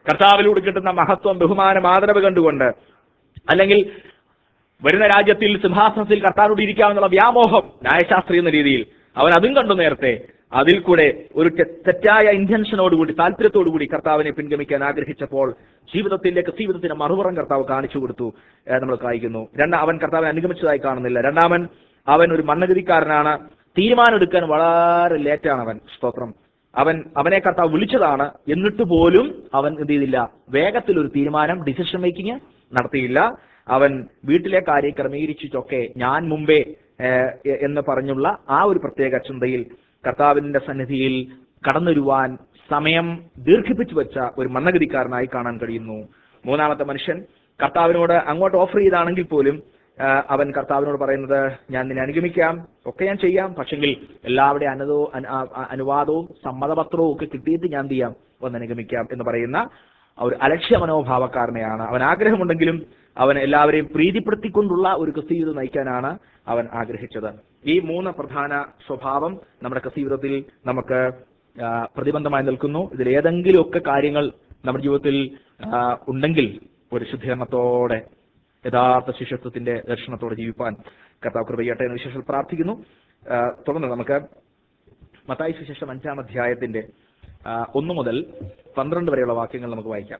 കർത്താവിലൂടെ കിട്ടുന്ന മഹത്വം ബഹുമാനം ആദരവ് കണ്ടുകൊണ്ട് അല്ലെങ്കിൽ വരുന്ന രാജ്യത്തിൽ സിംഹാസനത്തിൽ കർത്താവിനോട് ഇരിക്കാമെന്നുള്ള വ്യാമോഹം ന്യായശാസ്ത്രി എന്ന രീതിയിൽ അവൻ അതും കണ്ടു നേരത്തെ അതിൽ കൂടെ ഒരു തെ- തെറ്റായ ഇന്റൻഷനോടുകൂടി താല്പര്യത്തോടുകൂടി കർത്താവിനെ പിൻഗമിക്കാൻ ആഗ്രഹിച്ചപ്പോൾ ജീവിതത്തിലേക്ക് ജീവിതത്തിന് മറുപുറം കർത്താവ് കാണിച്ചു കൊടുത്തു ഏഹ് നമ്മൾ കായിക്കുന്നു രണ്ടാം അവൻ കർത്താവിനെ അനുഗമിച്ചതായി കാണുന്നില്ല രണ്ടാമൻ അവൻ ഒരു മണ്ണഗതിക്കാരനാണ് തീരുമാനം എടുക്കാൻ വളരെ ലേറ്റാണ് അവൻ സ്തോത്രം അവൻ അവനെ കർത്താവ് വിളിച്ചതാണ് എന്നിട്ട് പോലും അവൻ എന്ത് ചെയ്തില്ല വേഗത്തിൽ ഒരു തീരുമാനം ഡിസിഷൻ മേക്കിംഗ് നടത്തിയില്ല അവൻ വീട്ടിലെ കാര്യം ക്രമീകരിച്ചിട്ടൊക്കെ ഞാൻ മുമ്പേ ഏഹ്, എ- എന്ന് പറഞ്ഞുള്ള ആ ഒരു പ്രത്യേക ചിന്തയിൽ കർത്താവിന്റെ സന്നിധിയിൽ കടന്നുവരുവാൻ സമയം ദീർഘിപ്പിച്ചു വെച്ച ഒരു മന്ദഗതിക്കാരനായി കാണാൻ കഴിയുന്നു മൂന്നാമത്തെ മനുഷ്യൻ കർത്താവിനോട് അങ്ങോട്ട് ഓഫർ ചെയ്താണെങ്കിൽ പോലും ആ, അവൻ കർത്താവിനോട് പറയുന്നത് ഞാൻ നിന്നെ അനുഗമിക്കാം ഒക്കെ ഞാൻ ചെയ്യാം പക്ഷെങ്കിൽ എല്ലാവരുടെ അനുദോ അന- ആ- ആ- അനുവാദവും സമ്മതപത്രവും ഒക്കെ കിട്ടിയിട്ട് ഞാൻ എന്ത് ചെയ്യാം ഒന്ന് അനുഗമിക്കാം എന്ന് പറയുന്ന ആ ഒരു അലക്ഷ്യ മനോഭാവക്കാരനെയാണ് അവൻ ആഗ്രഹമുണ്ടെങ്കിലും അവൻ എല്ലാവരെയും പ്രീതിപ്പെടുത്തിക്കൊണ്ടുള്ള ഒരു ക്രിസ്തീയത നയിക്കാനാണ് അവൻ ആഗ്രഹിച്ചത് ഈ മൂന്ന് പ്രധാന സ്വഭാവം നമ്മുടെ ക്രിസ്തീയതയിൽ നമുക്ക് ആ, പ്രതിബന്ധമായി നിൽക്കുന്നു ഇതിൽ ഏതെങ്കിലുമൊക്കെ കാര്യങ്ങൾ നമ്മുടെ ജീവിതത്തിൽ ആ, ഉണ്ടെങ്കിൽ ഒരു ശുദ്ധീകരണത്തോടെ യഥാർത്ഥ ശിഷ്യത്വത്തിന്റെ ദർശനത്തോടെ ജീവിപ്പാൻ കർത്താവ് കൃപ ചെയ്യട്ടെ എന്ന് വിശേഷം പ്രാർത്ഥിക്കുന്നു ആ, തുടർന്ന് നമുക്ക് മത്തായി സുശേഷം അഞ്ചാം അധ്യായത്തിന്റെ ആ, ഒന്ന് മുതൽ പന്ത്രണ്ട് വരെയുള്ള വാക്യങ്ങൾ നമുക്ക് വായിക്കാം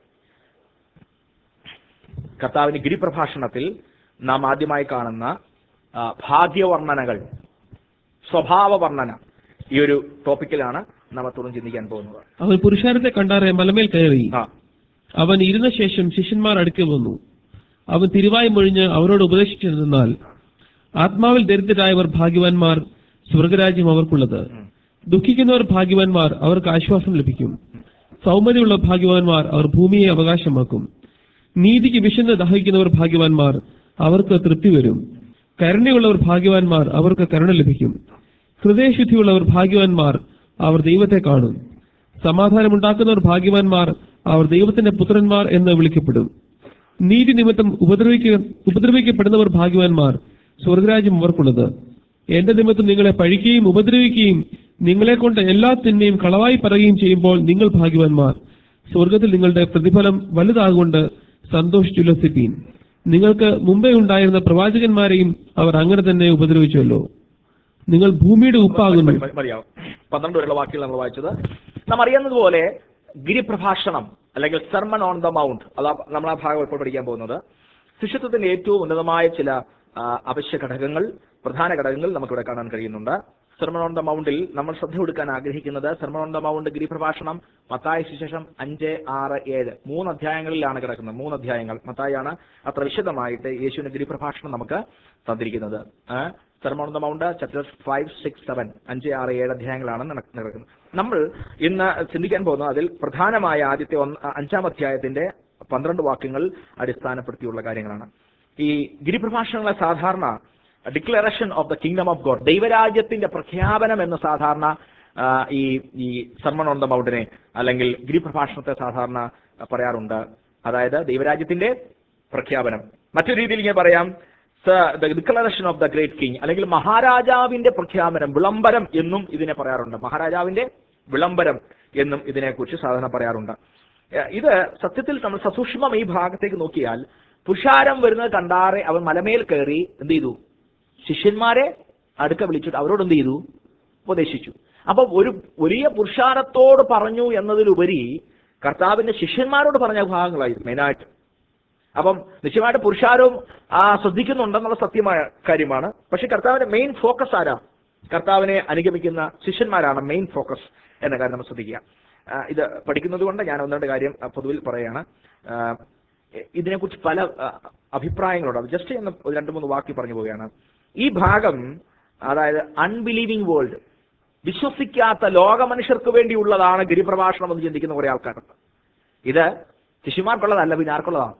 കർത്താവിന്റെ ഗിരിപ്രഭാഷണത്തിൽ നാം ആദ്യമായി കാണുന്ന ആ, ഭാഗ്യവർണ്ണനകൾ സ്വഭാവ വർണ്ണന ഈ ഒരു ടോപ്പിക്കിലാണ് നാം തുടർന്ന് ചിന്തിക്കാൻ പോകുന്നത് അവൻ പുരുഷാരത്തെ കണ്ടാറെ മലമേൽ കയറി ആ അവൻ ഇരുന്ന ശേഷം ശിഷ്യന്മാർ അടുക്കെ വന്നു അവൻ തിരുവായി മൊഴിഞ്ഞ് അവരോട് ഉപദേശിച്ചിരുന്നാൽ ആത്മാവിൽ ദരിദ്രരായവർ ഭാഗ്യവാന്മാർ സ്വർഗരാജ്യം അവർക്കുള്ളത് ദുഃഖിക്കുന്നവർ ഭാഗ്യവാന്മാർ അവർക്ക് ആശ്വാസം ലഭിക്കും സൗമ്യതയുള്ള ഭാഗ്യവാന്മാർ അവർ ഭൂമിയെ അവകാശമാക്കും നീതിക്ക് വിശന്ന് ദഹിക്കുന്നവർ ഭാഗ്യവാന്മാർ അവർക്ക് തൃപ്തി വരും കരുണയുള്ളവർ ഭാഗ്യവാന്മാർ അവർക്ക് കരുണ ലഭിക്കും ഹൃദയശുദ്ധിയുള്ളവർ ഭാഗ്യവാന്മാർ അവർ ദൈവത്തെ കാണും സമാധാനമുണ്ടാക്കുന്നവർ ഭാഗ്യവാന്മാർ അവർ ദൈവത്തിന്റെ പുത്രന്മാർ എന്ന് വിളിക്കപ്പെടും നീതി നിമിത്തം ഉപദ്രവിക്ക ഉപദ്രവിക്കപ്പെടുന്നവർ ഭാഗ്യവാന്മാർ സ്വർഗരാജ്യം അവർക്കുള്ളത് എന്റെ നിമിത്തം നിങ്ങളെ പഴിക്കുകയും ഉപദ്രവിക്കുകയും നിങ്ങളെ കൊണ്ട് എല്ലാ തിന്മയും കളവായി പറയുകയും ചെയ്യുമ്പോൾ നിങ്ങൾ ഭാഗ്യവാന്മാർ സ്വർഗത്തിൽ നിങ്ങളുടെ പ്രതിഫലം വലുതാകൊണ്ട് സന്തോഷിച്ചുല്ലസിപ്പീൻ നിങ്ങൾക്ക് മുമ്പേ ഉണ്ടായിരുന്ന പ്രവാചകന്മാരെയും അവർ അങ്ങനെ തന്നെ ഉപദ്രവിച്ചുവല്ലോ നിങ്ങൾ ഭൂമിയുടെ ഉപ്പാകുന്നു മതി- മതി- മതിയാവും പന്ത്രണ്ട് വരെയുള്ള വാക്കുകൾ നമ്മൾ വായിച്ചത് നാം അറിയുന്നത് പോലെ ഗിരിപ്രഭാഷണം അല്ലെങ്കിൽ സെർമൺ ഓൺ ദ മൗണ്ട് അതാ നമ്മൾ ആ ഭാഗം ഇപ്പോൾ പഠിക്കാൻ പോകുന്നത് ശിഷ്യത്വത്തിന്റെ ഏറ്റവും ഉന്നതമായ ചില ആ, അവശ്യ ഘടകങ്ങൾ പ്രധാന ഘടകങ്ങൾ നമുക്കിവിടെ കാണാൻ കഴിയുന്നുണ്ട് സെർമൺ ഓൺ ദ മൗണ്ടിൽ നമ്മൾ ശ്രദ്ധ കൊടുക്കാൻ ആഗ്രഹിക്കുന്നത് സെർമൺ ഓൺ ദ മൗണ്ട് ഗിരിപ്രഭാഷണം മത്തായ സുശേഷം അഞ്ച് ആറ് ഏഴ് മൂന്ന് അധ്യായങ്ങളിലാണ് കിടക്കുന്നത് മൂന്ന് അധ്യായങ്ങൾ മത്തായാണ് അത്ര വിശദമായിട്ട് യേശുവിന്റെ ഗിരിപ്രഭാഷണം നമുക്ക് തന്നിരിക്കുന്നത് sermon on the mount chapter five six seven അഞ്ച് ആറ് ഏഴ് അധ്യായങ്ങളാണ് നട- നടക്കുന്നത് നമ്മൾ ഇന്ന് ചിന്തിക്കാൻ പോകുന്നത് അതിൽ പ്രധാനമായ ആദ്യത്തെ ഒന്ന് അഞ്ചാം അധ്യായത്തിന്റെ പന്ത്രണ്ട് വാക്യങ്ങൾ അടിസ്ഥാനപ്പെടുത്തിയുള്ള കാര്യങ്ങളാണ് ഈ ഗിരിപ്രഭാഷണങ്ങളെ സാധാരണ declaration of the kingdom of God ദൈവരാജ്യത്തിന്റെ പ്രഖ്യാപനം എന്ന് സാധാരണ ആ, ഈ ഈ സർമൺ ഓൺ ദ മൗണ്ടിനെ അല്ലെങ്കിൽ ഗിരിപ്രഭാഷണത്തെ സാധാരണ പറയാറുണ്ട് അതായത് ദൈവരാജ്യത്തിന്റെ പ്രഖ്യാപനം മറ്റൊരു രീതിയിൽ ഇങ്ങനെ പറയാം declaration of the great king അല്ലെങ്കിൽ മഹാരാജാവിന്റെ പ്രഖ്യാപനം വിളംബരം എന്നും ഇതിനെ പറയാറുണ്ട് മഹാരാജാവിന്റെ വിളംബരം എന്നും ഇതിനെക്കുറിച്ച് സാധാരണ പറയാറുണ്ട് ഏഹ് ഇത് സത്യത്തിൽ നമ്മൾ സസൂക്ഷ്മം ഈ ഭാഗത്തേക്ക് നോക്കിയാൽ പുരുഷാരം വരുന്നത് കണ്ടാറെ അവൻ മലമേൽ കയറി എന്ത് ചെയ്തു ശിഷ്യന്മാരെ അടുക്ക വിളിച്ചിട്ട് അവരോട് എന്ത് ചെയ്തു ഉപദേശിച്ചു അപ്പൊ ഒരു വലിയ പുരുഷാരത്തോട് പറഞ്ഞു എന്നതിലുപരി കർത്താവിന്റെ ശിഷ്യന്മാരോട് പറഞ്ഞ ഭാഗങ്ങളായിരുന്നു മെയിനായിട്ട് അപ്പം നിശ്ചയമായിട്ട് പുരുഷാരവും ആ ശ്രദ്ധിക്കുന്നുണ്ടെന്നുള്ള സത്യമായ കാര്യമാണ് പക്ഷെ കർത്താവിന്റെ മെയിൻ ഫോക്കസ് ആരാ കർത്താവിനെ അനുഗമിക്കുന്ന ശിഷ്യന്മാരാണ് മെയിൻ ഫോക്കസ് എന്ന കാര്യം നമ്മൾ ശ്രദ്ധിക്കുക ആ, ഇത് പഠിക്കുന്നത് കൊണ്ട് ഞാൻ ഒന്ന് രണ്ട് കാര്യം ആ, പൊതുവിൽ പറയുകയാണ് ആ, ഇ- ഇതിനെക്കുറിച്ച് പല ആ, അഭിപ്രായങ്ങളുണ്ട് അത് ജസ്റ്റ് എന്ന് ഒരു രണ്ട് മൂന്ന് വാക്കി പറഞ്ഞു പോവുകയാണ് ഈ ഭാഗം അതായത് അൺബിലീവിംഗ് വേൾഡ് വിശ്വസിക്കാത്ത ലോക മനുഷ്യർക്ക് വേണ്ടിയുള്ളതാണ് ഗിരിപ്രഭാഷണം എന്ന് ചിന്തിക്കുന്ന കുറെ ആൾക്കാരുണ്ട് ഇത് ശിശുമാർക്കുള്ളതല്ല പിന്നെ ആർക്കുള്ളതാണ്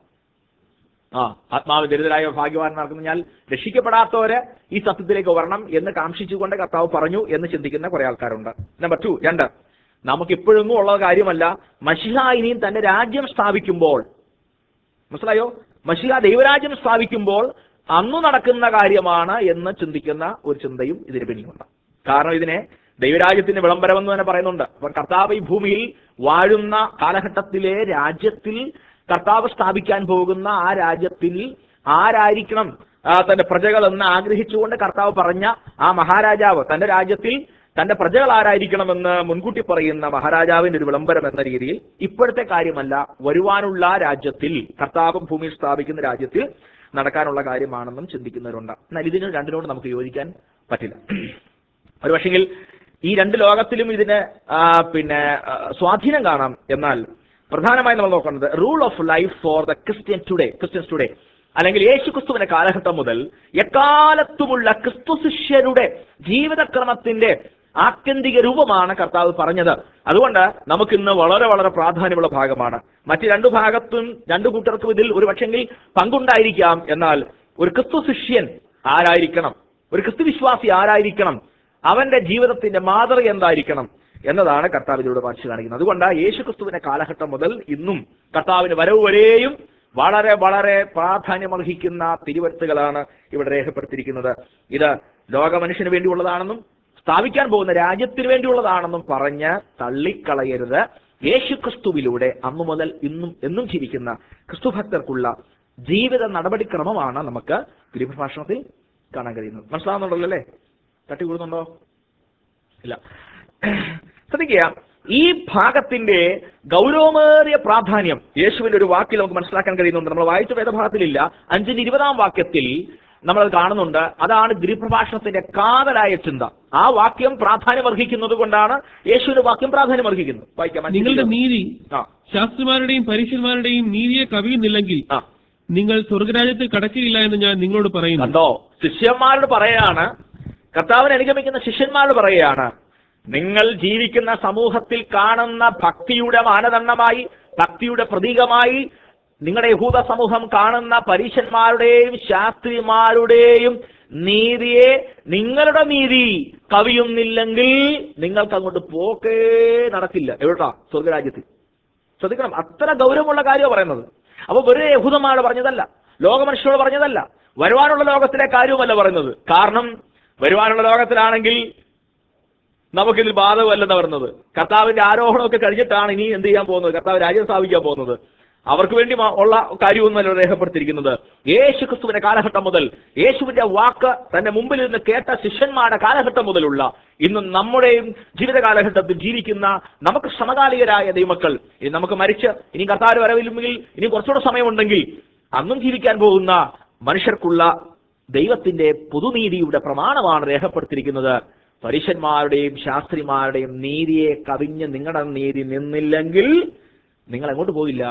ആ ആത്മാവ് ദരിദ്രരായ ഭാഗ്യവാന്മാർക്ക് പറഞ്ഞാൽ രക്ഷിക്കപ്പെടാത്തവര് ഈ സത്യത്തിലേക്ക് വരണം എന്ന് കാംക്ഷിച്ചുകൊണ്ട് കർത്താവ് പറഞ്ഞു എന്ന് ചിന്തിക്കുന്ന കുറെ ആൾക്കാരുണ്ട് നമ്പർ ടു രണ്ട് നമുക്ക് ഇപ്പോഴൊന്നും ഉള്ള കാര്യമല്ല മഷിഹ ഇനിയും തന്റെ രാജ്യം സ്ഥാപിക്കുമ്പോൾ മനസ്സിലായോ മഷിഹ ദൈവരാജ്യം സ്ഥാപിക്കുമ്പോൾ അന്നു നടക്കുന്ന കാര്യമാണ് എന്ന് ചിന്തിക്കുന്ന ഒരു ചിന്തയും ഇതിന് പിന്നിലുണ്ട് കാരണം ഇതിനെ ദൈവരാജ്യത്തിന്റെ വിളംബരം എന്ന് തന്നെ പറയുന്നുണ്ട് അപ്പൊ കർത്താവ് ഈ ഭൂമിയിൽ വാഴുന്ന കാലഘട്ടത്തിലെ രാജ്യത്തിൽ കർത്താവ് സ്ഥാപിക്കാൻ പോകുന്ന ആ രാജ്യത്തിൽ ആരായിരിക്കണം ആ, തന്റെ പ്രജകൾ എന്ന് ആഗ്രഹിച്ചുകൊണ്ട് കർത്താവ് പറഞ്ഞ ആ മഹാരാജാവ് തന്റെ രാജ്യത്തിൽ തന്റെ പ്രജകൾ ആരായിരിക്കണമെന്ന് മുൻകൂട്ടി പറയുന്ന മഹാരാജാവിന്റെ ഒരു വിളംബരം എന്ന രീതിയിൽ ഇപ്പോഴത്തെ കാര്യമല്ല വരുവാനുള്ള രാജ്യത്തിൽ കർത്താവ് ഭൂമിയിൽ സ്ഥാപിക്കുന്ന രാജ്യത്തിൽ നടക്കാനുള്ള കാര്യമാണെന്നും ചിന്തിക്കുന്നവരുണ്ട് എന്നാൽ ഇതിന് രണ്ടിനോട് നമുക്ക് യോജിക്കാൻ പറ്റില്ല ഒരു പക്ഷെങ്കിൽ ഈ രണ്ട് ലോകത്തിലും ഇതിന് ആ, പിന്നെ ആ, സ്വാധീനം കാണാം എന്നാൽ പ്രധാനമായും നമ്മൾ നോക്കുന്നത് rule of life for the Christian today Christians today അല്ലെങ്കിൽ യേശു ക്രിസ്തുവിന്റെ കാലഘട്ടം മുതൽ എക്കാലത്തുമുള്ള ക്രിസ്തു ശിഷ്യരുടെ ജീവിതക്രമത്തിന്റെ ആത്യന്തിക രൂപമാണ് കർത്താവ് പറഞ്ഞത് അതുകൊണ്ട് നമുക്കിന്ന് വളരെ വളരെ പ്രാധാന്യമുള്ള ഭാഗമാണ് മറ്റ് രണ്ടു ഭാഗത്തും രണ്ടു കൂട്ടർക്കും ഇതിൽ ഒരു പക്ഷെങ്കിൽ പങ്കുണ്ടായിരിക്കാം എന്നാൽ ഒരു ക്രിസ്തു ശിഷ്യൻ ആരായിരിക്കണം ഒരു ക്രിസ്തു വിശ്വാസി ആരായിരിക്കണം അവന്റെ ജീവിതത്തിന്റെ മാതൃക എന്തായിരിക്കണം എന്നതാണ് കർത്താവ് ഇതിലൂടെ വായിച്ചു കാണിക്കുന്നത് അതുകൊണ്ട് യേശു ക്രിസ്തുവിന്റെ കാലഘട്ടം മുതൽ ഇന്നും കർത്താവിന് വരവ് വരെയും വളരെ വളരെ പ്രാധാന്യമർഹിക്കുന്ന തിരുവരുത്തുകളാണ് ഇവിടെ രേഖപ്പെടുത്തിയിരിക്കുന്നത് ഇത് ലോക മനുഷ്യന് വേണ്ടിയുള്ളതാണെന്നും സ്ഥാപിക്കാൻ പോകുന്ന രാജ്യത്തിന് വേണ്ടിയുള്ളതാണെന്നും പറഞ്ഞ് തള്ളിക്കളയരുത് യേശു ക്രിസ്തുവിലൂടെ അന്നു മുതൽ ഇന്നും എന്നും ജീവിക്കുന്ന ക്രിസ്തു ഭക്തർക്കുള്ള ജീവിത നടപടിക്രമമാണ് നമുക്ക് ഗിരിപ്രഭാഷണത്തിൽ കാണാൻ കഴിയുന്നത് മനസ്സിലാവുന്നുണ്ടല്ലോ അല്ലേ തട്ടിക്കൂടുന്നുണ്ടോ ഇല്ല ശ്രദ്ധിക്കുക ഈ ഭാഗത്തിന്റെ ഗൗരവമേറിയ പ്രാധാന്യം യേശുവിന്റെ ഒരു വാക്കിൽ നമുക്ക് മനസ്സിലാക്കാൻ കഴിയുന്നുണ്ട് നമ്മൾ വായിച്ച വേദഭാഗത്തിലില്ല അഞ്ചിന് ഇരുപതാം വാക്യത്തിൽ നമ്മൾ അത് കാണുന്നുണ്ട് അതാണ് ഗിരിപ്രഭാഷണത്തിന്റെ കാതലായ ചിന്ത ആ വാക്യം പ്രാധാന്യം അർഹിക്കുന്നത് കൊണ്ടാണ് യേശുവിന്റെ വാക്യം പ്രാധാന്യം അർഹിക്കുന്നത് വായിക്കാം അഞ്ചിന് നിങ്ങളുടെ ഇരുപത്. നീതി ആ ശാസ്ത്രിമാരുടെയും പരീക്ഷന്മാരുടെയും നീതിയെ കവിയുന്നില്ലെങ്കിൽ ആ നിങ്ങൾ സ്വർഗരാജ്യത്തിൽ കടക്കുകയില്ല എന്ന് ഞാൻ നിങ്ങളോട് പറയുന്നു കണ്ടോ ശിഷ്യന്മാരോട് പറയാണ് കർത്താവിനെ അനുഗമിക്കുന്ന ശിഷ്യന്മാരോട് പറയുകയാണ് നിങ്ങൾ ജീവിക്കുന്ന സമൂഹത്തിൽ കാണുന്ന ഭക്തിയുടെ മാനദണ്ഡമായി ഭക്തിയുടെ പ്രതീകമായി നിങ്ങളുടെ യഹൂദ സമൂഹം കാണുന്ന പരീശന്മാരുടെയും ശാസ്ത്രിമാരുടെയും നീതിയെ നിങ്ങളുടെ നീതി കവിയുന്നില്ലെങ്കിൽ നിങ്ങൾക്ക് അങ്ങോട്ട് പോക്കേ നടക്കില്ല എവിടാ സ്വർഗരാജ്യത്തിൽ ശ്രദ്ധിക്കണം അത്ര ഗൗരവമുള്ള കാര്യമാണ് പറയുന്നത് അപ്പൊ വെറുതെ യഹൂദന്മാരോട് പറഞ്ഞതല്ല ലോകമനുഷ്യരോട് പറഞ്ഞതല്ല വരുവാനുള്ള ലോകത്തിലെ കാര്യവുമല്ല പറയുന്നത് കാരണം വരുവാനുള്ള ലോകത്തിലാണെങ്കിൽ നമുക്കിതിൽ ബാധകമല്ലെന്ന് പറയുന്നത് കർത്താവിന്റെ ആരോഹണമൊക്കെ കഴിഞ്ഞിട്ടാണ് ഇനി എന്ത് ചെയ്യാൻ പോകുന്നത് കർത്താവ് രാജ്യം സ്ഥാപിക്കാൻ പോകുന്നത് അവർക്ക് വേണ്ടി മാ- ഉള്ള കാര്യമൊന്നുമല്ല രേഖപ്പെടുത്തിയിരിക്കുന്നത് യേശു ക്രിസ്തുവിന്റെ കാലഘട്ടം മുതൽ യേശുവിന്റെ വാക്ക് തന്റെ മുമ്പിൽ നിന്ന് കേട്ട ശിഷ്യന്മാരുടെ കാലഘട്ടം മുതലുള്ള ഇന്ന് നമ്മുടെയും ജീവിത കാലഘട്ടത്തിൽ ജീവിക്കുന്ന നമുക്ക് സമകാലികരായ ദൈവമക്കൾ ഇനി നമുക്ക് മരിച്ച് ഇനി കർത്താവ് വരവില്ലെങ്കിൽ ഇനി കുറച്ചുകൂടെ സമയമുണ്ടെങ്കിൽ അന്നും ജീവിക്കാൻ പോകുന്ന മനുഷ്യർക്കുള്ള ദൈവത്തിന്റെ പൊതുനീതിയുടെ പ്രമാണമാണ് രേഖപ്പെടുത്തിയിരിക്കുന്നത് പരീശന്മാരുടെയും ശാസ്ത്രിമാരുടെയും നീതിയെ കവിഞ്ഞ് നിങ്ങളുടെ നീതി നിന്നില്ലെങ്കിൽ നിങ്ങൾ എങ്ങോട്ട് പോയില്ല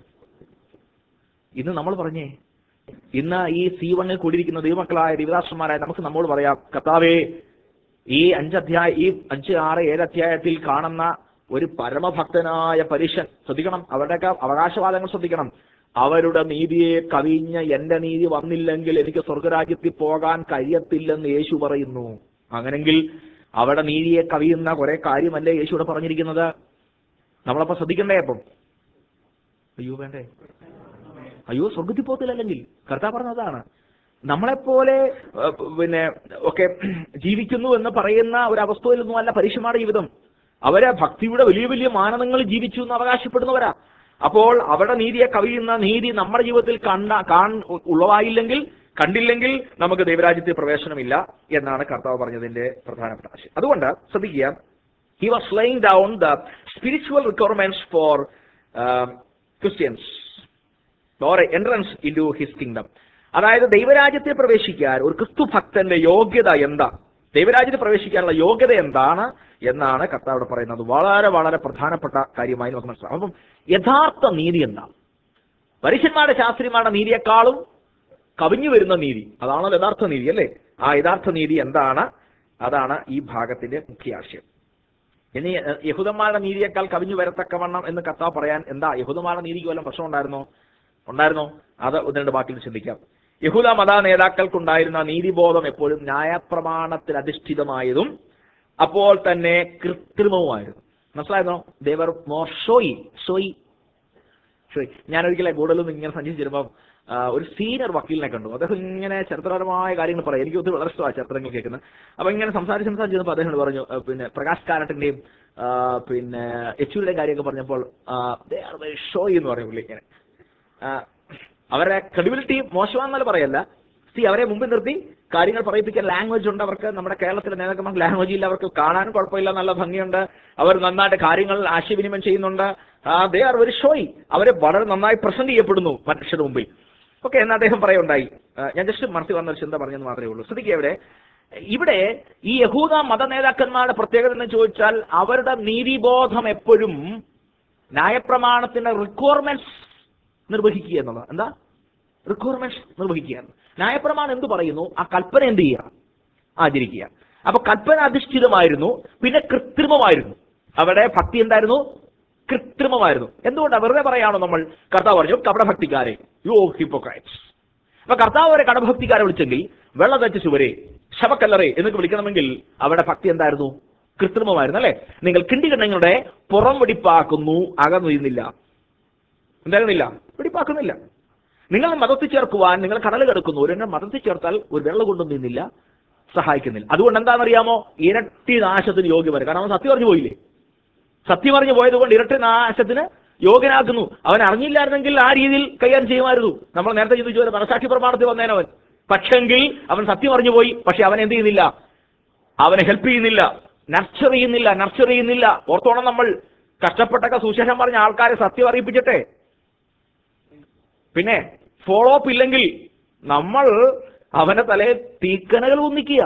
ഇന്ന് നമ്മൾ പറഞ്ഞേ ഇന്ന് ഈ സി വണ്ണിൽ കൂടിയിരിക്കുന്ന ദൈവമക്കളായ ദൈവദാസന്മാരായ നമുക്ക് നമ്മോട് പറയാം കർത്താവേ ഈ അഞ്ച് അധ്യായ ഈ അഞ്ച് ആറ് ഏഴ് അധ്യായത്തിൽ കാണുന്ന ഒരു പരമഭക്തനായ പരീശൻ ശ്രദ്ധിക്കണം അവരുടെയൊക്കെ അവകാശവാദങ്ങൾ ശ്രദ്ധിക്കണം അവരുടെ നീതിയെ കവിഞ്ഞ എന്റെ നീതി വന്നില്ലെങ്കിൽ എനിക്ക് സ്വർഗരാജ്യത്തിൽ പോകാൻ കഴിയത്തില്ലെന്ന് യേശു പറയുന്നു അങ്ങനെങ്കിൽ അവരുടെ നീതിയെ കവിയുന്ന കുറെ കാര്യമല്ലേ യേശു ഇവിടെ പറഞ്ഞിരിക്കുന്നത് നമ്മളപ്പോ ശ്രദ്ധിക്കണ്ടേ അപ്പം അയ്യോ വേണ്ടേ അയ്യോ സ്വർഗത്തിൽ പോകത്തില്ലെങ്കിൽ കർത്താവ് പറഞ്ഞതാണ് നമ്മളെപ്പോലെ ഏഹ്, പിന്നെ ഒക്കെ ജീവിക്കുന്നു എന്ന് പറയുന്ന ഒരു അവസ്ഥയിലൊന്നും അല്ല പരീക്ഷമാരുടെ ജീവിതം അവരെ ഭക്തിയുടെ വലിയ വലിയ മാനദണ്ഡങ്ങൾ ജീവിച്ചു എന്ന് അവകാശപ്പെടുന്നവരാ അപ്പോൾ അവരുടെ നീതിയെ കവിയുന്ന നീതി നമ്മുടെ ജീവിതത്തിൽ കണ്ട കാൺ ഉളവായില്ലെങ്കിൽ കണ്ടില്ലെങ്കിൽ നമുക്ക് ദൈവരാജ്യത്തിൽ പ്രവേശനമില്ല എന്നാണ് കർത്താവ് പറഞ്ഞതിന്റെ പ്രധാനപ്പെട്ട ആശയം അതുകൊണ്ട് ശ്രദ്ധിക്കുക he was laying down the spiritual requirements for um, Christians or entrance into his kingdom അതായത് ദൈവരാജ്യത്തെ പ്രവേശിക്കാൻ ഒരു ക്രിസ്തു ഭക്തന്റെ യോഗ്യത എന്താ ദൈവരാജ്യത്തിൽ പ്രവേശിക്കാനുള്ള യോഗ്യത എന്താണ് എന്നാണ് കർത്താവ് ഇവിടെ പറയുന്നത് വളരെ വളരെ പ്രധാനപ്പെട്ട കാര്യമായി നമുക്ക് മനസ്സിലാവും അപ്പം യഥാർത്ഥ നീതി എന്താ പരീക്ഷന്മാരുടെ ശാസ്ത്രിമാരുടെ നീതിയെക്കാളും കവിഞ്ഞു വരുന്ന നീതി അതാണല്ലോ യഥാർത്ഥ നീതി അല്ലേ ആ യഥാർത്ഥ നീതി എന്താണ് അതാണ് ഈ ഭാഗത്തിന്റെ മുഖ്യ ആശയം ഇനി എഹ്, യഹൂദന്മാരുടെ നീതിയേക്കാൾ കവിഞ്ഞു വരത്തക്കവണ്ണം എന്ന് കർത്താവ് പറയാൻ എന്താ യഹൂദന്മാരുടെ നീതിക്ക് വല്ലതും പ്രശ്നം ഉണ്ടായിരുന്നോ ഉണ്ടായിരുന്നോ അത് ഒന്ന് രണ്ട് വാക്കിൽ ചിന്തിക്കാം യഹൂദ മത നേതാക്കൾക്കുണ്ടായിരുന്ന നീതിബോധം എപ്പോഴും ന്യായപ്രമാണത്തിൽ അധിഷ്ഠിതമായതും അപ്പോൾ തന്നെ കൃത്രിമവുമായിരുന്നു മനസ്സിലായിരുന്നോ ദേവർ മോർ ഷോയി ഷോയി ഷോയി ഞാൻ ഒരിക്കലെ കൂടുതലും ഇങ്ങനെ സഞ്ചരിച്ചിരുമ്പോൾ ആ, ഒരു സീനിയർ വക്കീലിനെ കണ്ടു അദ്ദേഹം ഇങ്ങനെ ചരിത്രപരമായ കാര്യങ്ങൾ പറയാം എനിക്ക് ഒത്തിരി വളരെ ഇഷ്ടമാണ് ചരിത്രങ്ങൾ കേൾക്കുന്നത് അപ്പൊ ഇങ്ങനെ സംസാരിച്ച് സംസാരിച്ചപ്പോൾ അദ്ദേഹം എന്നോട് പറഞ്ഞു ആ, പിന്നെ പ്രകാശ് കാരട്ടിന്റെയും ആ, പിന്നെ യെച്ചൂരിയുടെ കാര്യമൊക്കെ പറഞ്ഞപ്പോൾ ഷോ എന്ന് പറയും പുള്ളി ഇങ്ങനെ ആ, അവരുടെ ക്രെഡിബിലിറ്റി മോശമാണെന്നല്ല പറയല്ല സി അവരെ മുമ്പിൽ നിർത്തി കാര്യങ്ങൾ പറയിപ്പിക്കാൻ ലാംഗ്വേജ് ഉണ്ട് അവർക്ക് നമ്മുടെ കേരളത്തിലെ നേതാക്കന്മാർ ലാംഗ്വേജ് ഇല്ല അവർക്ക് കാണാനും കുഴപ്പമില്ല നല്ല ഭംഗിയുണ്ട് അവർ നന്നായിട്ട് കാര്യങ്ങൾ ആശയവിനിമയം ചെയ്യുന്നുണ്ട് ദേ ആർ വെരി ഷോയി അവരെ വളരെ നന്നായി പ്രസന്റ് ചെയ്യപ്പെടുന്നു മനുഷ്യരുടെ മുമ്പിൽ ഓക്കെ എന്ന് അദ്ദേഹം പറയുണ്ടായി ആ, ഞാൻ ജസ്റ്റ് മനസ്സിൽ വന്ന ഒരു ചിന്ത പറഞ്ഞെന്ന് മാത്രമേ ഉള്ളൂ ശ്രദ്ധിക്കുക ഇവിടെ ഇവിടെ ഈ യഹൂദ മത നേതാക്കന്മാരുടെ പ്രത്യേകത എന്ന് ചോദിച്ചാൽ അവരുടെ നീതിബോധം എപ്പോഴും ന്യായപ്രമാണത്തിന്റെ റിക്വയർമെന്റ്സ് നിർവഹിക്കുക എന്നുള്ളത് എന്താ റിക്വയർമെന്റ്സ് നിർവഹിക്കുകയാണ് ന്യായപ്രമാണം എന്ത് പറയുന്നു ആ കൽപ്പന എന്ത് ചെയ്യുക ആചരിക്കുക അപ്പൊ കൽപ്പന അധിഷ്ഠിതമായിരുന്നു പിന്നെ കൃത്രിമമായിരുന്നു അവിടെ ഭക്തി എന്തായിരുന്നു കൃത്രിമമായിരുന്നു എന്തുകൊണ്ടാണ് വെറുതെ പറയാണോ നമ്മൾ കർത്താവ് പറഞ്ഞു കപടഭക്തിക്കാരെ യോ ഹിപ്പോക്രൈറ്റ്സ് അപ്പൊ കർത്താവ് അവരെ കടഭക്തിക്കാരെ വിളിച്ചെങ്കിൽ വെള്ളം തച്ച ചുവരെ ശവക്കല്ലറെ എന്നൊക്കെ വിളിക്കണമെങ്കിൽ അവിടെ ഭക്തി എന്തായിരുന്നു കൃത്രിമമായിരുന്നു അല്ലെ നിങ്ങൾ കിണ്ടികണ്ണങ്ങളുടെ പുറം വെടിപ്പാക്കുന്നു അകം വീഴുന്നില്ല എന്തായിരുന്നില്ല വെടിപ്പാക്കുന്നില്ല നിങ്ങൾ മതത്തിൽ ചേർക്കുവാൻ നിങ്ങൾ കടൽ കിടക്കുന്നു ഒരു മതത്തിൽ ചേർത്താൽ ഒരു വെള്ളം കൊണ്ടും നിന്നില്ല സഹായിക്കുന്നില്ല അതുകൊണ്ട് എന്താണെന്നറിയാമോ ഇരട്ടി നാശത്തിന് യോഗ്യമാണ് കാരണം അവൻ സത്യം പറഞ്ഞു പോയില്ലേ സത്യം പറഞ്ഞു പോയത് കൊണ്ട് ഇരട്ടി നാശത്തിന് യോഗ്യനാക്കുന്നു അവൻ അറിഞ്ഞില്ലായിരുന്നെങ്കിൽ ആ രീതിയിൽ കൈകാര്യം ചെയ്യുമായിരുന്നു നമ്മൾ നേരത്തെ ചിന്തിച്ചു പോലെ മനസാക്ഷി പ്രമാണത്തിൽ വന്നേനവൻ പക്ഷെങ്കിൽ അവൻ സത്യം പറഞ്ഞു പോയി പക്ഷെ അവൻ എന്ത് ചെയ്യുന്നില്ല അവനെ ഹെൽപ്പ് ചെയ്യുന്നില്ല നർച്ചർ ചെയ്യുന്നില്ല നർച്ചർ ചെയ്യുന്നില്ല ഓർത്തോണം നമ്മൾ കഷ്ടപ്പെട്ടൊക്കെ സുശേഷം പറഞ്ഞ ആൾക്കാരെ സത്യം അറിയിപ്പിച്ചിട്ടെ പിന്നെ ഫോളോ അപ്പ് ഇല്ലെങ്കിൽ നമ്മൾ അവന്റെ തലയിൽ തീക്കനകൾ ഒന്നിക്കുക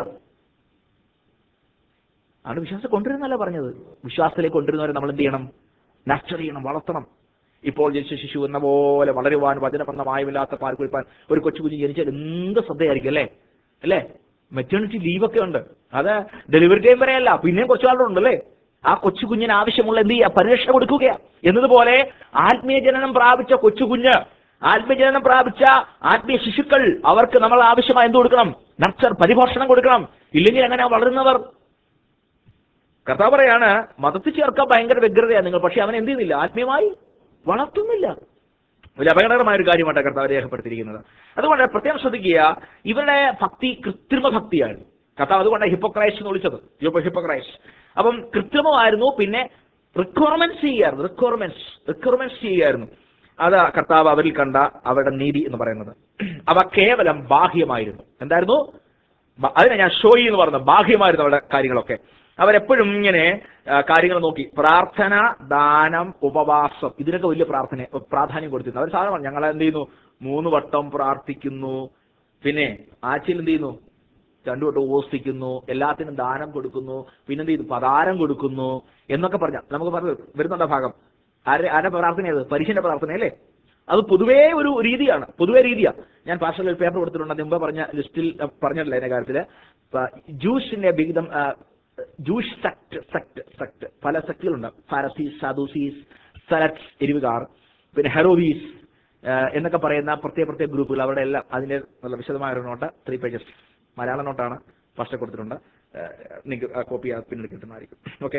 ആണ് വിശ്വാസം കൊണ്ടുവരുന്നല്ല പറഞ്ഞത് വിശ്വാസത്തിലേക്ക് കൊണ്ടുവരുന്നവരെ നമ്മൾ എന്ത് ചെയ്യണം നർച്ചർ ചെയ്യണം വളർത്തണം ഇപ്പോൾ ജനിച്ച ശിശു എന്ന പോലെ വളരുവാൻ വചനപ്രദമായമില്ലാത്ത പാൽ കുടിപ്പാൻ ഒരു കൊച്ചു കുഞ്ഞ് ജനിച്ചാൽ എന്ത് ശ്രദ്ധയായിരിക്കും അല്ലേ അല്ലേ മെറ്റേണിറ്റി ലീവൊക്കെ ഉണ്ട് അത് ഡെലിവറി ടൈം വരെയല്ല പിന്നെയും കുറച്ചു ആളുണ്ട് അല്ലേ ആ കൊച്ചു കുഞ്ഞിന് ആവശ്യമുള്ള എന്ത് ചെയ്യുക പരിരക്ഷ കൊടുക്കുക എന്നതുപോലെ ആത്മീയ ജനനം പ്രാപിച്ച കൊച്ചു കുഞ്ഞ് ആത്മീയ ജനനം പ്രാപിച്ച ആത്മീയ ശിശുക്കൾ അവർക്ക് നമ്മൾ ആവശ്യമായി എന്ത് കൊടുക്കണം നർച്ചർ പരിപോഷണം കൊടുക്കണം ഇല്ലെങ്കിൽ അങ്ങനെ വളരുന്നവർ കർത്താവ് പറയാണ് മതത്തിൽ ചേർക്കാൻ ഭയങ്കര വ്യഗ്രതയാണ് നിങ്ങൾ പക്ഷെ അവൻ എന്ത് ചെയ്യുന്നില്ല ആത്മീയമായി വളർത്തുന്നില്ല വലിയ അപകടകരമായ ഒരു കാര്യമാണ് കർത്താവ് രേഖപ്പെടുത്തിയിരിക്കുന്നത് അതുകൊണ്ട് പ്രത്യേകം ശ്രദ്ധിക്കുക ഇവരുടെ ഭക്തി കൃത്രിമ ഭക്തിയാണ് കർത്താവ് അതുകൊണ്ട് ഹിപ്പോക്രൈസ് എന്ന് വിളിച്ചത് ഹിപ്പോക്രൈസ് അപ്പം കൃത്രിമമായിരുന്നു പിന്നെ റിക്വയർമെന്റ്സ് ചെയ്യായിരുന്നു റിക്വയർമെന്റ്സ് റിക്വയർമെന്റ്സ് ചെയ്യായിരുന്നു അത് കർത്താവ് അവരിൽ കണ്ട അവരുടെ നീതി എന്ന് പറയുന്നത് അവ കേവലം ബാഹ്യമായിരുന്നു എന്തായിരുന്നു ബ- അതിനെ ഞാൻ ഷോയി എന്ന് പറഞ്ഞത് ബാഹ്യമായിരുന്നു അവരുടെ കാര്യങ്ങളൊക്കെ അവരെപ്പോഴും ഇങ്ങനെ ആ, കാര്യങ്ങൾ നോക്കി പ്രാർത്ഥന ദാനം ഉപവാസം ഇതിനൊക്കെ വലിയ പ്രാർത്ഥന പ്രാധാന്യം കൊടുത്തിരുന്നു അവർ സാധാരണ ഞങ്ങൾ എന്ത് ചെയ്യുന്നു മൂന്ന് വട്ടം പ്രാർത്ഥിക്കുന്നു പിന്നെ ആഴ്ചയിൽ എന്ത് ചെയ്യുന്നു രണ്ടു വട്ടം ഉപവസിക്കുന്നു എല്ലാത്തിനും ദാനം കൊടുക്കുന്നു പിന്നെന്ത് ചെയ്യുന്നു പതാരം കൊടുക്കുന്നു എന്നൊക്കെ പറഞ്ഞ നമുക്ക് പറഞ്ഞു വരുന്നുണ്ട് ആ ഭാഗം ആരുടെ ആരുടെ പ്രാർത്ഥന അത് പരീക്ഷന്റെ പ്രാർത്ഥന അല്ലേ അത് പൊതുവേ ഒരു രീതിയാണ് പൊതുവേ രീതിയാണ് ഞാൻ പാർസൽ ഒരു പേപ്പർ കൊടുത്തിട്ടുണ്ട് അത് മുമ്പ് പറഞ്ഞ ലിസ്റ്റിൽ അഹ് പറഞ്ഞിട്ടില്ല അതിന്റെ കാര്യത്തില് ജൂസിന്റെ വിഹിതം ജൂഷ് സെക്ട് സെക്ട് സെക്ട് പല സെക്ടുകളുണ്ട് ഫാരസീസ് സാദൂസീസ് സലറ്റ്സ് എരിവുകാർ പിന്നെ ഹെറോവീസ് ആഹ് എന്നൊക്കെ പറയുന്ന പ്രത്യേക പ്രത്യേക ഗ്രൂപ്പുകൾ അവിടെ എല്ലാം അതിന്റെ നല്ല വിശദമായ ഒരു നോട്ട് ത്രീ പേജസ് മലയാള നോട്ടാണ് ഫസ്റ്റ് കൊടുത്തിട്ടുണ്ട് നിങ്ങൾക്ക് കോപ്പി പിന്നീട് കിട്ടുന്നതായിരിക്കും ഓക്കെ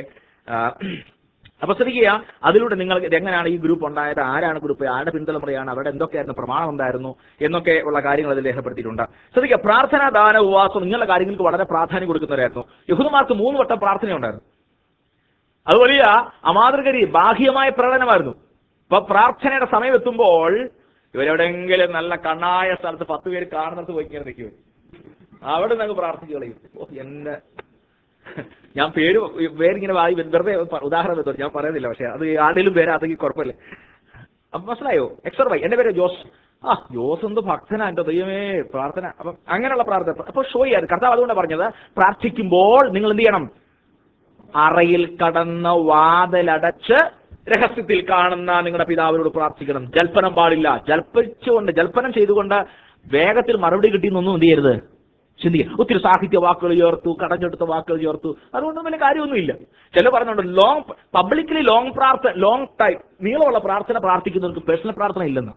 അപ്പൊ ശ്രദ്ധിക്കുക അതിലൂടെ നിങ്ങൾ ഇത് എങ്ങനെയാണ് ഈ ഗ്രൂപ്പ് ഉണ്ടായത് ആരാണ് ഗ്രൂപ്പ് ആരുടെ പിന്തലമുറയാണ് അവിടെ എന്തൊക്കെയായിരുന്നു പ്രമാണം എന്തായിരുന്നു എന്നൊക്കെ ഉള്ള കാര്യങ്ങൾ അതിൽ രേഖപ്പെടുത്തിയിട്ടുണ്ട് ശ്രദ്ധിക്കുക പ്രാർത്ഥന ദാന ഉപവാസം ഇങ്ങനെയുള്ള കാര്യങ്ങൾക്ക് വളരെ പ്രാധാന്യം കൊടുക്കുന്നവരായിരുന്നു യഹൂദന്മാർക്ക് മൂന്ന് വട്ടം പ്രാർത്ഥനയുണ്ടായിരുന്നു അത് വലിയ അമാതൃകരി ബാഹ്യമായ പ്രകടനമായിരുന്നു ഇപ്പൊ പ്രാർത്ഥനയുടെ സമയം എത്തുമ്പോൾ ഇവരെവിടെയെങ്കിലും നല്ല കണ്ണായ സ്ഥലത്ത് പത്ത് പേര് കാണുന്നിടത്ത് പോയി ഇങ്ങനെ നിൽക്കും അവിടെ നിന്ന് പ്രാർത്ഥിച്ചു കളയും ഓ എന്റെ ഞാൻ പേര് പേരിങ്ങനെ വായി വെറുതെ പ- ഉദാഹരണം എടുത്തു ഞാൻ പറയുന്നില്ല പക്ഷെ അത് ആരുടെയും പേര് അതെങ്കിൽ കുഴപ്പമില്ല അപ്പൊ മനസ്സിലായോ എക്സർ വൈ എന്റെ പേര് ജോസ് ആ ജോസ് എന്ത് ഭക്തനാ എന്റെ ദൈവമേ പ്രാർത്ഥന അപ്പം അങ്ങനെയുള്ള പ്രാർത്ഥന അപ്പൊ ഷോയായിരുന്നു കർത്താവ് അതുകൊണ്ടാണ് പറഞ്ഞത് പ്രാർത്ഥിക്കുമ്പോൾ നിങ്ങൾ എന്ത് ചെയ്യണം അറയിൽ കടന്ന വാതിലടച്ച് രഹസ്യത്തിൽ കാണുന്ന നിങ്ങളുടെ പിതാവിനോട് പ്രാർത്ഥിക്കണം ജൽപ്പനം പാടില്ല ജൽപ്പിച്ചുകൊണ്ട് ജൽപ്പനം ചെയ്തുകൊണ്ട് വേഗത്തിൽ മറുപടി കിട്ടിയെന്നൊന്നും എന്ത് ചെയ്യരുത് ചിന്തിക്കുക ഒത്തിരി സാഹിത്യ വാക്കുകൾ ചേർത്തു കടഞ്ഞെടുത്ത വാക്കുകൾ ചേർത്തു അതുകൊണ്ടൊന്നും വലിയ കാര്യമൊന്നുമില്ല ചില പറഞ്ഞുണ്ട് ലോങ് പബ്ലിക്കലി ലോങ് പ്രാർത്ഥന ലോങ് ടൈം നീളമുള്ള പ്രാർത്ഥന പ്രാർത്ഥിക്കുന്നവർക്ക് പേഴ്സണൽ പ്രാർത്ഥന ഇല്ലെന്ന്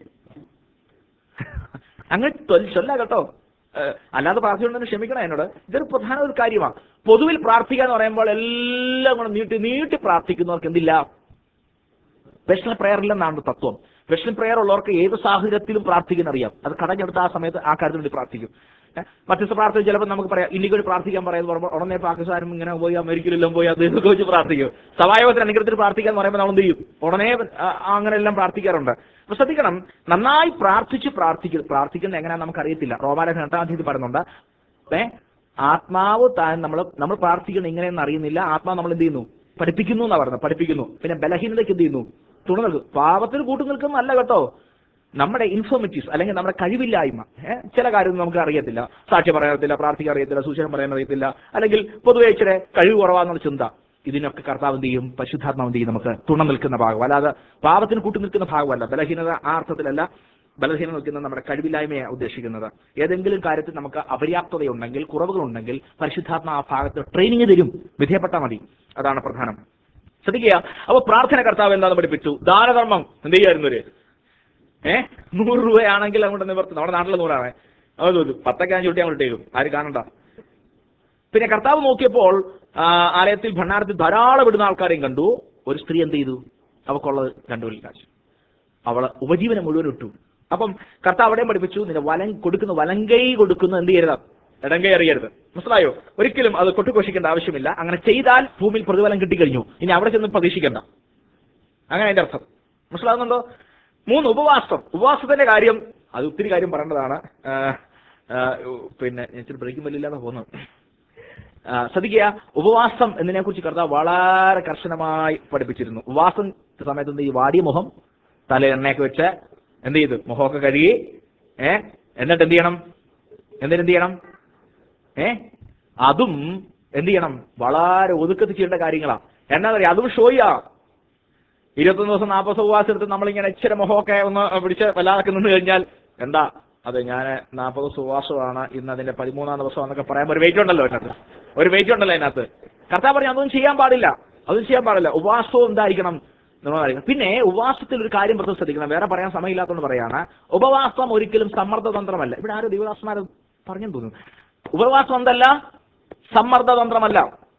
അങ്ങനെ തൊൽ- ചൊല്ല കേട്ടോ ഏഹ് അല്ലാതെ പ്രാർത്ഥിച്ചുകൊണ്ടെന്ന് ക്ഷമിക്കണം എന്നോട് ഇതൊരു പ്രധാന ഒരു കാര്യമാണ് പൊതുവിൽ പ്രാർത്ഥിക്കുക എന്ന് പറയുമ്പോൾ എല്ലാം കൂടെ നീട്ടി നീട്ടി പ്രാർത്ഥിക്കുന്നവർക്ക് എന്തില്ല പേഴ്സണൽ പ്രയർ ഇല്ലെന്നാണ് തത്വം സ്പെഷ്യൽ പ്രെയർ ഉള്ളവർക്ക് ഏത് സാഹചര്യത്തിലും പ്രാർത്ഥിക്കാൻ അറിയാം അത് കടഞ്ഞെടുത്ത ആ സമയത്ത് ആ കാര്യത്തിന് വേണ്ടി പ്രാർത്ഥിക്കും ഏഹ് മധ്യസ്ഥ പ്രാർത്ഥന ചിലപ്പോൾ നമുക്ക് പറയാം ഇന്ത്യക്ക് വേണ്ടി പ്രാർത്ഥിക്കാൻ പറയുന്നത് പറയുമ്പോൾ ഉടനെ പാകിസ്ഥാനും ഇങ്ങനെ പോയി അമേരിക്കയിലെല്ലാം പോയി അദ്ദേഹമൊക്കെ വെച്ച് പ്രാർത്ഥിക്കും സഭായോഗത്തിന് അനുഗ്രഹത്തിന് പ്രാർത്ഥിക്കാൻ എന്ന് പറയുമ്പോൾ നമ്മൾ എന്ത് ചെയ്യും ഉടനെ ആ, അങ്ങനെ എല്ലാം പ്രാർത്ഥിക്കാറുണ്ട് അപ്പൊ ശ്രദ്ധിക്കണം നന്നായി പ്രാർത്ഥിച്ച് പ്രാർത്ഥിക്കും പ്രാർത്ഥിക്കുന്നത് എങ്ങനെയാണെന്ന് നമുക്കറിയത്തില്ല റോമാലേഖന എട്ടാം തീയതി പറയുന്നുണ്ട് ഏ ആത്മാവ് താൻ നമ്മൾ നമ്മൾ പ്രാർത്ഥിക്കുന്നത് ഇങ്ങനെയെന്ന് അറിയുന്നില്ല ആത്മാവ് നമ്മൾ എന്ത് ചെയ്യുന്നു പഠിപ്പിക്കുന്നു എന്നാ പറയുന്നത് പഠിപ്പിക്കുന്നു പിന്നെ ബലഹീനതയ്ക്ക് എന്ത് ചെയ്യുന്നു തുണ നൽകും പാപത്തിന് കൂട്ടു നിൽക്കുന്നല്ല കേട്ടോ നമ്മുടെ ഇൻഫോർമിറ്റീവ്സ് അല്ലെങ്കിൽ നമ്മുടെ കഴിവില്ലായ്മ ഏ, ചില കാര്യം നമുക്ക് അറിയത്തില്ല സാക്ഷ്യം പറയാൻ അറിയത്തില്ല പ്രാർത്ഥിക്കാൻ അറിയത്തില്ല സൂചന പറയാൻ അറിയത്തില്ല അല്ലെങ്കിൽ പൊതുവെ ഇച്ചിരി കഴിവ് കുറവാന്നുള്ള ചിന്ത ഇതിനൊക്കെ കർത്താവ് എന്ത് ചെയ്യും പരിശുദ്ധാത്മാവ് എന്ത് ചെയ്യും നമുക്ക് തുണ നിൽക്കുന്ന ഭാഗം അല്ലാതെ പാപത്തിന് കൂട്ടു നിൽക്കുന്ന ഭാഗമല്ല ബലഹീനത ആ അർത്ഥത്തിലല്ല ബലഹീനത നിൽക്കുന്ന നമ്മുടെ കഴിവില്ലായ്മയെ ഉദ്ദേശിക്കുന്നത് ഏതെങ്കിലും കാര്യത്തിൽ നമുക്ക് അപര്യാപ്തതയുണ്ടെങ്കിൽ കുറവുകളുണ്ടെങ്കിൽ പരിശുദ്ധാത്മ ആ ഭാഗത്ത് ട്രെയിനിങ് തരും വിധേയപ്പെട്ടാൽ മതി അതാണ് പ്രധാനം ശ്രദ്ധിക്കുക അപ്പൊ പ്രാർത്ഥന കർത്താവ് എന്താണെന്ന് പഠിപ്പിച്ചു ദാനധർമ്മം എന്ത് ചെയ്യായിരുന്നു ഒരു ഏ നൂറ് രൂപയാണെങ്കിൽ അങ്ങോട്ട് നിവർത്തി നമ്മുടെ നാട്ടിലെ നൂറാണ് അത് തോന്നും പത്തൊക്കെ അഞ്ച് കുട്ടി അങ്ങോട്ട് ഇട്ടേക്കും ആരും കാണണ്ട പിന്നെ കർത്താവ് നോക്കിയപ്പോൾ ആ, ആലയത്തിൽ ഭണ്ണാരത്തിൽ ധാരാളം ഇടുന്ന ആൾക്കാരെയും കണ്ടു ഒരു സ്ത്രീ എന്ത് ചെയ്തു അവക്കുള്ളത് രണ്ടു കാശ് അവള് ഉപജീവനം മുഴുവൻ ഇട്ടു അപ്പം കർത്താവ് അവിടെയും പഠിപ്പിച്ചു നിന്റെ വലം കൊടുക്കുന്ന വലങ്കൈ കൊടുക്കുന്ന എന്ത് ചെയ്യരുത് ഇടങ്കൈ അറിയരുത് മനസ്സിലായോ ഒരിക്കലും അത് കൊട്ടുഘോഷിക്കേണ്ട ആവശ്യമില്ല അങ്ങനെ ചെയ്താൽ ഭൂമിയിൽ പ്രതിഫലം കിട്ടിക്കഴിഞ്ഞു ഇനി അവിടെ ചെന്ന് പ്രതീക്ഷിക്കണ്ട അങ്ങനെ അതിന്റെ അർത്ഥം മനസ്സിലാകുന്നുണ്ടോ മൂന്ന് ഉപവാസം ഉപവാസത്തിന്റെ കാര്യം അത് ഒത്തിരി കാര്യം പറയേണ്ടതാണ് ആ, ആ, പിന്നെ ഞാൻ ഇച്ചിരി ബ്രേക്കും വലില്ലാതെ പോകുന്നു ആ, ശ്രദ്ധിക്കുക ഉപവാസം എന്നതിനെ കുറിച്ച് കർത്താവ് വളരെ കർശനമായി പഠിപ്പിച്ചിരുന്നു ഉപവാസം സമയത്ത് എന്ത് ചെയ്യും വാടിയ മുഖം തല എണ്ണയൊക്കെ വെച്ച് എന്ത് ചെയ്തു മുഖമൊക്കെ കഴുകി ഏ എന്നിട്ട് എന്ത് ചെയ്യണം എന്നിട്ട് എന്ത് ചെയ്യണം ഏ അതും എന്ത് ചെയ്യണം വളരെ ഒതുക്കത്തിൽ ചെയ്യേണ്ട കാര്യങ്ങളാ എന്നാ പറയാ അതും ഷോയാ ഇരുപത്തൊന്ന് ദിവസം നാൽപ്പത് ദിവസം ഉപവാസം എടുത്ത് നമ്മളിങ്ങനെ ഇച്ചിരി മുഖമൊക്കെ ഒന്ന് പിടിച്ച് വല്ലാതൊക്കെ നിന്ന് കഴിഞ്ഞാൽ എന്താ അതെ ഞാൻ നാൽപ്പത് ദിവസം ഉപവാസമാണ് ഇന്ന് അതിന്റെ പതിമൂന്നാം ദിവസം എന്നൊക്കെ പറയാൻ ഒരു വെയിറ്റ് ഉണ്ടല്ലോ അതിനകത്ത് ഒരു വെയിറ്റ് ഉണ്ടല്ലോ അതിനകത്ത് കർത്താവ് പറഞ്ഞു അതൊന്നും ചെയ്യാൻ പാടില്ല അതൊന്നും ചെയ്യാൻ പാടില്ല ഉപവാസവും എന്തായിരിക്കണം എന്നുള്ളതായിരിക്കണം പിന്നെ ഉപവാസത്തിൽ ഒരു കാര്യം പ്രത്യേകം ശ്രദ്ധിക്കണം വേറെ പറയാൻ സമയമില്ലാത്തതുകൊണ്ട് പറയാണ് ഉപവാസം ഒരിക്കലും സമ്മർദ്ദതന്ത്രമല്ല ഇവിടെ ആരോ ദിവദാസന്മാർ പറഞ്ഞു തോന്നുന്നു ഉപവാസം എന്തല്ല സമ്മർദ്ദതന്ത്രമല്ല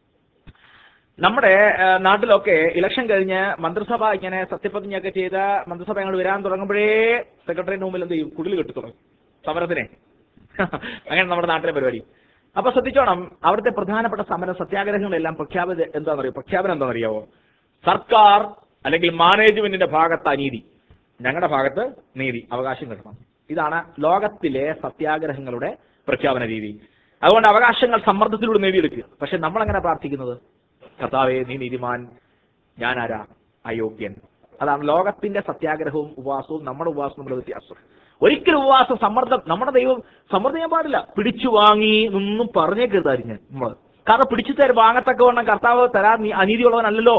നമ്മുടെ ആ, നാട്ടിലൊക്കെ ഇലക്ഷൻ കഴിഞ്ഞ് മന്ത്രിസഭ ഇങ്ങനെ സത്യപ്രതിജ്ഞയൊക്കെ ചെയ്ത് മന്ത്രിസഭ ഞങ്ങൾ വരാൻ തുടങ്ങുമ്പോഴേ സെക്രട്ടറിയുടെ മുമ്പിൽ എന്ത് ചെയ്യും കുടിൽ കെട്ടി തുടങ്ങും സമരത്തിനെ അങ്ങനെ നമ്മുടെ നാട്ടിലെ പരിപാടി അപ്പൊ ശ്രദ്ധിച്ചോണം അവിടുത്തെ പ്രധാനപ്പെട്ട സമര സത്യാഗ്രഹങ്ങളെല്ലാം പ്രഖ്യാപിത എന്താണെന്നറിയോ പ്രഖ്യാപനം എന്താണെന്നറിയാവോ സർക്കാർ അല്ലെങ്കിൽ മാനേജ്മെന്റിന്റെ ഭാഗത്ത് അനീതി ഞങ്ങളുടെ ഭാഗത്ത് നീതി അവകാശം കിട്ടണം ഇതാണ് ലോകത്തിലെ സത്യാഗ്രഹങ്ങളുടെ പ്രഖ്യാപന രീതി അതുകൊണ്ട് അവകാശങ്ങൾ സമ്മർദ്ദത്തിലൂടെ നേടിയെടുക്കുക പക്ഷെ നമ്മൾ എങ്ങനെ പ്രാർത്ഥിക്കുന്നത് കർത്താവേ നീ നീതിമാൻ ഞാനാരാ അയോഗ്യൻ അതാണ് ലോകത്തിന്റെ സത്യാഗ്രഹവും ഉപവാസവും നമ്മുടെ ഉപവാസവും നമ്മുടെ വ്യത്യാസം ഒരിക്കലും ഉപവാസം സമ്മർദ്ദം നമ്മുടെ ദൈവം സമ്മർദ്ദം ചെയ്യാൻ പാടില്ല പിടിച്ചു വാങ്ങി ഒന്നും പറഞ്ഞേക്കരുതായിരുന്നു നമ്മൾ കാരണം പിടിച്ചു തരും വാങ്ങത്തക്കവണ്ണം കർത്താവ് തരാൻ നീ അനീതിയുള്ളവനല്ലല്ലോ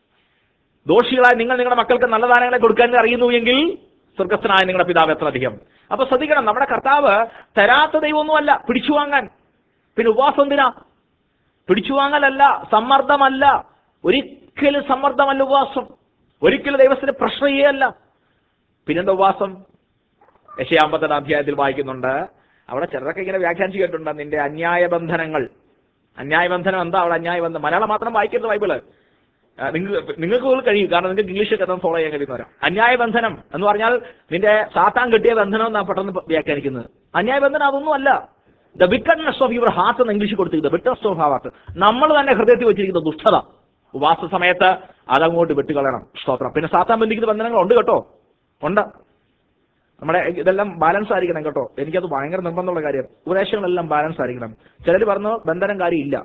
ദോഷികളായ നിങ്ങൾ നിങ്ങളുടെ മക്കൾക്ക് നല്ല ദാനങ്ങളെ കൊടുക്കാൻ അറിയുന്നു എങ്കിൽ സ്വർഗസ്ഥനായ നിങ്ങളുടെ പിതാവ് എത്ര അധികം അപ്പൊ ശ്രദ്ധിക്കണം നമ്മുടെ കർത്താവ് തരാത്ത ദൈവമൊന്നുമല്ല പിടിച്ചു വാങ്ങാൻ പിന്നെ ഉപവാസം എന്തിനാ പിടിച്ചു വാങ്ങലല്ല സമ്മർദ്ദമല്ല ഒരിക്കലും സമ്മർദ്ദമല്ല ഉപവാസം ഒരിക്കലും ദൈവത്തിന്റെ പ്രശ്നയേ അല്ല പിന്നെന്താ ഉപവാസം യശയാമ്പത്തെട്ട് അധ്യായത്തിൽ വായിക്കുന്നുണ്ട് അവിടെ ചിലരൊക്കെ ഇങ്ങനെ വ്യാഖ്യാനിച്ചു കേട്ടിട്ടുണ്ട് നിന്റെ അന്യായ ബന്ധനങ്ങൾ അന്യായ ബന്ധനം എന്താ അവിടെ അന്യായ ബന്ധനം മലയാളം മാത്രം വായിക്കരുത് ബൈബിള് ആ, നിങ്ങൾക്ക് നിങ്ങൾക്ക് പോലും കഴിയും കാരണം നിങ്ങൾക്ക് ഇംഗ്ലീഷ് ഒക്കെ ഫോളോ ചെയ്യാൻ കഴിയുന്നവരാ അന്യായ ബന്ധനം എന്ന് പറഞ്ഞാൽ നിന്റെ സാത്താൻ കെട്ടിയ ബന്ധനം എന്നാ പെട്ടെന്ന് വ്യാഖ്യാനിക്കുന്നത് അന്യായ ബന്ധനം അതൊന്നും അല്ല the wickedness of your heart എന്ന് ഇംഗ്ലീഷ് കൊടുത്തിരിക്കുന്നത് വിക്കറ്റ്നസ് ഓഫ് ഹാർട്ട് നമ്മൾ തന്നെ ഹൃദയത്തിൽ വെച്ചിരിക്കുന്ന ദുഷ്ടത ഉപവാസ സമയത്ത് അതങ്ങോട്ട് വെട്ടുകളയണം സ്തോത്രം പിന്നെ സാത്താൻ ബന്ധിക്കുന്ന ബന്ധനങ്ങൾ ഉണ്ട് കേട്ടോ ഉണ്ട് നമ്മുടെ ഇതെല്ലാം ബാലൻസ് ആയിരിക്കണം കേട്ടോ എനിക്കത് ഭയങ്കര നിർബന്ധമുള്ള കാര്യം ഉപദേശങ്ങളെല്ലാം ബാലൻസ് ആയിരിക്കണം ചിലർ പറഞ്ഞു ബന്ധനം കാര്യമില്ല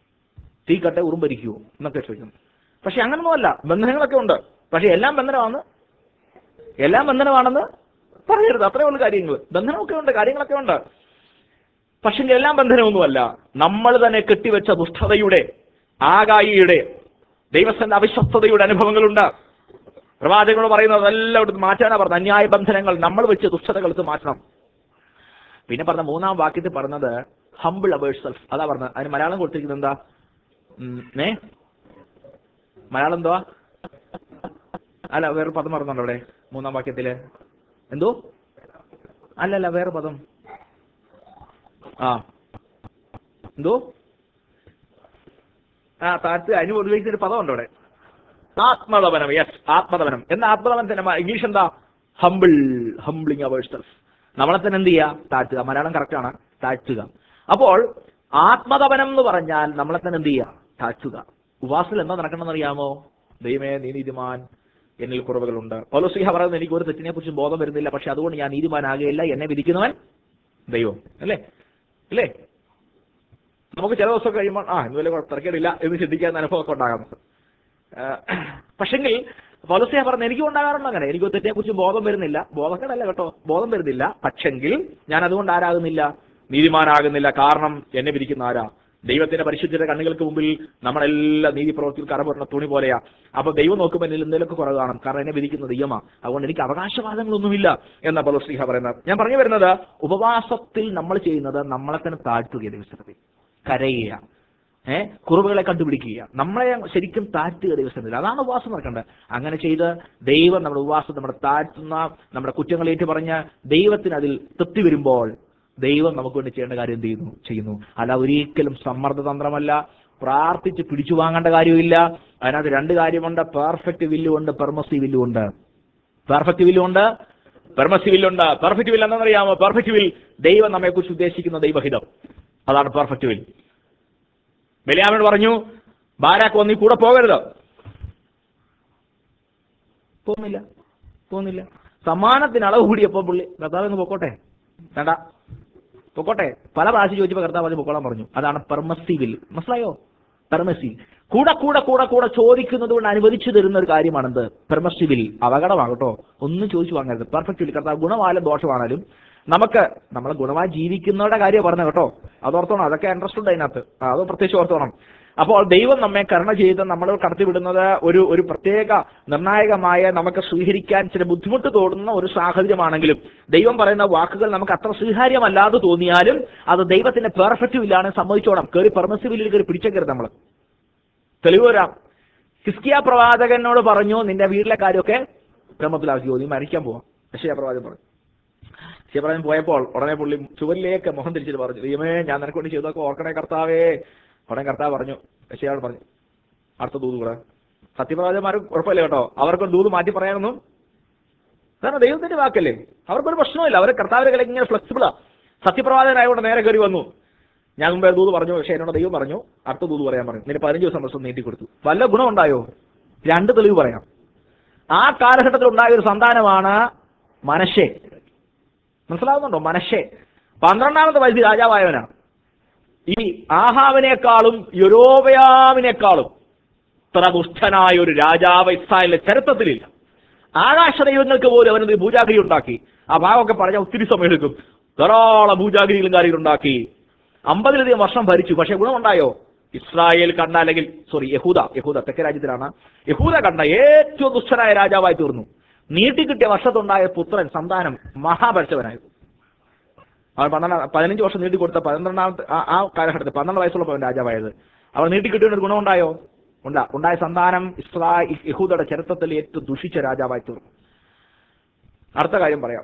തീ കട്ടെ ഉറുമ്പരിക്കുവോ എന്നൊക്കെ ചോദിക്കുന്നു പക്ഷെ അങ്ങനൊന്നുമല്ല ബന്ധനങ്ങളൊക്കെ ഉണ്ട് പക്ഷെ എല്ലാം ബന്ധനമാണ് എല്ലാം ബന്ധനമാണെന്ന് പറയരുത് അത്രേ ഉള്ളൂ കാര്യങ്ങൾ ബന്ധനമൊക്കെ ഉണ്ട് കാര്യങ്ങളൊക്കെ ഉണ്ട് പക്ഷെ എല്ലാം ബന്ധനമൊന്നുമല്ല നമ്മൾ തന്നെ കെട്ടിവെച്ച ദുഷ്ടതയുടെ ആകായിയുടെ ദൈവസ്ഥന്റെ അവിശ്വസ്തതയുടെ അനുഭവങ്ങളുണ്ട് പ്രവാചകനോട് പറയുന്നത് അതെല്ലാം എടുത്ത് മാറ്റാനാ പറഞ്ഞത് അന്യായ ബന്ധനങ്ങൾ നമ്മൾ വെച്ച് ദുഷ്ടതകൾ എടുത്ത് മാറ്റണം പിന്നെ പറഞ്ഞ മൂന്നാം വാക്യത്തിൽ പറഞ്ഞത് ഹംബിൾ അവേഴ്സ് സെൽഫ് അതാ പറഞ്ഞത് അതിന് മലയാളം കൊടുത്തിരിക്കുന്നത് എന്താ ഉം, ഏ മലയാളം എന്തുവാ അല്ല വേറെ പദം പറഞ്ഞുണ്ടോ അവിടെ മൂന്നാം വാക്യത്തില് എന്തോ അല്ലല്ല വേറെ പദം ആ എന്തോ ആ താഴത്ത് അതിന് ഉപയോഗിച്ചൊരു പദമുണ്ട് അവിടെ ആത്മതപനം യെസ് ആത്മതപനം എന്ന ആത്മതപനത്തിന് മ- ഇംഗ്ലീഷ് എന്താ ഹംബിൾ ഹംബ്ലിങ് അവേഴ്സൽഫ് നമ്മളെ തന്നെ എന്ത് ചെയ്യുക താഴ്ത്തുക മലയാളം കറക്റ്റാണ് താഴ്ത്തുക അപ്പോൾ ആത്മതപനം എന്ന് പറഞ്ഞാൽ നമ്മളെ തന്നെ എന്ത് ചെയ്യുക താഴ്ത്തുക ഉപവാസത്തിൽ എന്താ നടക്കണമെന്ന് അറിയാമോ ദൈവമേ നീ നീതിമാൻ എന്നിൽ കുറവുകളുണ്ട് പൗലോസിഹ പറയുന്നത് എനിക്ക് ഒരു തെറ്റിനെ കുറിച്ച് ബോധം വരുന്നില്ല പക്ഷെ അതുകൊണ്ട് ഞാൻ നീതിമാനാകുകയില്ല എന്നെ വിധിക്കുന്നവൻ ദൈവം അല്ലേ അല്ലേ നമുക്ക് ചില ദിവസം കഴിയുമ്പോൾ ആ ഇന്ന് വലിയ തിരക്കേടില്ല എന്ന് ചിന്തിക്കാൻ അനുഭവമൊക്കെ ഉണ്ടാകുന്നത് പക്ഷെങ്കിൽ പോലസിയ പറഞ്ഞ എനിക്ക് ഉണ്ടാകാറുണ്ട് അങ്ങനെ എനിക്ക് തെറ്റിനെ കുറിച്ച് ബോധം വരുന്നില്ല ബോധക്കേടല്ല കേട്ടോ ബോധം വരുന്നില്ല പക്ഷെങ്കിൽ ഞാൻ അതുകൊണ്ട് ആരാകുന്നില്ല നീതിമാനാകുന്നില്ല കാരണം എന്നെ വിധിക്കുന്ന ആരാ ദൈവത്തിന്റെ പരിശുദ്ധയുടെ കണ്ണുകൾക്ക് മുമ്പിൽ നമ്മളെല്ലാം നീതി പ്രവർത്തിയിൽ കറപുറണ തുണി പോലെയാ അപ്പൊ ദൈവം നോക്കുമ്പോൾ എന്നിൽ എന്തെങ്കിലുമൊക്കെ കുറവ് കാണും കാരണം എന്നെ വിധിക്കുന്ന ദൈവമാ അതുകൊണ്ട് എനിക്ക് അവകാശവാദങ്ങളൊന്നുമില്ല എന്ന പലസ്ലിഹ പറയുന്നത് ഞാൻ പറഞ്ഞു വരുന്നത് ഉപവാസത്തിൽ നമ്മൾ ചെയ്യുന്നത് നമ്മളെ തന്നെ താഴ്ത്തുക ദൈവസ്ഥലത്തിൽ കരയുക ഏഹ് കുറവുകളെ കണ്ടുപിടിക്കുക നമ്മളെ ശരിക്കും താഴ്ത്തുക ദൈവസ്ഥലത്തിൽ അതാണ് ഉപവാസം നടക്കേണ്ടത് അങ്ങനെ ചെയ്ത് ദൈവം നമ്മുടെ ഉപവാസം നമ്മുടെ താഴ്ത്തുന്ന നമ്മുടെ കുറ്റങ്ങളേറ്റ് പറഞ്ഞ് ദൈവത്തിന് അതിൽ തൃപ്തി വരുമ്പോൾ ദൈവം നമുക്ക് വേണ്ടി ചെയ്യേണ്ട കാര്യം എന്ത് ചെയ്യുന്നു ചെയ്യുന്നു അല്ല ഒരിക്കലും സമ്മർദ്ദ തന്ത്രമല്ല പ്രാർത്ഥിച്ച് പിടിച്ചു വാങ്ങേണ്ട കാര്യമില്ല അതിനകത്ത് രണ്ട് കാര്യമുണ്ട് പെർഫെക്റ്റ് വില്ലുണ്ട് പെർമസി വില്ലുണ്ട് പെർഫെക്റ്റ് വില്ലുണ്ട് പെർമസി വില്ലുണ്ട് പെർഫെക്റ്റ് വിൽ എന്താണെന്നറിയാമോ പെർഫെക്റ്റ് വിൽ ദൈവം നമ്മെക്കുറിച്ച് ഉദ്ദേശിക്കുന്ന ദൈവഹിതം അതാണ് പെർഫെക്റ്റ് വിൽ ബലിയാമനോട് പറഞ്ഞു ബാരാക്ക് വന്ന് ഈ കൂടെ പോകരുത് പോകുന്നില്ല പോകുന്നില്ല സമ്മാനത്തിന് അളവ് കൂടിയപ്പോൾ പുള്ളി കർത്താവ് ഒന്ന് പൊക്കോട്ടെ വേണ്ട പൊക്കോട്ടെ പല പ്രാവശ്യം ചോദിച്ചപ്പോൾ കർത്താവ് അത് പൊക്കോളാൻ പറഞ്ഞു അതാണ് പെർമസീവിൽ മനസ്സിലായോ പെർമസി കൂടെ കൂടെ കൂടെ കൂടെ ചോദിക്കുന്നത് കൊണ്ട് അനുവദിച്ചു തരുന്ന ഒരു കാര്യമാണെന്ത് പെർമസീവിൽ അപകടമാകട്ടോ ഒന്നും ചോദിച്ചു വാങ്ങരുത് പെർഫെക്റ്റ് വിൽ കർത്താവ് ഗുണമായാലും ദോഷമാണാലും നമുക്ക് നമ്മൾ ഗുണമായി ജീവിക്കുന്നവരുടെ കാര്യം പറഞ്ഞു കേട്ടോ അതോർത്തോണം അതൊക്കെ ഇൻട്രസ്റ്റ് ഉണ്ട് അതിനകത്ത് ആ, അത് പ്രത്യേകിച്ച് ഓർത്തോണം അപ്പോൾ ദൈവം നമ്മെ കരുണ ചെയ്ത് നമ്മൾ കടത്തിവിടുന്നത് ഒരു ഒരു പ്രത്യേക നിർണായകമായ നമുക്ക് സ്വീകരിക്കാൻ ചില ബുദ്ധിമുട്ട് തോന്നുന്ന ഒരു സാഹചര്യമാണെങ്കിലും ദൈവം പറയുന്ന വാക്കുകൾ നമുക്ക് അത്ര സ്വീകാര്യമല്ലാതെ തോന്നിയാലും അത് ദൈവത്തിന്റെ പെർഫെക്റ്റ് ഇല്ലാണ് സമ്മതിച്ചോണം കയറി പെർമസിബിലിൽ കയറി പിടിച്ചേക്കരുത് നമ്മൾ തെളിവ് വരാം ഹിസ്കിയ പ്രവാചകനോട് പറഞ്ഞു നിന്റെ വീട്ടിലെ കാര്യമൊക്കെ ക്രമത്തിലാക്കിയോ നീ മരിക്കാൻ പോവാം യശയ പ്രവാചകൻ പറഞ്ഞു യശയ പ്രവാചകൻ പോയപ്പോൾ ഉടനെ പുള്ളി ചുവരിലേക്ക് മുഖം തിരിച്ചിട്ട് പറഞ്ഞു ദൈവമേ ഞാൻ നിനക്ക് വേണ്ടി ചെയ്തൊക്കെ ഓർക്കണേ കർത്താവേ ഉടനെ കർത്താവ് പറഞ്ഞു യശയോട് പറഞ്ഞു അടുത്ത ദൂത് കൂടെ സത്യപ്രവാചകന്മാർ കുഴപ്പമില്ല കേട്ടോ അവർക്കൊരു ദൂത് മാറ്റി പറയാനൊന്നും കാരണം ദൈവത്തിന്റെ വാക്കല്ലേ അവർക്കൊരു പ്രശ്നമില്ല അവർ കർത്താവിന്റെ കലക്ക് ഇങ്ങനെ ഫ്ലെക്സിബിളാ സത്യപ്രവാചകനായതുകൊണ്ട് നേരെ കയറി വന്നു ഞാൻ മുമ്പേ ദൂത് പറഞ്ഞു പക്ഷേ എന്നോട് ദൈവം പറഞ്ഞു അടുത്ത ദൂത് പറയാൻ പറഞ്ഞു നിന്നെ പതിനഞ്ച് ദിവസം ദിവസം നീട്ടി കൊടുത്തു വല്ല ഗുണമുണ്ടായോ രണ്ട് തെളിവ് പറയാം ആ കാലഘട്ടത്തിൽ ഉണ്ടായ ഒരു സന്താനമാണ് മനശെ മനസ്സിലാവുന്നുണ്ടോ മനശെ പന്ത്രണ്ടാമത്തെ വയസ്സിൽ രാജാവായവനാണ് ഈ ആഹാവിനേക്കാളും യൊരോബയാവിനേക്കാളും ഇത്ര ദുഷ്ടനായ ഒരു രാജാവ് ഇസ്രായേലിന്റെ ചരിത്രത്തിലില്ല ആകാശ ദൈവങ്ങൾക്ക് പോലും അവനത് പൂജാഗിരി ഉണ്ടാക്കി ആ ഭാഗമൊക്കെ പറഞ്ഞാൽ ഒത്തിരി സമയം എടുക്കും ധാരാളം പൂജാഗിരികളും കാര്യങ്ങളും ഉണ്ടാക്കി അമ്പതിലധികം വർഷം ഭരിച്ചു പക്ഷെ ഗുണമുണ്ടായോ ഇസ്രായേൽ കണ്ട അല്ലെങ്കിൽ സോറി യഹൂദ യഹൂദ തെക്കേ രാജ്യത്തിലാണ് യഹൂദ കണ്ട ഏറ്റവും ദുഷ്ടനായ രാജാവായി തീർന്നു നീട്ടിക്കിട്ടിയ വർഷത്തുണ്ടായ പുത്രൻ സന്താനം മഹാപരിച്ചവനായിരുന്നു അവൻ പന്ത്രണ്ട് പതിനഞ്ച് വർഷം നീട്ടി കൊടുത്ത പന്ത്രണ്ടാമത്തെ ആ- ആ കാലഘട്ടത്തിൽ പന്ത്രണ്ട് വയസ്സുള്ളപ്പോൾ അവൻ രാജാവായത് അവൻ നീട്ടിക്കിട്ടിയ ഒരു ഗുണമുണ്ടായോ ഉണ്ടാ ഉണ്ടായ സന്താനം ഇസ്രാ യഹൂദയുടെ ചരിത്രത്തിൽ ഏറ്റവും ദുഷിച്ച രാജാവായി തീർന്നു അടുത്ത കാര്യം പറയാം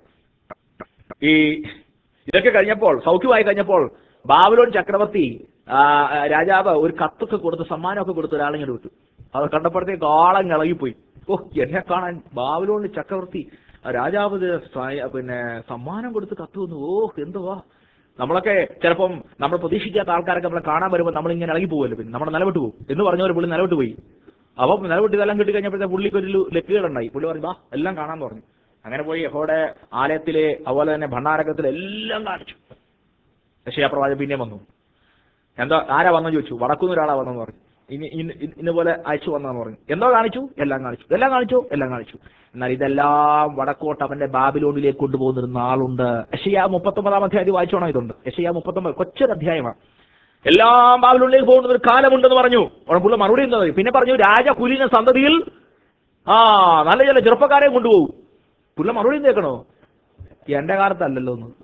ഈ ഇതൊക്കെ കഴിഞ്ഞപ്പോൾ സൗഖ്യമായി കഴിഞ്ഞപ്പോൾ ബാബുലോൺ ചക്രവർത്തി ആ, ആ, രാജാവ് ഒരു കത്തൊക്കെ കൊടുത്ത് സമ്മാനമൊക്കെ കൊടുത്ത് ഒരാളിങ്ങനെ വിട്ടു അത് കണ്ടപ്പോഴത്തേക്ക് ആളം ഇളകിപ്പോയി ഓ എന്നെ കാണാൻ ബാബുലോൺ ചക്രവർത്തി ആ രാജാവ് ഇത് സ- പിന്നെ സമ്മാനം കൊടുത്ത് കത്ത് വന്നു ഓ എന്തുവാ നമ്മളൊക്കെ ചിലപ്പം നമ്മൾ പ്രതീക്ഷിക്കാത്ത ആൾക്കാരൊക്കെ നമ്മളെ കാണാൻ വരുമ്പോൾ നമ്മൾ ഇങ്ങനെ ഇളകി പോകുമല്ലോ പിന്നെ നമ്മുടെ നിലവിട്ട് പോകും എന്ന് പറഞ്ഞ ഒരു പുള്ളി നിലവിട്ട് പോയി അപ്പം നിലവിട്ട് ഇതെല്ലാം കിട്ടി കഴിഞ്ഞപ്പോഴത്തെ പുള്ളിക്ക് ഒരു ലക്കുകകളുണ്ടായി പുള്ളി പറഞ്ഞു വാ എല്ലാം കാണാന്ന് പറഞ്ഞു അങ്ങനെ പോയി യഹോടെ ആലയത്തിലെ അതുപോലെ തന്നെ ഭണ്ഡാരകത്തിലെ എല്ലാം കാണിച്ചു പക്ഷേ ആ പ്രവാചകൻ പിന്നെ വന്നു എന്താ ആരാ വന്നെന്ന് ചോദിച്ചു വടക്കുന്ന ഒരാളാ വന്നെന്ന് പറഞ്ഞു ഇനി ഇന്ന് ഇന്ന് ഇന്ന് പോലെ അയച്ചു വന്നെന്ന് പറഞ്ഞു എന്തോ കാണിച്ചു എല്ലാം കാണിച്ചു എല്ലാം കാണിച്ചു എല്ലാം കാണിച്ചു എന്നാൽ ഇതെല്ലാം വടക്കോട്ട് അവന്റെ ബാബിലോണിലേക്ക് കൊണ്ടുപോകുന്ന ഒരു നാളുണ്ട് യശയ്യ മുപ്പത്തൊമ്പതാം അധ്യായം വായിച്ചോണം ഇതുണ്ട് യശയ്യ മുപ്പത്തൊമ്പത് കൊച്ചൊരു അധ്യായമാണ് എല്ലാം ബാബിലോണിലേക്ക് പോകുന്ന ഒരു കാലമുണ്ടെന്ന് പറഞ്ഞു അവിടെ പുള്ള മറുപടി എന്താ പിന്നെ പറഞ്ഞു രാജകുലീന സന്തതിയിൽ ആ നല്ല ചില ചെറുപ്പക്കാരെ കൊണ്ടുപോകും പുള്ള മറുപടി കേൾക്കണോ എന്റെ കാലത്തല്ലല്ലോ ഒന്ന്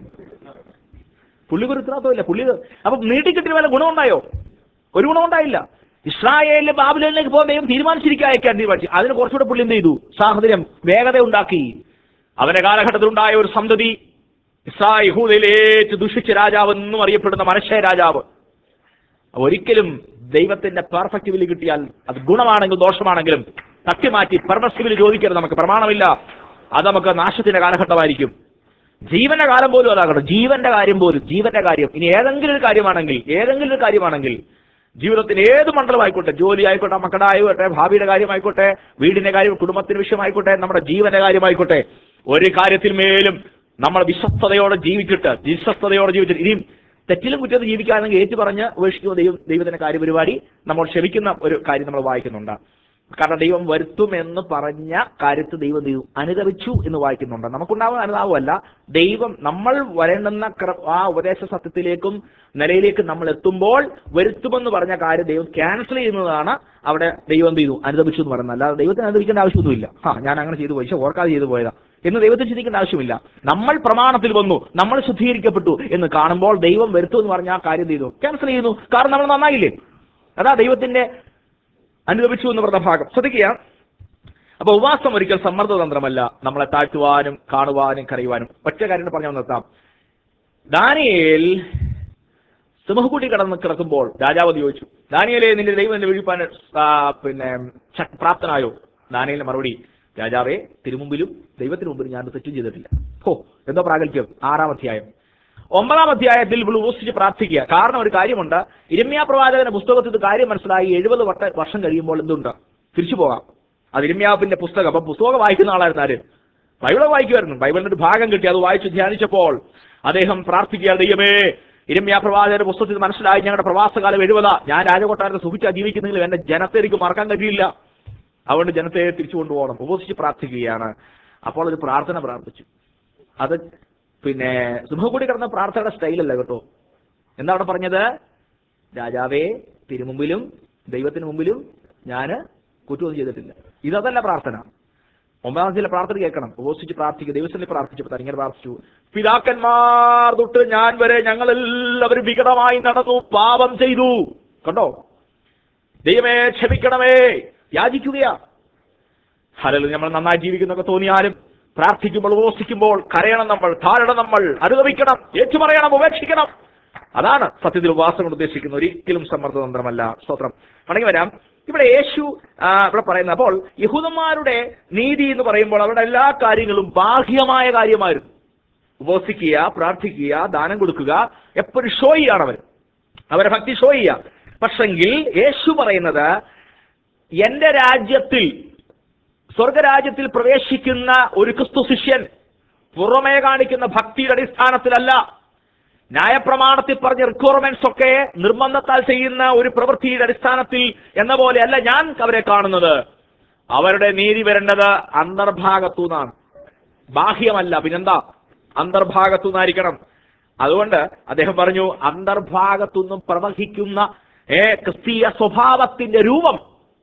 പുള്ളിക്ക് ഒരു ഉത്തരവാദിത്വമില്ല പുള്ളി അപ്പൊ നീട്ടിക്കിട്ടിയ വല്ല ഗുണമുണ്ടായോ ഒരു ഗുണമുണ്ടായില്ല ഇസ്രായേലിലെ ബാബിലോണിലേക്ക് പോകാൻ ദൈവം തീരുമാനിച്ചിരിക്കുക അയക്കാൻ തീരുമാനിച്ചു അതിന് കുറച്ചുകൂടെ പുള്ളി എന്ത് ചെയ്തു സാഹചര്യം വേഗത ഉണ്ടാക്കി അവന്റെ കാലഘട്ടത്തിൽ ഉണ്ടായ ഒരു സന്തതി ഇസ്രാ യഹൂദയിലെ ഏറ്റവും ദുഷിച്ച രാജാവ് എന്നും അറിയപ്പെടുന്ന മനശ്ശയ രാജാവ് ഒരിക്കലും ദൈവത്തിന്റെ പെർഫെക്റ്റ് വില് കിട്ടിയാൽ അത് ഗുണമാണെങ്കിലും ദോഷമാണെങ്കിലും തട്ടിമാറ്റി പെർമസിബിൽ ചോദിക്കരുത് നമുക്ക് പ്രമാണമില്ല അത് നമുക്ക് നാശത്തിന്റെ കാലഘട്ടമായിരിക്കും ജീവന്റെ കാലം പോലും അതാകണം ജീവന്റെ കാര്യം പോലും ജീവന്റെ കാര്യം ഇനി ഏതെങ്കിലും ഒരു കാര്യമാണെങ്കിൽ ഏതെങ്കിലും ഒരു കാര്യമാണെങ്കിൽ ജീവിതത്തിന് ഏത് മണ്ഡലമായിക്കോട്ടെ ജോലി ആയിക്കോട്ടെ മക്കളുടെ ആയിക്കോട്ടെ ഭാവിയുടെ കാര്യമായിക്കോട്ടെ വീടിന്റെ കാര്യം കുടുംബത്തിന്റെ വിഷയമായിക്കോട്ടെ നമ്മുടെ ജീവന്റെ കാര്യമായിക്കോട്ടെ ഒരു കാര്യത്തിൽ മേലും നമ്മൾ വിശ്വസ്തയോടെ ജീവിച്ചിട്ട് വിശ്വസ്തയോടെ ജീവിച്ചിട്ട് ഇനിയും തെറ്റിലും കുറ്റത്തിൽ ജീവിക്കാണെങ്കിൽ ഏറ്റു പറഞ്ഞ് ഉപേക്ഷിക്കുന്ന ദൈവം ദൈവത്തിന്റെ കാര്യപരിപാടി നമ്മൾ ക്ഷമിക്കുന്ന ഒരു കാര്യം നമ്മൾ വായിക്കുന്നുണ്ട് കാരണം ദൈവം വരുത്തുമെന്ന് പറഞ്ഞ കാര്യത്തിൽ ദൈവം ദൈവം അനുദവിച്ചു എന്ന് വായിക്കുന്നുണ്ട് നമുക്കുണ്ടാവുന്ന അനുതാപമല്ല ദൈവം നമ്മൾ വരേണ്ടുന്ന ക്ര- ആ ഉപദേശ സത്യത്തിലേക്കും നിലയിലേക്ക് നമ്മൾ എത്തുമ്പോൾ വരുത്തുമെന്ന് പറഞ്ഞ കാര്യം ദൈവം ക്യാൻസൽ ചെയ്യുന്നതാണ് അവിടെ ദൈവം എന്ത് ചെയ്തു അനുദപിച്ചു എന്ന് പറയുന്നത് അല്ലാതെ ദൈവത്തിന് അനുദപിക്കേണ്ട ആവശ്യമൊന്നുമില്ല ആ ഞാൻ അങ്ങനെ ചെയ്തു പോയി പക്ഷെ ഓർക്കാതെ ചെയ്തു പോയതാ എന്ന് ദൈവത്തിന് ചിന്തിക്കേണ്ട ആവശ്യമില്ല നമ്മൾ പ്രമാണത്തിൽ വന്നു നമ്മൾ ശുദ്ധീകരിക്കപ്പെട്ടു എന്ന് കാണുമ്പോൾ ദൈവം വരുത്തു എന്ന് പറഞ്ഞ ആ കാര്യം ചെയ്തു ക്യാൻസൽ ചെയ്യുന്നു കാരണം നമ്മൾ നന്നായില്ലേ അതാ ദൈവത്തിന്റെ അനുദപിച്ചു എന്ന് പറഞ്ഞ ഭാഗം ശ്രദ്ധിക്കുക അപ്പൊ ഉപവാസം ഒരിക്കൽ സമ്മർദ്ദതന്ത്രമല്ല നമ്മളെ താഴ്ത്തുവാനും കാണുവാനും കരയുവാനും ഒറ്റ കാര്യം പറഞ്ഞു നിർത്താം ദാനിയേൽ സിംഹക്കുട്ടി കടന്ന് കിടക്കുമ്പോൾ രാജാവ് ചോദിച്ചു ദാനിയേലെ നിന്റെ ദൈവം എന്നെ വിഴിപ്പാൻ ആ, പിന്നെ ശ- പ്രാപ്തനായോ ദാനിയേലിന്റെ മറുപടി രാജാവേ തിരുമുമ്പിലും ദൈവത്തിന് മുമ്പിലും ഞാൻ തെറ്റും ചെയ്തിട്ടില്ല ഹോ എന്തോ പ്രാഗൽഭ്യം ആറാം അധ്യായം ഒമ്പതാം അധ്യായത്തിൽ ഇവൾ ഉപസിച്ച് പ്രാർത്ഥിക്കുക കാരണം ഒരു കാര്യമുണ്ട് ഇരമ്യാ പ്രവാചകന്റെ പുസ്തകത്തിൽ ഇത് കാര്യം മനസ്സിലായി എഴുപത് വട്ട വർഷം കഴിയുമ്പോൾ എന്തുണ്ട് തിരിച്ചു പോകാം അത് ഇരമ്യാവിന്റെ പുസ്തകം അപ്പൊ പുസ്തകം വായിക്കുന്ന ആളായിരുന്നു ആര് ബൈബിൾ വായിക്കുമായിരുന്നു ബൈബിളിന്റെ ഒരു ഭാഗം കിട്ടി അത് വായിച്ച് ധ്യാനിച്ചപ്പോൾ അദ്ദേഹം പ്രാർത്ഥിക്കുക ദൈവമേ ഇരമ്യാ പ്രവാചകന്റെ പുസ്തകത്തിൽ മനസ്സിലായി ഞങ്ങളുടെ പ്രവാസകാലം എഴുപതാ ഞാൻ രാജകൊട്ടാരത്തെ സുഖിച്ചാ ജീവിക്കുന്നെങ്കിലും എന്റെ ജനത്തെ എനിക്ക് മറക്കാൻ കഴിയില്ല അതുകൊണ്ട് ജനത്തെ തിരിച്ചു കൊണ്ടുപോകണം ഉപസിച്ച് പ്രാർത്ഥിക്കുകയാണ് അപ്പോൾ ഒരു പ്രാർത്ഥന പ്രാർത്ഥിച്ചു അത് പിന്നെ സിംഹക്കൂടി കിടന്ന പ്രാർത്ഥനയുടെ സ്റ്റൈലല്ല കേട്ടോ എന്താ അവിടെ പറഞ്ഞത് രാജാവേ തിരുമുമ്പിലും ദൈവത്തിന് മുമ്പിലും ഞാൻ കുറ്റമൊന്നും ചെയ്തിട്ടില്ല ഇതല്ല പ്രാർത്ഥന ഒമ്പതാം ചില പ്രാർത്ഥന കേൾക്കണം ഉപസിച്ച് പ്രാർത്ഥിക്കുക ദൈവത്തിൽ പ്രാർത്ഥിച്ചപ്പോൾ ഇങ്ങനെ പ്രാർത്ഥിച്ചു പിതാക്കന്മാർ തൊട്ട് ഞാൻ വരെ ഞങ്ങൾ എല്ലാവരും വികടമായി നടന്നു പാപം ചെയ്തു കണ്ടോ ദൈവമേ ക്ഷമിക്കണമേ യാചിക്കുകയാ ഹലോ നമ്മൾ നന്നായി ജീവിക്കുന്നൊക്കെ തോന്നിയാലും പ്രാർത്ഥിക്കുമ്പോൾ ഉപവസിക്കുമ്പോൾ കരയണം നമ്മൾ താഴണം നമ്മൾ അനുഗമിക്കണം ഏറ്റുപറയണം ഉപേക്ഷിക്കണം അതാണ് സത്യത്തിൽ ഉപവാസം കൊണ്ട് ഉദ്ദേശിക്കുന്നത് ഒരിക്കലും സമ്മർദ്ദതന്ത്രമല്ല സ്തോത്രം മടങ്ങി വരാം ഇവിടെ യേശു ആ, ഇവിടെ പറയുന്നത് അപ്പോൾ യഹൂദന്മാരുടെ നീതി എന്ന് പറയുമ്പോൾ അവരുടെ എല്ലാ കാര്യങ്ങളും ബാഹ്യമായ കാര്യമായിരുന്നു ഉപവസിക്കുക പ്രാർത്ഥിക്കുക ദാനം കൊടുക്കുക എപ്പോഴും ഷോ ചെയ്യാണ് അവർ അവരെ ഭക്തി ഷോ ചെയ്യുക പക്ഷെങ്കിൽ യേശു പറയുന്നത് എന്റെ രാജ്യത്തിൽ സ്വർഗരാജ്യത്തിൽ പ്രവേശിക്കുന്ന ഒരു ക്രിസ്തു ശിഷ്യൻ പുറമേ കാണിക്കുന്ന ഭക്തിയുടെ അടിസ്ഥാനത്തിലല്ല ന്യായപ്രമാണത്തിൽ പറഞ്ഞ റിക്വയർമെന്റ്സ് ഒക്കെ നിർബന്ധത്താൽ ചെയ്യുന്ന ഒരു പ്രവൃത്തിയുടെ അടിസ്ഥാനത്തിൽ എന്ന പോലെയല്ല ഞാൻ അവരെ കാണുന്നത് അവരുടെ നീതി വരേണ്ടത് അന്തർഭാഗത്തു നിന്നാണ് ബാഹ്യമല്ല പിന്നെന്താ അന്തർഭാഗത്തു നിന്നായിരിക്കണം അതുകൊണ്ട് അദ്ദേഹം പറഞ്ഞു അന്തർഭാഗത്തുനിന്നും പ്രവഹിക്കുന്ന ഏ ക്രിസ്തീയ സ്വഭാവത്തിന്റെ രൂപം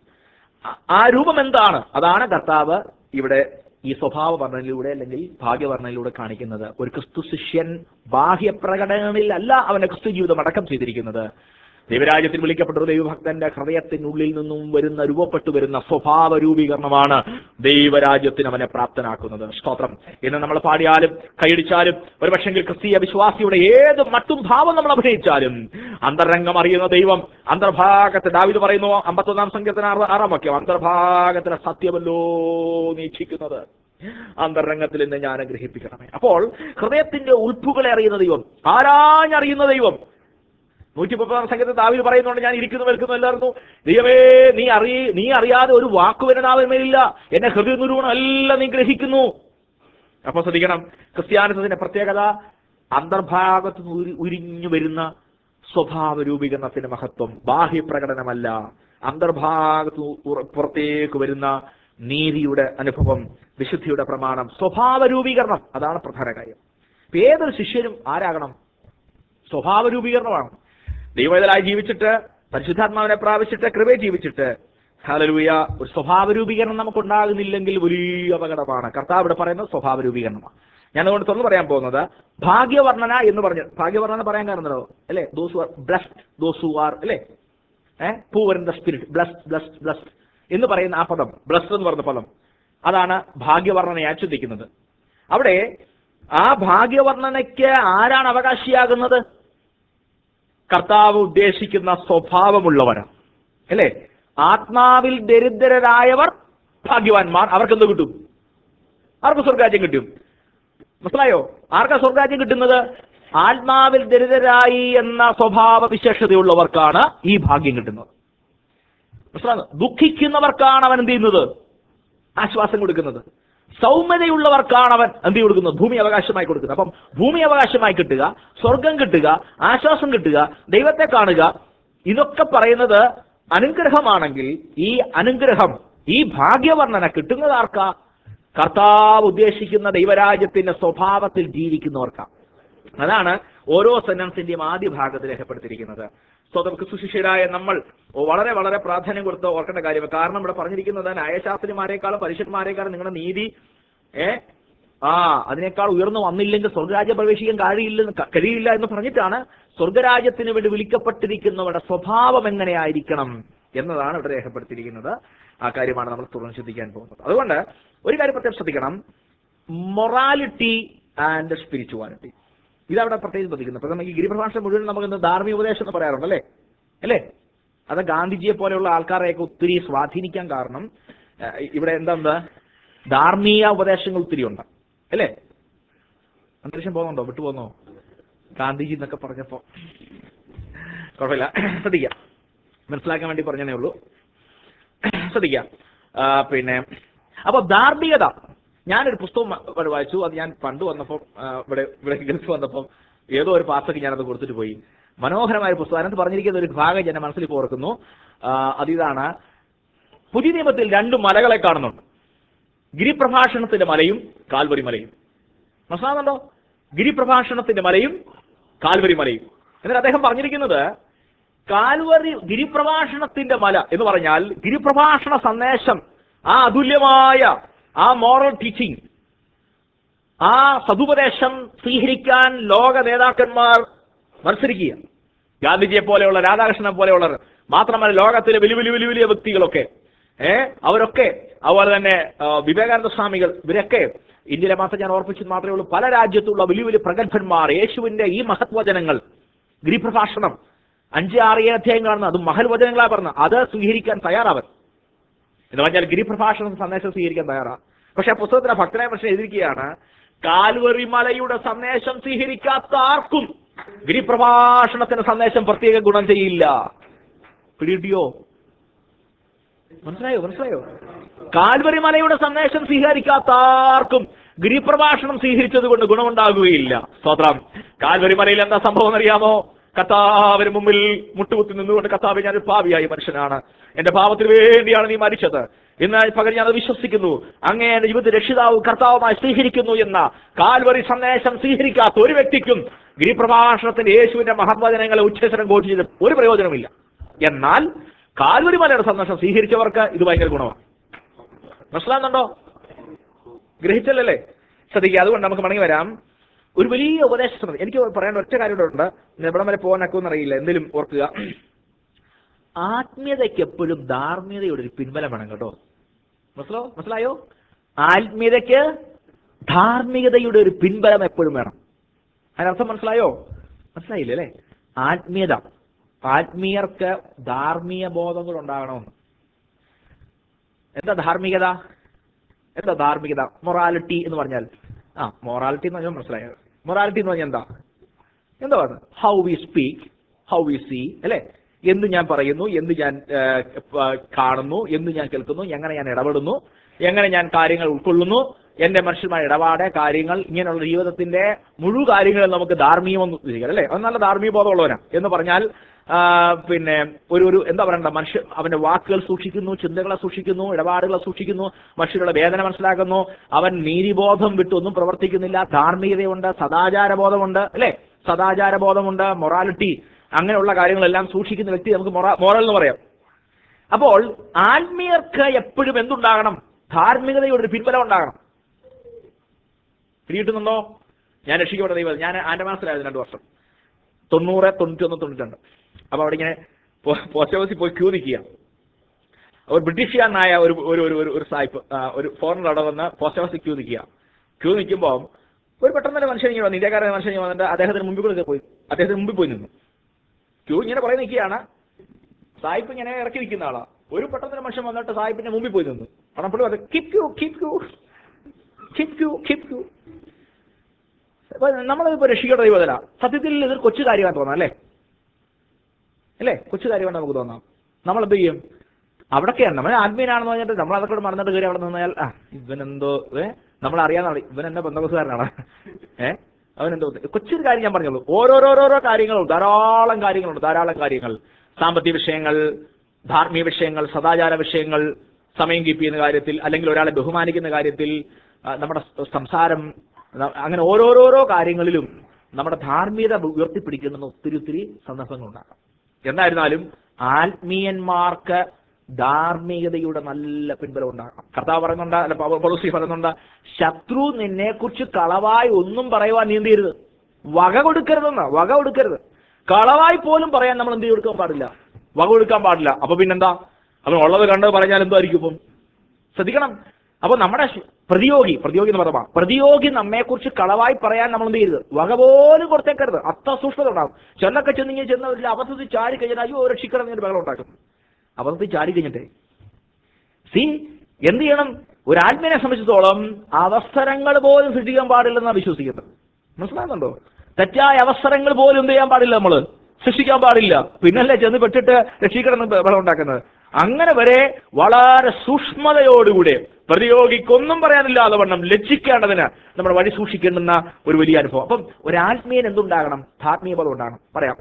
ആ- ആ രൂപം എന്താണ് അതാണ് കർത്താവ് ഇവിടെ ഈ സ്വഭാവ വർണ്ണനയിലൂടെ അല്ലെങ്കിൽ ഭാഗ്യവർണ്ണനയിലൂടെ കാണിക്കുന്നത് ഒരു ക്രിസ്തു ശിഷ്യൻ ബാഹ്യ പ്രകടനങ്ങളിലല്ല അവന്റെ ക്രിസ്തു ജീവിതം അടക്കം ചെയ്തിരിക്കുന്നത് ദൈവരാജ്യത്തിൽ വിളിക്കപ്പെട്ട ഒരു ദൈവഭക്തന്റെ ഹൃദയത്തിനുള്ളിൽ നിന്നും വരുന്ന രൂപപ്പെട്ടു വരുന്ന സ്വഭാവ രൂപീകരണമാണ് ദൈവരാജ്യത്തിന് അവനെ പ്രാപ്തനാക്കുന്നത് സ്തോത്രം ഇന്ന് നമ്മൾ പാടിയാലും കൈയടിച്ചാലും ഒരു പക്ഷെങ്കിൽ ക്രിസ്തീയ വിശ്വാസിയുടെ ഏത് മട്ടും ഭാവം നമ്മൾ അഭിനയിച്ചാലും അന്തരംഗം അറിയുന്ന ദൈവം അന്തർഭാഗത്ത് ദാവിദ് പറയുന്നു അമ്പത്തൊന്നാം സംഖ്യത്തിന് ആറ് ആറാം വാക്യം അന്തർഭാഗത്തിലെ സത്യമല്ലോ നീക്ഷിക്കുന്നത് അന്തരംഗത്തിൽ നിന്ന് ഞാൻ ഗ്രഹിപ്പിക്കണമേ അപ്പോൾ ഹൃദയത്തിന്റെ ഉൾപ്പുകളെ അറിയുന്ന ദൈവം ആരാഞ്ഞറിയുന്ന ദൈവം നൂറ്റി മുപ്പതാം സംഘത്തിൽ ദാവിൽ പറയുന്നുണ്ട് ഞാൻ ഇരിക്കുന്നു നിൽക്കുന്നു എല്ലാവർക്കും ദൈവമേ നീ അറിയ നീ അറിയാതെ ഒരു വാക്ക് വരുന്നാവുമേലില്ല എന്നെ ഹൃദയ നിരൂപണം എല്ലാം നീ ഗ്രഹിക്കുന്നു അപ്പൊ ശ്രദ്ധിക്കണം ക്രിസ്ത്യാനിത്വത്തിന്റെ പ്രത്യേകത അന്തർഭാഗത്ത് നിന്ന് ഉരി- ഉരിഞ്ഞു വരുന്ന സ്വഭാവ രൂപീകരണത്തിന്റെ മഹത്വം ബാഹ്യ പ്രകടനമല്ല അന്തർഭാഗത്ത് ഉറ- പുറത്തേക്ക് വരുന്ന നീതിയുടെ അനുഭവം വിശുദ്ധിയുടെ പ്രമാണം സ്വഭാവ രൂപീകരണം അതാണ് പ്രധാന കാര്യം ഇപ്പൊ ഏതൊരു ശിഷ്യനും ആരാകണം സ്വഭാവ രൂപീകരണമാണ് ദൈവത്തിലായി ജീവിച്ചിട്ട് പരിശുദ്ധാത്മാവിനെ പ്രാപിച്ചിട്ട് കൃപയെ ജീവിച്ചിട്ട് ഹലലൂയ ഒരു സ്വഭാവ രൂപീകരണം നമുക്കുണ്ടാകുന്നില്ലെങ്കിൽ വലിയ അപകടമാണ് കർത്താവ് ഇവിടെ പറയുന്നത് സ്വഭാവ രൂപീകരണമാണ് ഞാൻ അതുകൊണ്ട് തുറന്നു പറയാൻ പോകുന്നത് ഭാഗ്യവർണ്ണന എന്ന് പറഞ്ഞു ഭാഗ്യവർണ്ണന പറയാൻ കാരണം എന്താണോ അല്ലേ those are blessed those are അല്ലേ ഏഹ് poor in the spirit blessed blessed blessed എന്ന് പറയുന്ന ആ പദം ബ്ലസ്ഡ് എന്ന് പറയുന്ന പദം അതാണ് ഭാഗ്യവർണ്ണനയായി ചിന്തിക്കുന്നത് അവിടെ ആ ഭാഗ്യവർണ്ണനയ്ക്ക് ആരാണ് അവകാശിയാകുന്നത് കർത്താവ് ഉദ്ദേശിക്കുന്ന സ്വഭാവമുള്ളവരാണ് അല്ലേ ആത്മാവിൽ ദരിദ്രരായവർ ഭാഗ്യവാന്മാർ അവർക്ക് എന്ത് കിട്ടും ആർക്ക് സ്വർഗരാജ്യം കിട്ടും മനസ്സിലായോ ആർക്കാ സ്വർഗരാജ്യം കിട്ടുന്നത് ആത്മാവിൽ ദരിദ്രരായി എന്ന സ്വഭാവ വിശേഷതയുള്ളവർക്കാണ് ഈ ഭാഗ്യം കിട്ടുന്നത് മനസ്സിലാകുന്നു ദുഃഖിക്കുന്നവർക്കാണ് അവൻ എന്ത് ചെയ്യുന്നത് ആശ്വാസം കൊടുക്കുന്നത് സൗമ്യതയുള്ളവർക്കാണ് അവൻ എന്ത് കൊടുക്കുന്നത് ഭൂമി അവകാശമായി കൊടുക്കുന്നത് അപ്പം ഭൂമി അവകാശമായി കിട്ടുക സ്വർഗം കിട്ടുക ആശ്വാസം കിട്ടുക ദൈവത്തെ കാണുക ഇതൊക്കെ പറയുന്നത് അനുഗ്രഹമാണെങ്കിൽ ഈ അനുഗ്രഹം ഈ ഭാഗ്യവർണ്ണന കിട്ടുന്നത് ആർക്കാ കർത്താവ് ഉദ്ദേശിക്കുന്ന ദൈവരാജ്യത്തിന്റെ സ്വഭാവത്തിൽ ജീവിക്കുന്നവർക്കാ അതാണ് ഓരോ സെന്റൻസിന്റെയും ആദ്യ ഭാഗത്ത് രേഖപ്പെടുത്തിയിരിക്കുന്നത് സ്വതർക്ക് സുശിഷ്യരായ നമ്മൾ വളരെ വളരെ പ്രാധാന്യം കൊടുത്ത് ഓർക്കേണ്ട കാര്യം കാരണം ഇവിടെ പറഞ്ഞിരിക്കുന്നത് ന്യായശാസ്ത്രിമാരെക്കാളും പരിഷന്മാരെക്കാളും നിങ്ങളുടെ നീതി ഏ ആ അതിനേക്കാൾ ഉയർന്നു വന്നില്ലെങ്കിൽ സ്വർഗരാജ്യം പ്രവേശിക്കാൻ കഴിയില്ല കഴിയില്ല എന്ന് പറഞ്ഞിട്ടാണ് സ്വർഗരാജ്യത്തിന് വേണ്ടി വിളിക്കപ്പെട്ടിരിക്കുന്നവരുടെ സ്വഭാവം എങ്ങനെയായിരിക്കണം എന്നതാണ് ഇവിടെ രേഖപ്പെടുത്തിയിരിക്കുന്നത് ആ കാര്യമാണ് നമ്മൾ തുടർന്ന് ചിന്തിക്കാൻ പോകുന്നത് അതുകൊണ്ട് ഒരു കാര്യം പ്രത്യേകം ശ്രദ്ധിക്കണം മൊറാലിറ്റി ആൻഡ് സ്പിരിച്വാലിറ്റി ഇതവിടെ പ്രത്യേകിച്ച് ശ്രദ്ധിക്കുന്നത് അപ്പൊ നമുക്ക് ഈ ഗിരിപ്രഭാഷണം മുഴുവൻ നമുക്ക് ഇന്ന് ധാർമ്മിക ഉപദേശം എന്ന് പറയാറുണ്ട് അല്ലേ അല്ലേ അത് ഗാന്ധിജിയെ പോലെയുള്ള ആൾക്കാരെയൊക്കെ ഒത്തിരി സ്വാധീനിക്കാൻ കാരണം ഏഹ്, ഇവിടെ എന്താ എന്താ ധാർമ്മിക ഉപദേശങ്ങൾ ഒത്തിരി ഉണ്ട് അല്ലേ അന്തരീക്ഷം പോകുന്നുണ്ടോ വിട്ടുപോകുന്നോ ഗാന്ധിജി എന്നൊക്കെ പറഞ്ഞപ്പോ കുഴപ്പമില്ല ശ്രദ്ധിക്കാം മനസ്സിലാക്കാൻ വേണ്ടി പറഞ്ഞതേ ഉള്ളൂ ശ്രദ്ധിക്കാം ആ, പിന്നെ അപ്പൊ ധാർമ്മികത ഞാനൊരു പുസ്തകം ഇവിടെ വായിച്ചു അത് ഞാൻ പണ്ട് വന്നപ്പോൾ ഇവിടെ ഇവിടെ ഗൾഫ് വന്നപ്പോൾ ഏതോ ഒരു പാസ്സൊക്കെ ഞാനത് കൊടുത്തിട്ട് പോയി മനോഹരമായ ഒരു പുസ്തകം അതിനകത്ത് പറഞ്ഞിരിക്കുന്ന ഒരു ഭാഗം ഞാൻ മനസ്സിൽ ഇപ്പോൾ ഓർക്കുന്നു ആ, അതിതാണ് പുതിയ നിയമത്തിൽ രണ്ട് മലകളെ കാണുന്നുണ്ട് ഗിരിപ്രഭാഷണത്തിന്റെ മലയും കാൽവരി മലയും മനസ്സിലാകുന്നുണ്ടോ ഗിരിപ്രഭാഷണത്തിന്റെ മലയും കാൽവരി മലയും എന്നിട്ട് അദ്ദേഹം പറഞ്ഞിരിക്കുന്നത് കാൽവരി ഗിരിപ്രഭാഷണത്തിന്റെ മല എന്ന് പറഞ്ഞാൽ ഗിരിപ്രഭാഷണ സന്ദേശം ആ അതുല്യമായ ആ മോറൽ ടീച്ചിങ് ആ സതുപദേശം സ്വീകരിക്കാൻ ലോക നേതാക്കന്മാർ മത്സരിക്കുക ഗാന്ധിജിയെ പോലെയുള്ള രാധാകൃഷ്ണനെ പോലെയുള്ളവർ മാത്രമല്ല ലോകത്തിലെ വലിയ വലിയ വലിയ വലിയ വ്യക്തികളൊക്കെ ഏ അവരൊക്കെ അതുപോലെ തന്നെ ആ, വിവേകാനന്ദ സ്വാമികൾ ഇവരൊക്കെ ഇന്ത്യയിലെ മാത്രം ഞാൻ ഓർപ്പിച്ചത് മാത്രമേ ഉള്ളൂ പല രാജ്യത്തുള്ള വലിയ വലിയ പ്രഗത്ഭന്മാർ യേശുവിന്റെ ഈ മഹത്വചനങ്ങൾ ഗിരിപ്രഭാഷണം അഞ്ച് ആറ് ഏഴ് അധ്യായങ്ങളാണ് അത് മഹൽ വചനങ്ങളാ പറഞ്ഞത് അത് സ്വീകരിക്കാൻ തയ്യാറാവൻ എന്ന് പറഞ്ഞാൽ ഗിരിപ്രഭാഷണം സന്ദേശം സ്വീകരിക്കാൻ തയ്യാറാ പക്ഷെ ആ പുസ്തകത്തിലെ ഭക്തനായ പക്ഷെ എഴുതിയിരിക്കുകയാണ് കാൽവറി മലയുടെ സന്ദേശം സ്വീകരിക്കാത്ത ആർക്കും ഗിരിപ്രഭാഷണത്തിന്റെ സന്ദേശം പ്രത്യേക ഗുണം ചെയ്യില്ല പിടിയോ മനസ്സിലായോ മനസ്സിലായോ കാൽവരി മലയുടെ സന്ദേശം സ്വീകരിക്കാത്ത ആർക്കും ഗിരിപ്രഭാഷണം സ്വീകരിച്ചത് കൊണ്ട് ഗുണമുണ്ടാകുകയില്ല സ്തോത്രം കാൽവരി മലയിൽ എന്താ സംഭവം എന്നറിയാമോ കത്താവിന് മുമ്പിൽ മുട്ടുകുത്തി നിന്നുകൊണ്ട് കത്താവ് ഞാൻ ഒരു പാവിയായ മനുഷ്യനാണ് എന്റെ പാപത്തിന് വേണ്ടിയാണ് നീ മരിച്ചത് ഇന്ന് പകരം ഞാൻ അത് വിശ്വസിക്കുന്നു അങ്ങേ എന്റെ ജീവിതത്തിൽ രക്ഷിതാവും കർത്താവുമായി സ്വീകരിക്കുന്നു എന്ന കാൽവറി സന്ദേശം സ്വീകരിക്കാത്ത ഒരു വ്യക്തിക്കും ഗിരിപ്രഭാഷണത്തിന്റെ യേശുവിന്റെ മഹത്വജനങ്ങളെ ഉച്ചേസനം ഘോഷിച്ചത് ഒരു പ്രയോജനമില്ല എന്നാൽ കാൽവരി മലയുടെ സന്ദേശം സ്വീകരിച്ചവർക്ക് ഇത് ഭയങ്കര ഗുണമാണ് മനസ്സിലാകുന്നുണ്ടോ ഗ്രഹിച്ചല്ലേ ശ്രദ്ധിക്കുക അതുകൊണ്ട് നമുക്ക് മടങ്ങി വരാം ഒരു വലിയ ഉപദേശം എനിക്ക് പറയാൻ ഒറ്റ കാര്യം ഇവിടെ ഉണ്ട് എവിടം വരെ പോകാനൊക്കെ അറിയില്ല എന്തെങ്കിലും ഓർക്കുക ആത്മീയതയ്ക്ക് എപ്പോഴും ധാർമ്മികതയുടെ ഒരു പിൻബലം വേണം കേട്ടോ മനസ്സിലോ മനസ്സിലായോ ആത്മീയതയ്ക്ക് ധാർമ്മികതയുടെ ഒരു പിൻബലം എപ്പോഴും വേണം അതിനർത്ഥം മനസ്സിലായോ മനസ്സിലായില്ലേ അല്ലേ ആത്മീയത ആത്മീയർക്ക് ധാർമ്മിക ബോധങ്ങൾ ഉണ്ടാകണമെന്ന് എന്താ ധാർമ്മികത എന്താ ധാർമ്മികത മൊറാലിറ്റി എന്ന് പറഞ്ഞാൽ ആ മൊറാലിറ്റി എന്ന് പറഞ്ഞാൽ മനസ്സിലായത് മൊറാലിറ്റി എന്ന് പറഞ്ഞാൽ എന്താ എന്താ പറയുന്നത് how we speak how we see അല്ലേ എന്ത് ഞാൻ പറയുന്നു എന്ത് ഞാൻ ആ, ആ, കാണുന്നു എന്ത് ഞാൻ കേൾക്കുന്നു എങ്ങനെ ഞാൻ ഇടപെടുന്നു എങ്ങനെ ഞാൻ കാര്യങ്ങൾ ഉൾക്കൊള്ളുന്നു എന്റെ മനുഷ്യന്മാരുടെ ഇടപാട് കാര്യങ്ങൾ ഇങ്ങനെയുള്ള ജീവിതത്തിന്റെ മുഴുവൻ കാര്യങ്ങളും നമുക്ക് ധാർമ്മികമെന്ന് ഉദ്ദേശിക്കാം അല്ലേ അത് നല്ല ധാർമ്മിക ബോധമുള്ളവനാ എന്ന് പറഞ്ഞാൽ ആ, പിന്നെ ഒരു ഒരു എന്താ പറയണ്ട മനുഷ്യ അവന്റെ വാക്കുകൾ സൂക്ഷിക്കുന്നു ചിന്തകളെ സൂക്ഷിക്കുന്നു ഇടപാടുകളെ സൂക്ഷിക്കുന്നു മനുഷ്യരുടെ വേദന മനസ്സിലാക്കുന്നു അവൻ നീതിബോധം വിട്ടൊന്നും പ്രവർത്തിക്കുന്നില്ല ധാർമ്മികതയുണ്ട് സദാചാര ബോധമുണ്ട് അല്ലേ സദാചാര ബോധമുണ്ട് മൊറാലിറ്റി അങ്ങനെയുള്ള കാര്യങ്ങളെല്ലാം സൂക്ഷിക്കുന്ന വ്യക്തി നമുക്ക് മോറൽ എന്ന് പറയാം അപ്പോൾ ആത്മീയർക്ക് എപ്പോഴും എന്തുണ്ടാകണം ധാർമ്മികതയുടെ ഒരു പിൻബലം ഉണ്ടാകണം പിടികിട്ടുന്നുണ്ടോ ഞാൻ രക്ഷിക്കപ്പെട്ട ദൈവം ഞാൻ ആൻഡമാൻ മാസത്തിലായിരുന്നു രണ്ടു വർഷം തൊണ്ണൂറ് തൊണ്ണൂറ്റൊന്ന് തൊണ്ണൂറ്റിരണ്ട് അപ്പൊ അവിടെ ഇങ്ങനെ പോ- പോസ്റ്റ് ഓഫീസിൽ പോയി ക്യൂ നിൽക്കുക ഒരു ബ്രിട്ടീഷുകാരനായ ഒരു ഒരു ഒരു ഒരു- ഒരു സായിപ്പ് ആ, ഒരു ഫോറിനർ അവിടെ വന്ന് പോസ്റ്റ് ഓഫീസിൽ ക്യൂ നിൽക്കുക ക്യൂ നിൽക്കുമ്പോൾ ഒരു പെട്ടെന്ന് തന്നെ മനുഷ്യൻ ഇങ്ങനെ വന്നു ഇന്ത്യക്കാരൻ മനുഷ്യൻ ഇങ്ങനെ വന്നിട്ട് അദ്ദേഹത്തിന് മുമ്പിൽ കൂടെ പോയി അദ്ദേഹത്തിന് മുമ്പിൽ പോയി നിന്നു ക്യൂ ഇങ്ങനെ പറയാൻ നിൽക്കുകയാണ് സായിപ്പ് ഇങ്ങനെ ഇറക്കി നിൽക്കുന്ന ആളാ ഒരു പെട്ടെന്ന് ഒരു മനുഷ്യൻ വന്നിട്ട് സായിപ്പിന്റെ മുമ്പിൽ പോയി നിന്നു കാരണം പുള്ളി പറഞ്ഞു keep you keep you keep you keep you നമ്മളിപ്പോ രക്ഷിക്കേണ്ട ദൈവതല സത്യത്തിൽ ഇതൊരു കൊച്ചു കാര്യമാണ് തോന്നാം അല്ലേ അല്ലേ കൊച്ചു കാര്യമാണ് നമുക്ക് തോന്നാം നമ്മൾ എന്ത് ചെയ്യും അവിടൊക്കെയാണ് നമ്മൾ ആത്മീയനാണെന്ന് പറഞ്ഞിട്ട് നമ്മൾ അതൊക്കെ കൂടെ മറന്നിട്ട് കയറി അവിടെ നിന്നാൽ ആ ഇവനെന്തോ ഏ നമ്മൾ അറിയാൻ ഇവൻ എന്നെ ബന്ധവസുകാരനാണ് ഏ അവനെന്തോ കൊച്ചൊരു കാര്യം ഞാൻ പറഞ്ഞോളൂ ഓരോരോരോരോ കാര്യങ്ങളുണ്ട് ധാരാളം കാര്യങ്ങളുണ്ട് ധാരാളം കാര്യങ്ങൾ സാമ്പത്തിക വിഷയങ്ങൾ ധാർമ്മിക വിഷയങ്ങൾ സദാചാര വിഷയങ്ങൾ സമയം കീപ്പ് ചെയ്യുന്ന കാര്യത്തിൽ അല്ലെങ്കിൽ ഒരാളെ ബഹുമാനിക്കുന്ന കാര്യത്തിൽ ആ, നമ്മുടെ സ് സംസാരം ന- അങ്ങനെ ഓരോരോരോ കാര്യങ്ങളിലും നമ്മുടെ ധാർമ്മികത ഉയർത്തിപ്പിടിക്കുന്ന ഒത്തിരി ഒത്തിരി സന്ദർഭങ്ങളുണ്ടാകാം എന്തായിരുന്നാലും ആത്മീയന്മാർക്ക് ധാർമ്മികതയുടെ നല്ല പിൻബലം ഉണ്ടാകണം കർത്താവ് പറയുന്നുണ്ട് അല്ല പൗ- പൗലോസ് പറയുന്നുണ്ട് ശത്രു നിന്നെ കുറിച്ച് കളവായി ഒന്നും പറയുവാൻ നീ എന്ത് ചെയ്യരുത് വക കൊടുക്കരുതെന്ന് വക കൊടുക്കരുത് കളവായി പോലും പറയാൻ നമ്മൾ എന്ത് കൊടുക്കാൻ പാടില്ല വക കൊടുക്കാൻ പാടില്ല അപ്പൊ പിന്നെന്താ അവൻ ഉള്ളത് കണ്ട് പറഞ്ഞാൽ എന്തായിരിക്കും ഇപ്പം ശ്രദ്ധിക്കണം അപ്പൊ നമ്മുടെ ശ്- പ്രതിയോഗി പ്രതിയോഗി എന്ന് പറയുമ്പോൾ പ്രതിയോഗി നമ്മെക്കുറിച്ച് കളവായി പറയാൻ നമ്മൾ എന്ത് ചെയ്യരുത് വക പോലും കൊടുത്തേക്കരുത് അത്ര സൂക്ഷ്മത ഉണ്ടാവും ചെല്ലൊക്കെ ചെന്നിങ്ങനെ ചെന്ന ഒരു അബദ്ധത്തിൽ ചാടി കഴിഞ്ഞാൽ അയ്യോ രക്ഷിക്കണം എന്നൊരു ബഹളം ഉണ്ടാക്കും അബദ്ധത്തിൽ ചാടി കഴിഞ്ഞിട്ടേ സി എന്ത് ചെയ്യണം ഒരു ആത്മീയനെ സംബന്ധിച്ചിടത്തോളം അവസരങ്ങൾ പോലും സൃഷ്ടിക്കാൻ പാടില്ലെന്നാണ് വിശ്വസിക്കുന്നത് മനസ്സിലാകുന്നുണ്ടോ തെറ്റായ അവസരങ്ങൾ പോലും എന്ത് ചെയ്യാൻ പാടില്ല നമ്മള് സൃഷ്ടിക്കാൻ പാടില്ല പിന്നല്ലേ ചെന്ന് പെട്ടിട്ട് രക്ഷിക്കണം എന്ന് ബഹളം ഉണ്ടാക്കുന്നത് അങ്ങനെ വരെ വളരെ സൂക്ഷ്മതയോടുകൂടെ പ്രതിയോഗിക്കൊന്നും പറയാനില്ലാതെ വണ്ണം ലജ്ജിക്കേണ്ടതിന് നമ്മുടെ വഴി സൂക്ഷിക്കേണ്ടുന്ന ഒരു വലിയ അനുഭവം അപ്പം ഒരു ആത്മീയൻ എന്തുണ്ടാകണം ധാർമ്മിക ബലം ഉണ്ടാകണം പറയാം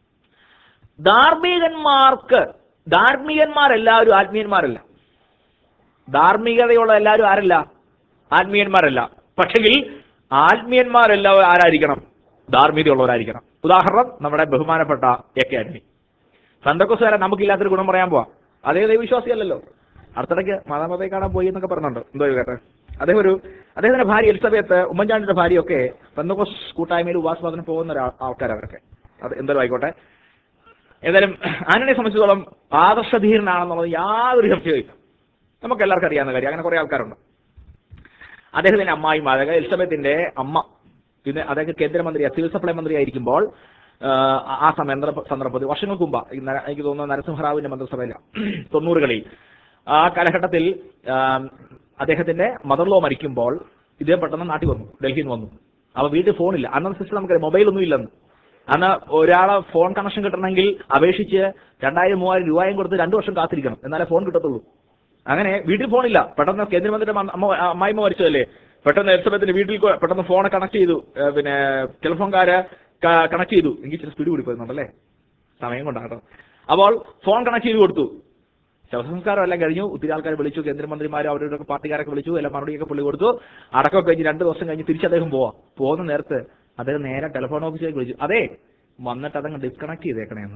ധാർമ്മികന്മാർക്ക് ധാർമ്മികന്മാരെല്ലാവരും ആത്മീയന്മാരല്ല ധാർമ്മികതയുള്ള എല്ലാവരും ആരല്ല ആത്മീയന്മാരല്ല പക്ഷെങ്കിൽ ആത്മീയന്മാരെല്ലാവരും ആരായിരിക്കണം ധാർമ്മികതയുള്ളവരായിരിക്കണം ഉദാഹരണം നമ്മുടെ ബഹുമാനപ്പെട്ട എ കെ ആന്റണി സന്തക്കോസുകാരെ നമുക്കില്ലാത്തൊരു ഗുണം പറയാൻ പോവാം അതേ ദൈവവിശ്വാസിയല്ലല്ലോ അടുത്തിടയ്ക്ക് മാതാമതയെ കാണാൻ പോയി എന്നൊക്കെ പറഞ്ഞിട്ടുണ്ട് എന്തോ കേട്ടെ അദ്ദേഹം ഒരു അദ്ദേഹത്തിന്റെ ഭാര്യ എലിസബത്ത് ഉമ്മൻചാണ്ടിയുടെ ഭാര്യയൊക്കെ പെന്തക്കോസ് കൂട്ടായ്മയിൽ ഉപാസപാദനം പോകുന്ന ഒരു ആൾക്കാർ അവരൊക്കെ അത് എന്തായാലും ആയിക്കോട്ടെ ഏതായാലും ആന്റണിയെ സംബന്ധിച്ചിടത്തോളം ആദർശധീരനാണെന്നുള്ളത് യാതൊരു ചർച്ചയില്ല നമുക്ക് എല്ലാവർക്കും അറിയാവുന്ന കാര്യം അങ്ങനെ കുറെ ആൾക്കാരുണ്ട് അദ്ദേഹത്തിന്റെ അമ്മായി അതായത് എലിസബത്തിന്റെ അമ്മ പിന്നെ അദ്ദേഹം കേന്ദ്രമന്ത്രി സിവിൽ സപ്ലൈ മന്ത്രി ആയിരിക്കുമ്പോൾ ആ, ആ സമയം സന്ദർഭ- സന്ദർഭത്തിൽ വർഷങ്ങൾക്ക് മുമ്പ് ഈ നര- എനിക്ക് തോന്നുന്നു നരസിംഹറാവുവിന്റെ മന്ത്രിസഭയില തൊണ്ണൂറുകളിൽ ആ കാലഘട്ടത്തിൽ ആ, അദ്ദേഹത്തിന്റെ മദർലോ മരിക്കുമ്പോൾ ഇദ്ദേഹം പെട്ടെന്ന് നാട്ടിൽ വന്നു ഡൽഹിയിൽ നിന്ന് വന്നു അപ്പൊ വീട്ടിൽ ഫോണില്ല അന്നത്തെ സിസ്റ്റം നമുക്കറിയാം മൊബൈൽ ഒന്നും ഇല്ലെന്ന് അന്ന് ഒരാളെ ഫോൺ കണക്ഷൻ കിട്ടണമെങ്കിൽ അപേക്ഷിച്ച് രണ്ടായിരം മൂവായിരം രൂപയും കൊടുത്ത് രണ്ടു വർഷം കാത്തിരിക്കണം എന്നാലേ ഫോൺ കിട്ടത്തുള്ളൂ അങ്ങനെ വീട്ടിൽ ഫോണില്ല പെട്ടെന്ന് കേന്ദ്രമന്ത്രിയുടെ മ- അമ്മ അമ്മായിമ്മ മരിച്ചതല്ലേ പെട്ടെന്ന് എലിസബത്തിന്റെ വീട്ടിൽ കൊ- പെട്ടെന്ന് ഫോൺ കണക്ട് ചെയ്തു ഏ, പിന്നെ ടെലിഫോൺകാര് കണക്ട് ചെയ്തു എനിക്ക് ചില സ്പീഡ് കൂടി പോയിരുന്നുണ്ടല്ലേ സമയം കൊണ്ടാട്ടോ അപ്പോൾ ഫോൺ കണക്ട് ചെയ്ത് കൊടുത്തു ശവസംസ്കാരം എല്ലാം കഴിഞ്ഞു ഒത്തിരി ആൾക്കാർ വിളിച്ചു കേന്ദ്രമന്ത്രിമാർ അവരുടെ പാർട്ടിക്കാരൊക്കെ വിളിച്ചു എല്ലാം മറുപടിയൊക്കെ പുള്ളി കൊടുത്തു അടക്കമൊക്കെ കഴിഞ്ഞ് രണ്ട് ദിവസം കഴിഞ്ഞ് തിരിച്ച് അദ്ദേഹം പോവാം പോകുന്ന നേരത്ത് അദ്ദേഹം നേരെ ടെലിഫോൺ ഓഫീസിലേക്ക് വിളിച്ചു അതെ വന്നിട്ട് അതങ്ങ് ഡിസ്കണക്ട് ചെയ്തേക്കണേന്ന്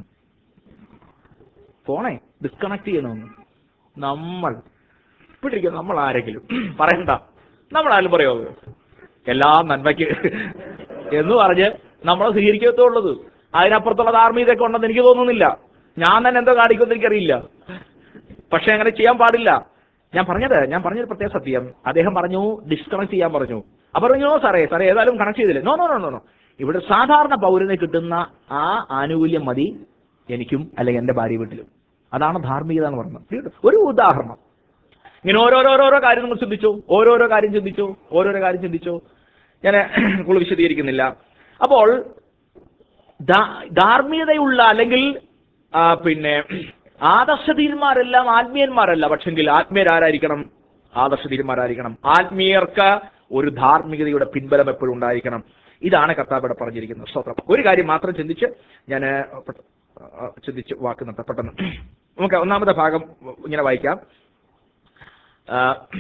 ഫോണേ ഡിസ്കണക്ട് ചെയ്യണമെന്ന് നമ്മൾ ഇപ്പിട്ടിരിക്കുന്ന നമ്മൾ ആരെങ്കിലും പറയണ്ട നമ്മൾ ആരും പറയോ എല്ലാം നന്മയ്ക്ക് എന്ന് പറഞ്ഞ് നമ്മളെ സ്വീകരിക്കത്തുള്ളത് അതിനപ്പുറത്തുള്ള ധാർമ്മികതയൊക്കെ ഉണ്ടെന്ന് എനിക്ക് തോന്നുന്നില്ല ഞാൻ തന്നെ എന്തോ കാണിക്കുമെന്ന് എനിക്കറിയില്ല പക്ഷെ അങ്ങനെ ചെയ്യാൻ പാടില്ല ഞാൻ പറഞ്ഞത് ഞാൻ പറഞ്ഞൊരു പ്രത്യേക സത്യം അദ്ദേഹം പറഞ്ഞു ഡിസ്കണക്ട് ചെയ്യാൻ പറഞ്ഞു അപ്പൊ പറഞ്ഞു "ഓ, സാറേ സാറേ ഏതായാലും കണക്ട് ചെയ്തില്ലേ no no no no no ഇവിടെ സാധാരണ പൗരന് കിട്ടുന്ന ആ ആനുകൂല്യം മതി എനിക്കും അല്ലെങ്കിൽ എന്റെ ഭാര്യ വീട്ടിലും അതാണ് ധാർമ്മികത എന്ന് പറയുന്നത് ഒരു ഉദാഹരണം ഇങ്ങനെ ഓരോരോരോരോ കാര്യം നമ്മൾ ചിന്തിച്ചു ഓരോരോ കാര്യം ചിന്തിച്ചു ഓരോരോ കാര്യം ചിന്തിച്ചു ഞാൻ കൂടുതൽ വിശദീകരിക്കുന്നില്ല അപ്പോൾ ധാ- ധാർമ്മികതയുള്ള അല്ലെങ്കിൽ ആ, പിന്നെ ആദർശധീരന്മാരെല്ലാം ആത്മീയന്മാരല്ല പക്ഷെങ്കിൽ ആത്മീയരാരായിരിക്കണം ആദർശധീരന്മാരായിരിക്കണം ആത്മീയർക്ക് ഒരു ധാർമ്മികതയുടെ പിൻബലം എപ്പോഴും ഉണ്ടായിരിക്കണം ഇതാണ് കർത്താവ് ഇവിടെ പറഞ്ഞിരിക്കുന്നത് സ്തോത്രം ഒരു കാര്യം മാത്രം ചിന്തിച്ച് ഞാൻ ചിന്തിച്ച് വാക്ക് നിർത്താം പെട്ടെന്ന് നമുക്ക് ഒന്നാമത്തെ ഭാഗം ഇങ്ങനെ വായിക്കാം ആ,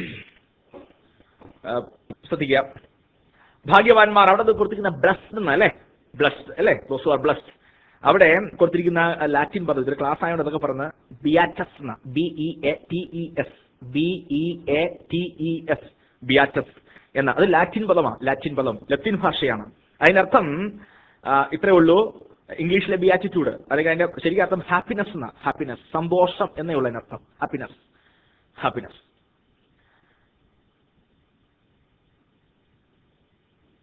ആ, ശ്രദ്ധിക്കുക ഭാഗ്യവാന്മാർ അവിടെ കൊടുത്തിരിക്കുന്ന ബ്ലസ്ഡ് എന്ന് അല്ലേ ബ്ലസ്ഡ് അല്ലേ ദോസ് ആർ ബ്ലസ്ഡ് അവിടെ കൊടുത്തിരിക്കുന്ന ലാറ്റിൻ പദം ഇതൊരു ക്ലാസ് ആയതുകൊണ്ട് അതൊക്കെ പറഞ്ഞ് ബിയാറ്റസ് എന്ന B E A T E S B E A T E S ബിയാറ്റസ് എന്ന അത് ലാറ്റിൻ പദമാണ് ലാറ്റിൻ പദം ലത്തീൻ ഭാഷയാണ് അതിനർത്ഥം ആ, ഇത്രയേ ഉള്ളൂ ഇംഗ്ലീഷിലെ ബിയാറ്റിറ്റ്യൂഡ് അല്ലെങ്കിൽ അതിന്റെ ശരിക്കും അർത്ഥം ഹാപ്പിനെസ് എന്ന ഹാപ്പിനെസ് സന്തോഷം എന്നേ ഉള്ളൂ അതിനർത്ഥം ഹാപ്പിനെസ് ഹാപ്പിനെസ്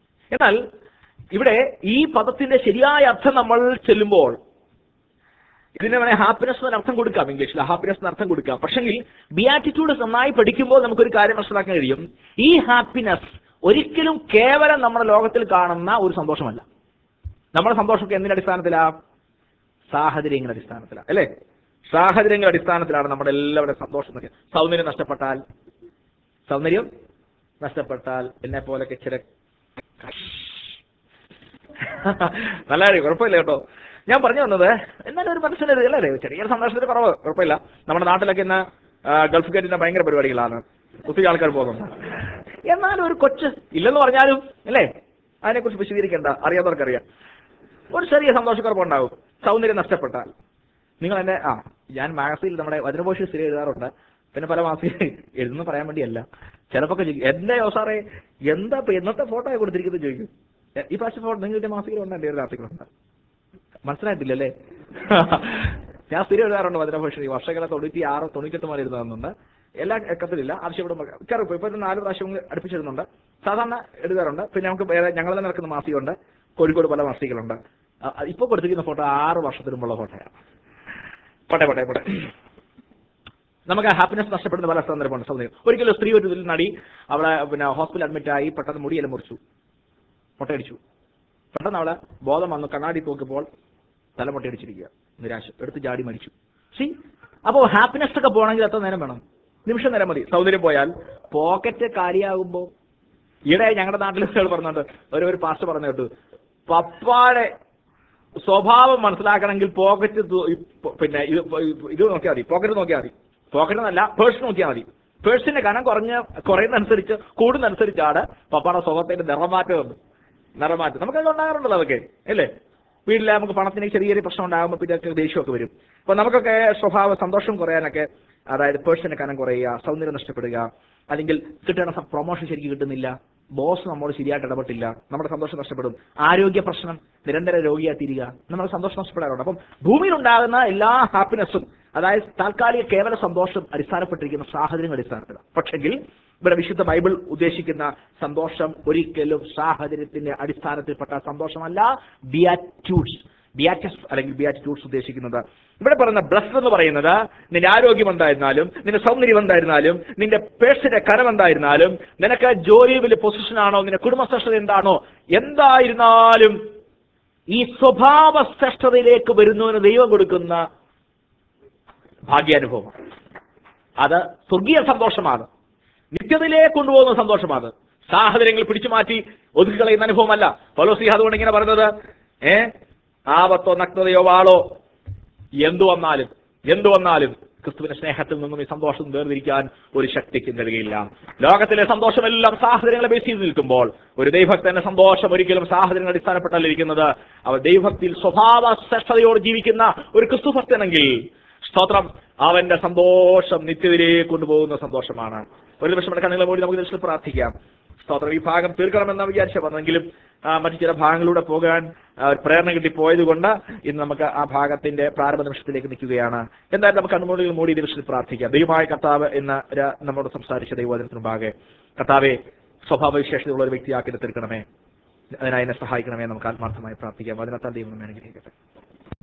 എന്നാൽ ഇവിടെ ഈ പദത്തിന്റെ ശരിയായ അർത്ഥം നമ്മൾ ചെല്ലുമ്പോൾ ഇതിനെ വേണേൽ ഹാപ്പിനെസ് എന്ന് അർത്ഥം കൊടുക്കാം ഇംഗ്ലീഷിൽ ഹാപ്പിനെസ് എന്ന് അർത്ഥം കൊടുക്കാം പക്ഷെങ്കിൽ ബിയാറ്റിറ്റ്യൂഡ് നന്നായി പഠിക്കുമ്പോൾ നമുക്കൊരു കാര്യം മനസ്സിലാക്കാൻ കഴിയും ഈ ഹാപ്പിനെസ് ഒരിക്കലും കേവലം നമ്മുടെ ലോകത്തിൽ കാണുന്ന ഒരു സന്തോഷമല്ല നമ്മുടെ സന്തോഷമൊക്കെ എന്തിന്റെ അടിസ്ഥാനത്തിലാ സാഹചര്യങ്ങളുടെ അടിസ്ഥാനത്തിലാണ് അല്ലേ സാഹചര്യങ്ങളുടെ അടിസ്ഥാനത്തിലാണ് നമ്മുടെ എല്ലാവരുടെ സന്തോഷം എന്നൊക്കെ സൗന്ദര്യം നഷ്ടപ്പെട്ടാൽ സൗന്ദര്യം നഷ്ടപ്പെട്ടാൽ എന്നെ പോലൊക്കെ ചില നല്ല കാര്യം കുഴപ്പമില്ല കേട്ടോ ഞാൻ പറഞ്ഞു വന്നത് എന്നാലും ഒരു മനസ്സിലൊരു അല്ലേ ചെറിയ സന്തോഷത്തിന് കുറവ് കുഴപ്പമില്ല നമ്മുടെ നാട്ടിലൊക്കെ ഇന്ന് ആ, ഗൾഫ് കയറ്റുന്ന ഭയങ്കര പരിപാടികളാണ് ഒത്തിരി ആൾക്കാർ പോകുന്നുണ്ട് എന്നാലും ഒരു കൊച്ച് ഇല്ലെന്ന് പറഞ്ഞാലും അല്ലേ അതിനെക്കുറിച്ച് വിശദീകരിക്കേണ്ട അറിയാത്തവർക്കറിയാം ഒരു ചെറിയ സന്തോഷക്കുറവുണ്ടാവും സൗന്ദര്യം നഷ്ടപ്പെട്ടാൽ നിങ്ങൾ എന്നെ ആ ഞാൻ മാഗസീനിൽ നമ്മുടെ വചനപോഷി സ്ഥിരം എഴുതാറുണ്ട് പിന്നെ പല മാസിക എഴുതുന്ന പറയാൻ വേണ്ടിയല്ല ചിലപ്പോൾ ചോദിക്കും എന്റെ സാറേ എന്താ ഇപ്പൊ എന്നത്തെ ഫോട്ടോ കൊടുത്തിരിക്കുന്നത് ചോദിക്കും എ- ഈ പ്രാവശ്യം ഫോട്ടോ നിങ്ങളുടെ മാസികയിലുണ്ട് എൻ്റെ ഒരു ആർട്ടിക്കലുണ്ട് മനസ്സിലായിട്ടില്ലല്ലേ ഞാൻ സ്ഥിരം എഴുതാറുണ്ട് വചനഭൂഷണി വർഷങ്ങളെ തൊണ്ണൂറ്റി ആറ് തൊണ്ണൂറ്റെട്ട് മാറി എഴുതാറുണ്ട് എല്ലാ കത്തിലില്ല ആവശ്യപ്പെടുമ്പോൾ കയറിപ്പോ ഇപ്പൊ ഇത് നാല് പ്രാവശ്യം അടുപ്പിച്ചെഴുതുന്നുണ്ട് സാധാരണ എഴുതാറുണ്ട് പിന്നെ നമുക്ക് വേറെ ഞങ്ങൾ തന്നെ നടക്കുന്ന മാസികയുണ്ട് കോഴിക്കോട് പല മാസികകളുണ്ട് അ- അ- ഇപ്പൊ കൊടുത്തിരിക്കുന്ന ഫോട്ടോ ആറ് വർഷത്തിന് മുമ്പുള്ള ഫോട്ടോയാണ് പോട്ടെ പോട്ടെ പോട്ടെ നമുക്ക് ഹാപ്പിനെസ് നഷ്ടപ്പെടുന്ന പല സന്ദർഭമുണ്ട് സൗന്ദര്യം ഒരിക്കലും സ്ത്രീ ഒരു ഇതിൽ നടി അവളെ പിന്നെ ഹോസ്പിറ്റൽ അഡ്മിറ്റ് ആയി പെട്ടെന്ന് മുടിയെല്ലാം മുറിച്ചു മുട്ടയടിച്ചു പെട്ടെന്ന് അവളെ ബോധം വന്നു കണ്ണാടി നോക്കിയപ്പോൾ തല മുട്ടയടിച്ചിരിക്കുക നിരാശ എടുത്ത് ചാടി മരിച്ചു സി അപ്പോൾ ഹാപ്പിനെസ് ഒക്കെ പോകണമെങ്കിൽ എത്ര നേരം വേണം നിമിഷം നേരം മതി സൗന്ദര്യം പോയാൽ പോക്കറ്റ് കാലിയാകുമ്പോൾ ഈടെ ഞങ്ങളുടെ നാട്ടിൽ ഒരാൾ പറഞ്ഞിട്ടുണ്ട് ഒരു ഒരു പാസ്റ്റ് പറഞ്ഞു കേട്ടു പപ്പാടെ സ്വഭാവം മനസ്സിലാക്കണമെങ്കിൽ പോക്കറ്റ് തു- ഇപ്പ- പിന്നെ ഇത് ഇത് നോക്കിയാൽ മതി പോക്കറ്റ് നോക്കിയാൽ മതി പോക്കറ്റ് എന്നല്ല പേഴ്സ് നോക്കിയാൽ മതി പേഴ്സിന്റെ കനം കുറഞ്ഞ കുറയുന്നതനുസരിച്ച് കൂടുന്നതനുസരിച്ചാണ് പപ്പാടെ സ്വഭാവത്തിന്റെ നിറമാറ്റം വന്നു നിറമാറ്റം നമുക്കത് ഉണ്ടാകാറുണ്ടല്ലോ അതൊക്കെ അല്ലേ വീട്ടിലെ നമുക്ക് പണത്തിന് ചെറിയൊരു പ്രശ്നം ഉണ്ടാകുമ്പോൾ പിന്നെ ഒക്കെ ദേഷ്യമൊക്കെ വരും അപ്പൊ നമുക്കൊക്കെ സ്വഭാവ സന്തോഷം കുറയാനൊക്കെ അതായത് പേഴ്സിന്റെ കനം കുറയുക സൗന്ദര്യം നഷ്ടപ്പെടുക അല്ലെങ്കിൽ കിട്ടേണ്ട പ്രൊമോഷൻ ശരിക്കും കിട്ടുന്നില്ല ബോസ് നമ്മോട് ശരിയായിട്ട് ഇടപെട്ടില്ല നമ്മുടെ സന്തോഷം നഷ്ടപ്പെടും ആരോഗ്യ പ്രശ്നം നിരന്തര രോഗിയായി തീരുക നമ്മുടെ സന്തോഷം നഷ്ടപ്പെടാറുണ്ട് അപ്പം ഭൂമിയിലുണ്ടാകുന്ന എല്ലാ ഹാപ്പിനെസ്സും അതായത് താൽക്കാലിക കേവല സന്തോഷം അടിസ്ഥാനപ്പെട്ടിരിക്കുന്ന സാഹചര്യങ്ങൾ അടിസ്ഥാനത്തിലാണ് പക്ഷെങ്കിൽ ഇവിടെ വിശുദ്ധ ബൈബിൾ ഉദ്ദേശിക്കുന്ന സന്തോഷം ഒരിക്കലും സാഹചര്യത്തിന്റെ അടിസ്ഥാനത്തിൽപ്പെട്ട സന്തോഷമല്ല ബിയാറ്റ്യൂഡ്സ് ബിയാറ്റസ് അല്ലെങ്കിൽ ബിയാറ്റിറ്റ്യൂഡ്സ് ഉദ്ദേശിക്കുന്നത് ഇവിടെ പറയുന്ന ബ്ലസ് എന്ന് പറയുന്നത് നിന്റെ ആരോഗ്യം എന്തായിരുന്നാലും നിന്റെ സൗന്ദര്യം എന്തായിരുന്നാലും നിന്റെ പേഴ്സിന്റെ കരം എന്തായിരുന്നാലും നിനക്ക് ജോലി വലിയ പൊസിഷൻ ആണോ നിന്റെ കുടുംബ ശ്രേഷ്ഠത എന്താണോ എന്തായിരുന്നാലും ഈ സ്വഭാവ ശ്രേഷ്ഠതയിലേക്ക് വരുന്നതിന് ദൈവം കൊടുക്കുന്ന ഭാഗ്യാനുഭവം അത് സ്വർഗീയ സന്തോഷമാണ് നിത്യതയിലേക്ക് കൊണ്ടുപോകുന്ന സന്തോഷമാണ് സാഹചര്യങ്ങൾ പിടിച്ചു മാറ്റി ഒതുക്കി കളയുന്ന അനുഭവമല്ല പലോസി അതുകൊണ്ട് ഇങ്ങനെ പറയുന്നത് ഏ ആപത്തോ നഗ്നതയോ വാളോ എന്തു വന്നാലും എന്തു വന്നാലും ക്രിസ്തുവിന്റെ സ്നേഹത്തിൽ നിന്നും ഈ സന്തോഷം വേർതിരിക്കാൻ ഒരു ശക്തിക്കും കഴിയില്ല ലോകത്തിലെ സന്തോഷമെല്ലാം സാഹചര്യങ്ങളെ ബേസ് ചെയ്ത് നിൽക്കുമ്പോൾ ഒരു ദൈവഭക്തന്റെ സന്തോഷം ഒരിക്കലും സാഹചര്യങ്ങൾ അടിസ്ഥാനപ്പെട്ടല്ല ഇരിക്കുന്നത് അവർ ദൈവഭക്തിയിൽ സ്വഭാവ ശ്രേഷ്ഠതയോട് ജീവിക്കുന്ന ഒരു ക്രിസ്തു ഭക്തനെങ്കിൽ സ്തോത്രം അവന്റെ സന്തോഷം നിത്യത്തിലേക്ക് കൊണ്ടുപോകുന്ന സന്തോഷമാണ് ഒരു നിമിഷം നമ്മുടെ കണ്ണുകളെ മൂടി നമുക്ക് ദർശനം പ്രാർത്ഥിക്കാം സ്തോത്രം ഈ ഭാഗം തീർക്കണമെന്ന് വിചാരിച്ച വന്നെങ്കിലും ആ, മറ്റു ചില ഭാഗങ്ങളിലൂടെ പോകാൻ ആ, ഒരു പ്രേരണ കിട്ടി പോയത് കൊണ്ട് ഇന്ന് നമുക്ക് ആ ഭാഗത്തിന്റെ പ്രാരംഭ നിമിഷത്തിലേക്ക് നിൽക്കുകയാണ് എന്തായാലും നമുക്ക് കണ്ണുമൂടികൾ മൂടി നിമിഷത്തിൽ പ്രാർത്ഥിക്കാം ദൈവമായ കർത്താവ് എന്ന ര- നമ്മോട് സംസാരിച്ച ദൈവവചനത്തിന് മുമ്പാകെ കർത്താവെ സ്വഭാവ വിശേഷതയുള്ള ഒരു വ്യക്തിയാക്കി തീർക്കണമേ അതിനായി എന്നെ സഹായിക്കണമേ നമുക്ക് ആത്മാർത്ഥമായി പ്രാർത്ഥിക്കാം അതിനകത്താൽ ദൈവം നമ്മെ അനുഗ്രഹിക്കട്ടെ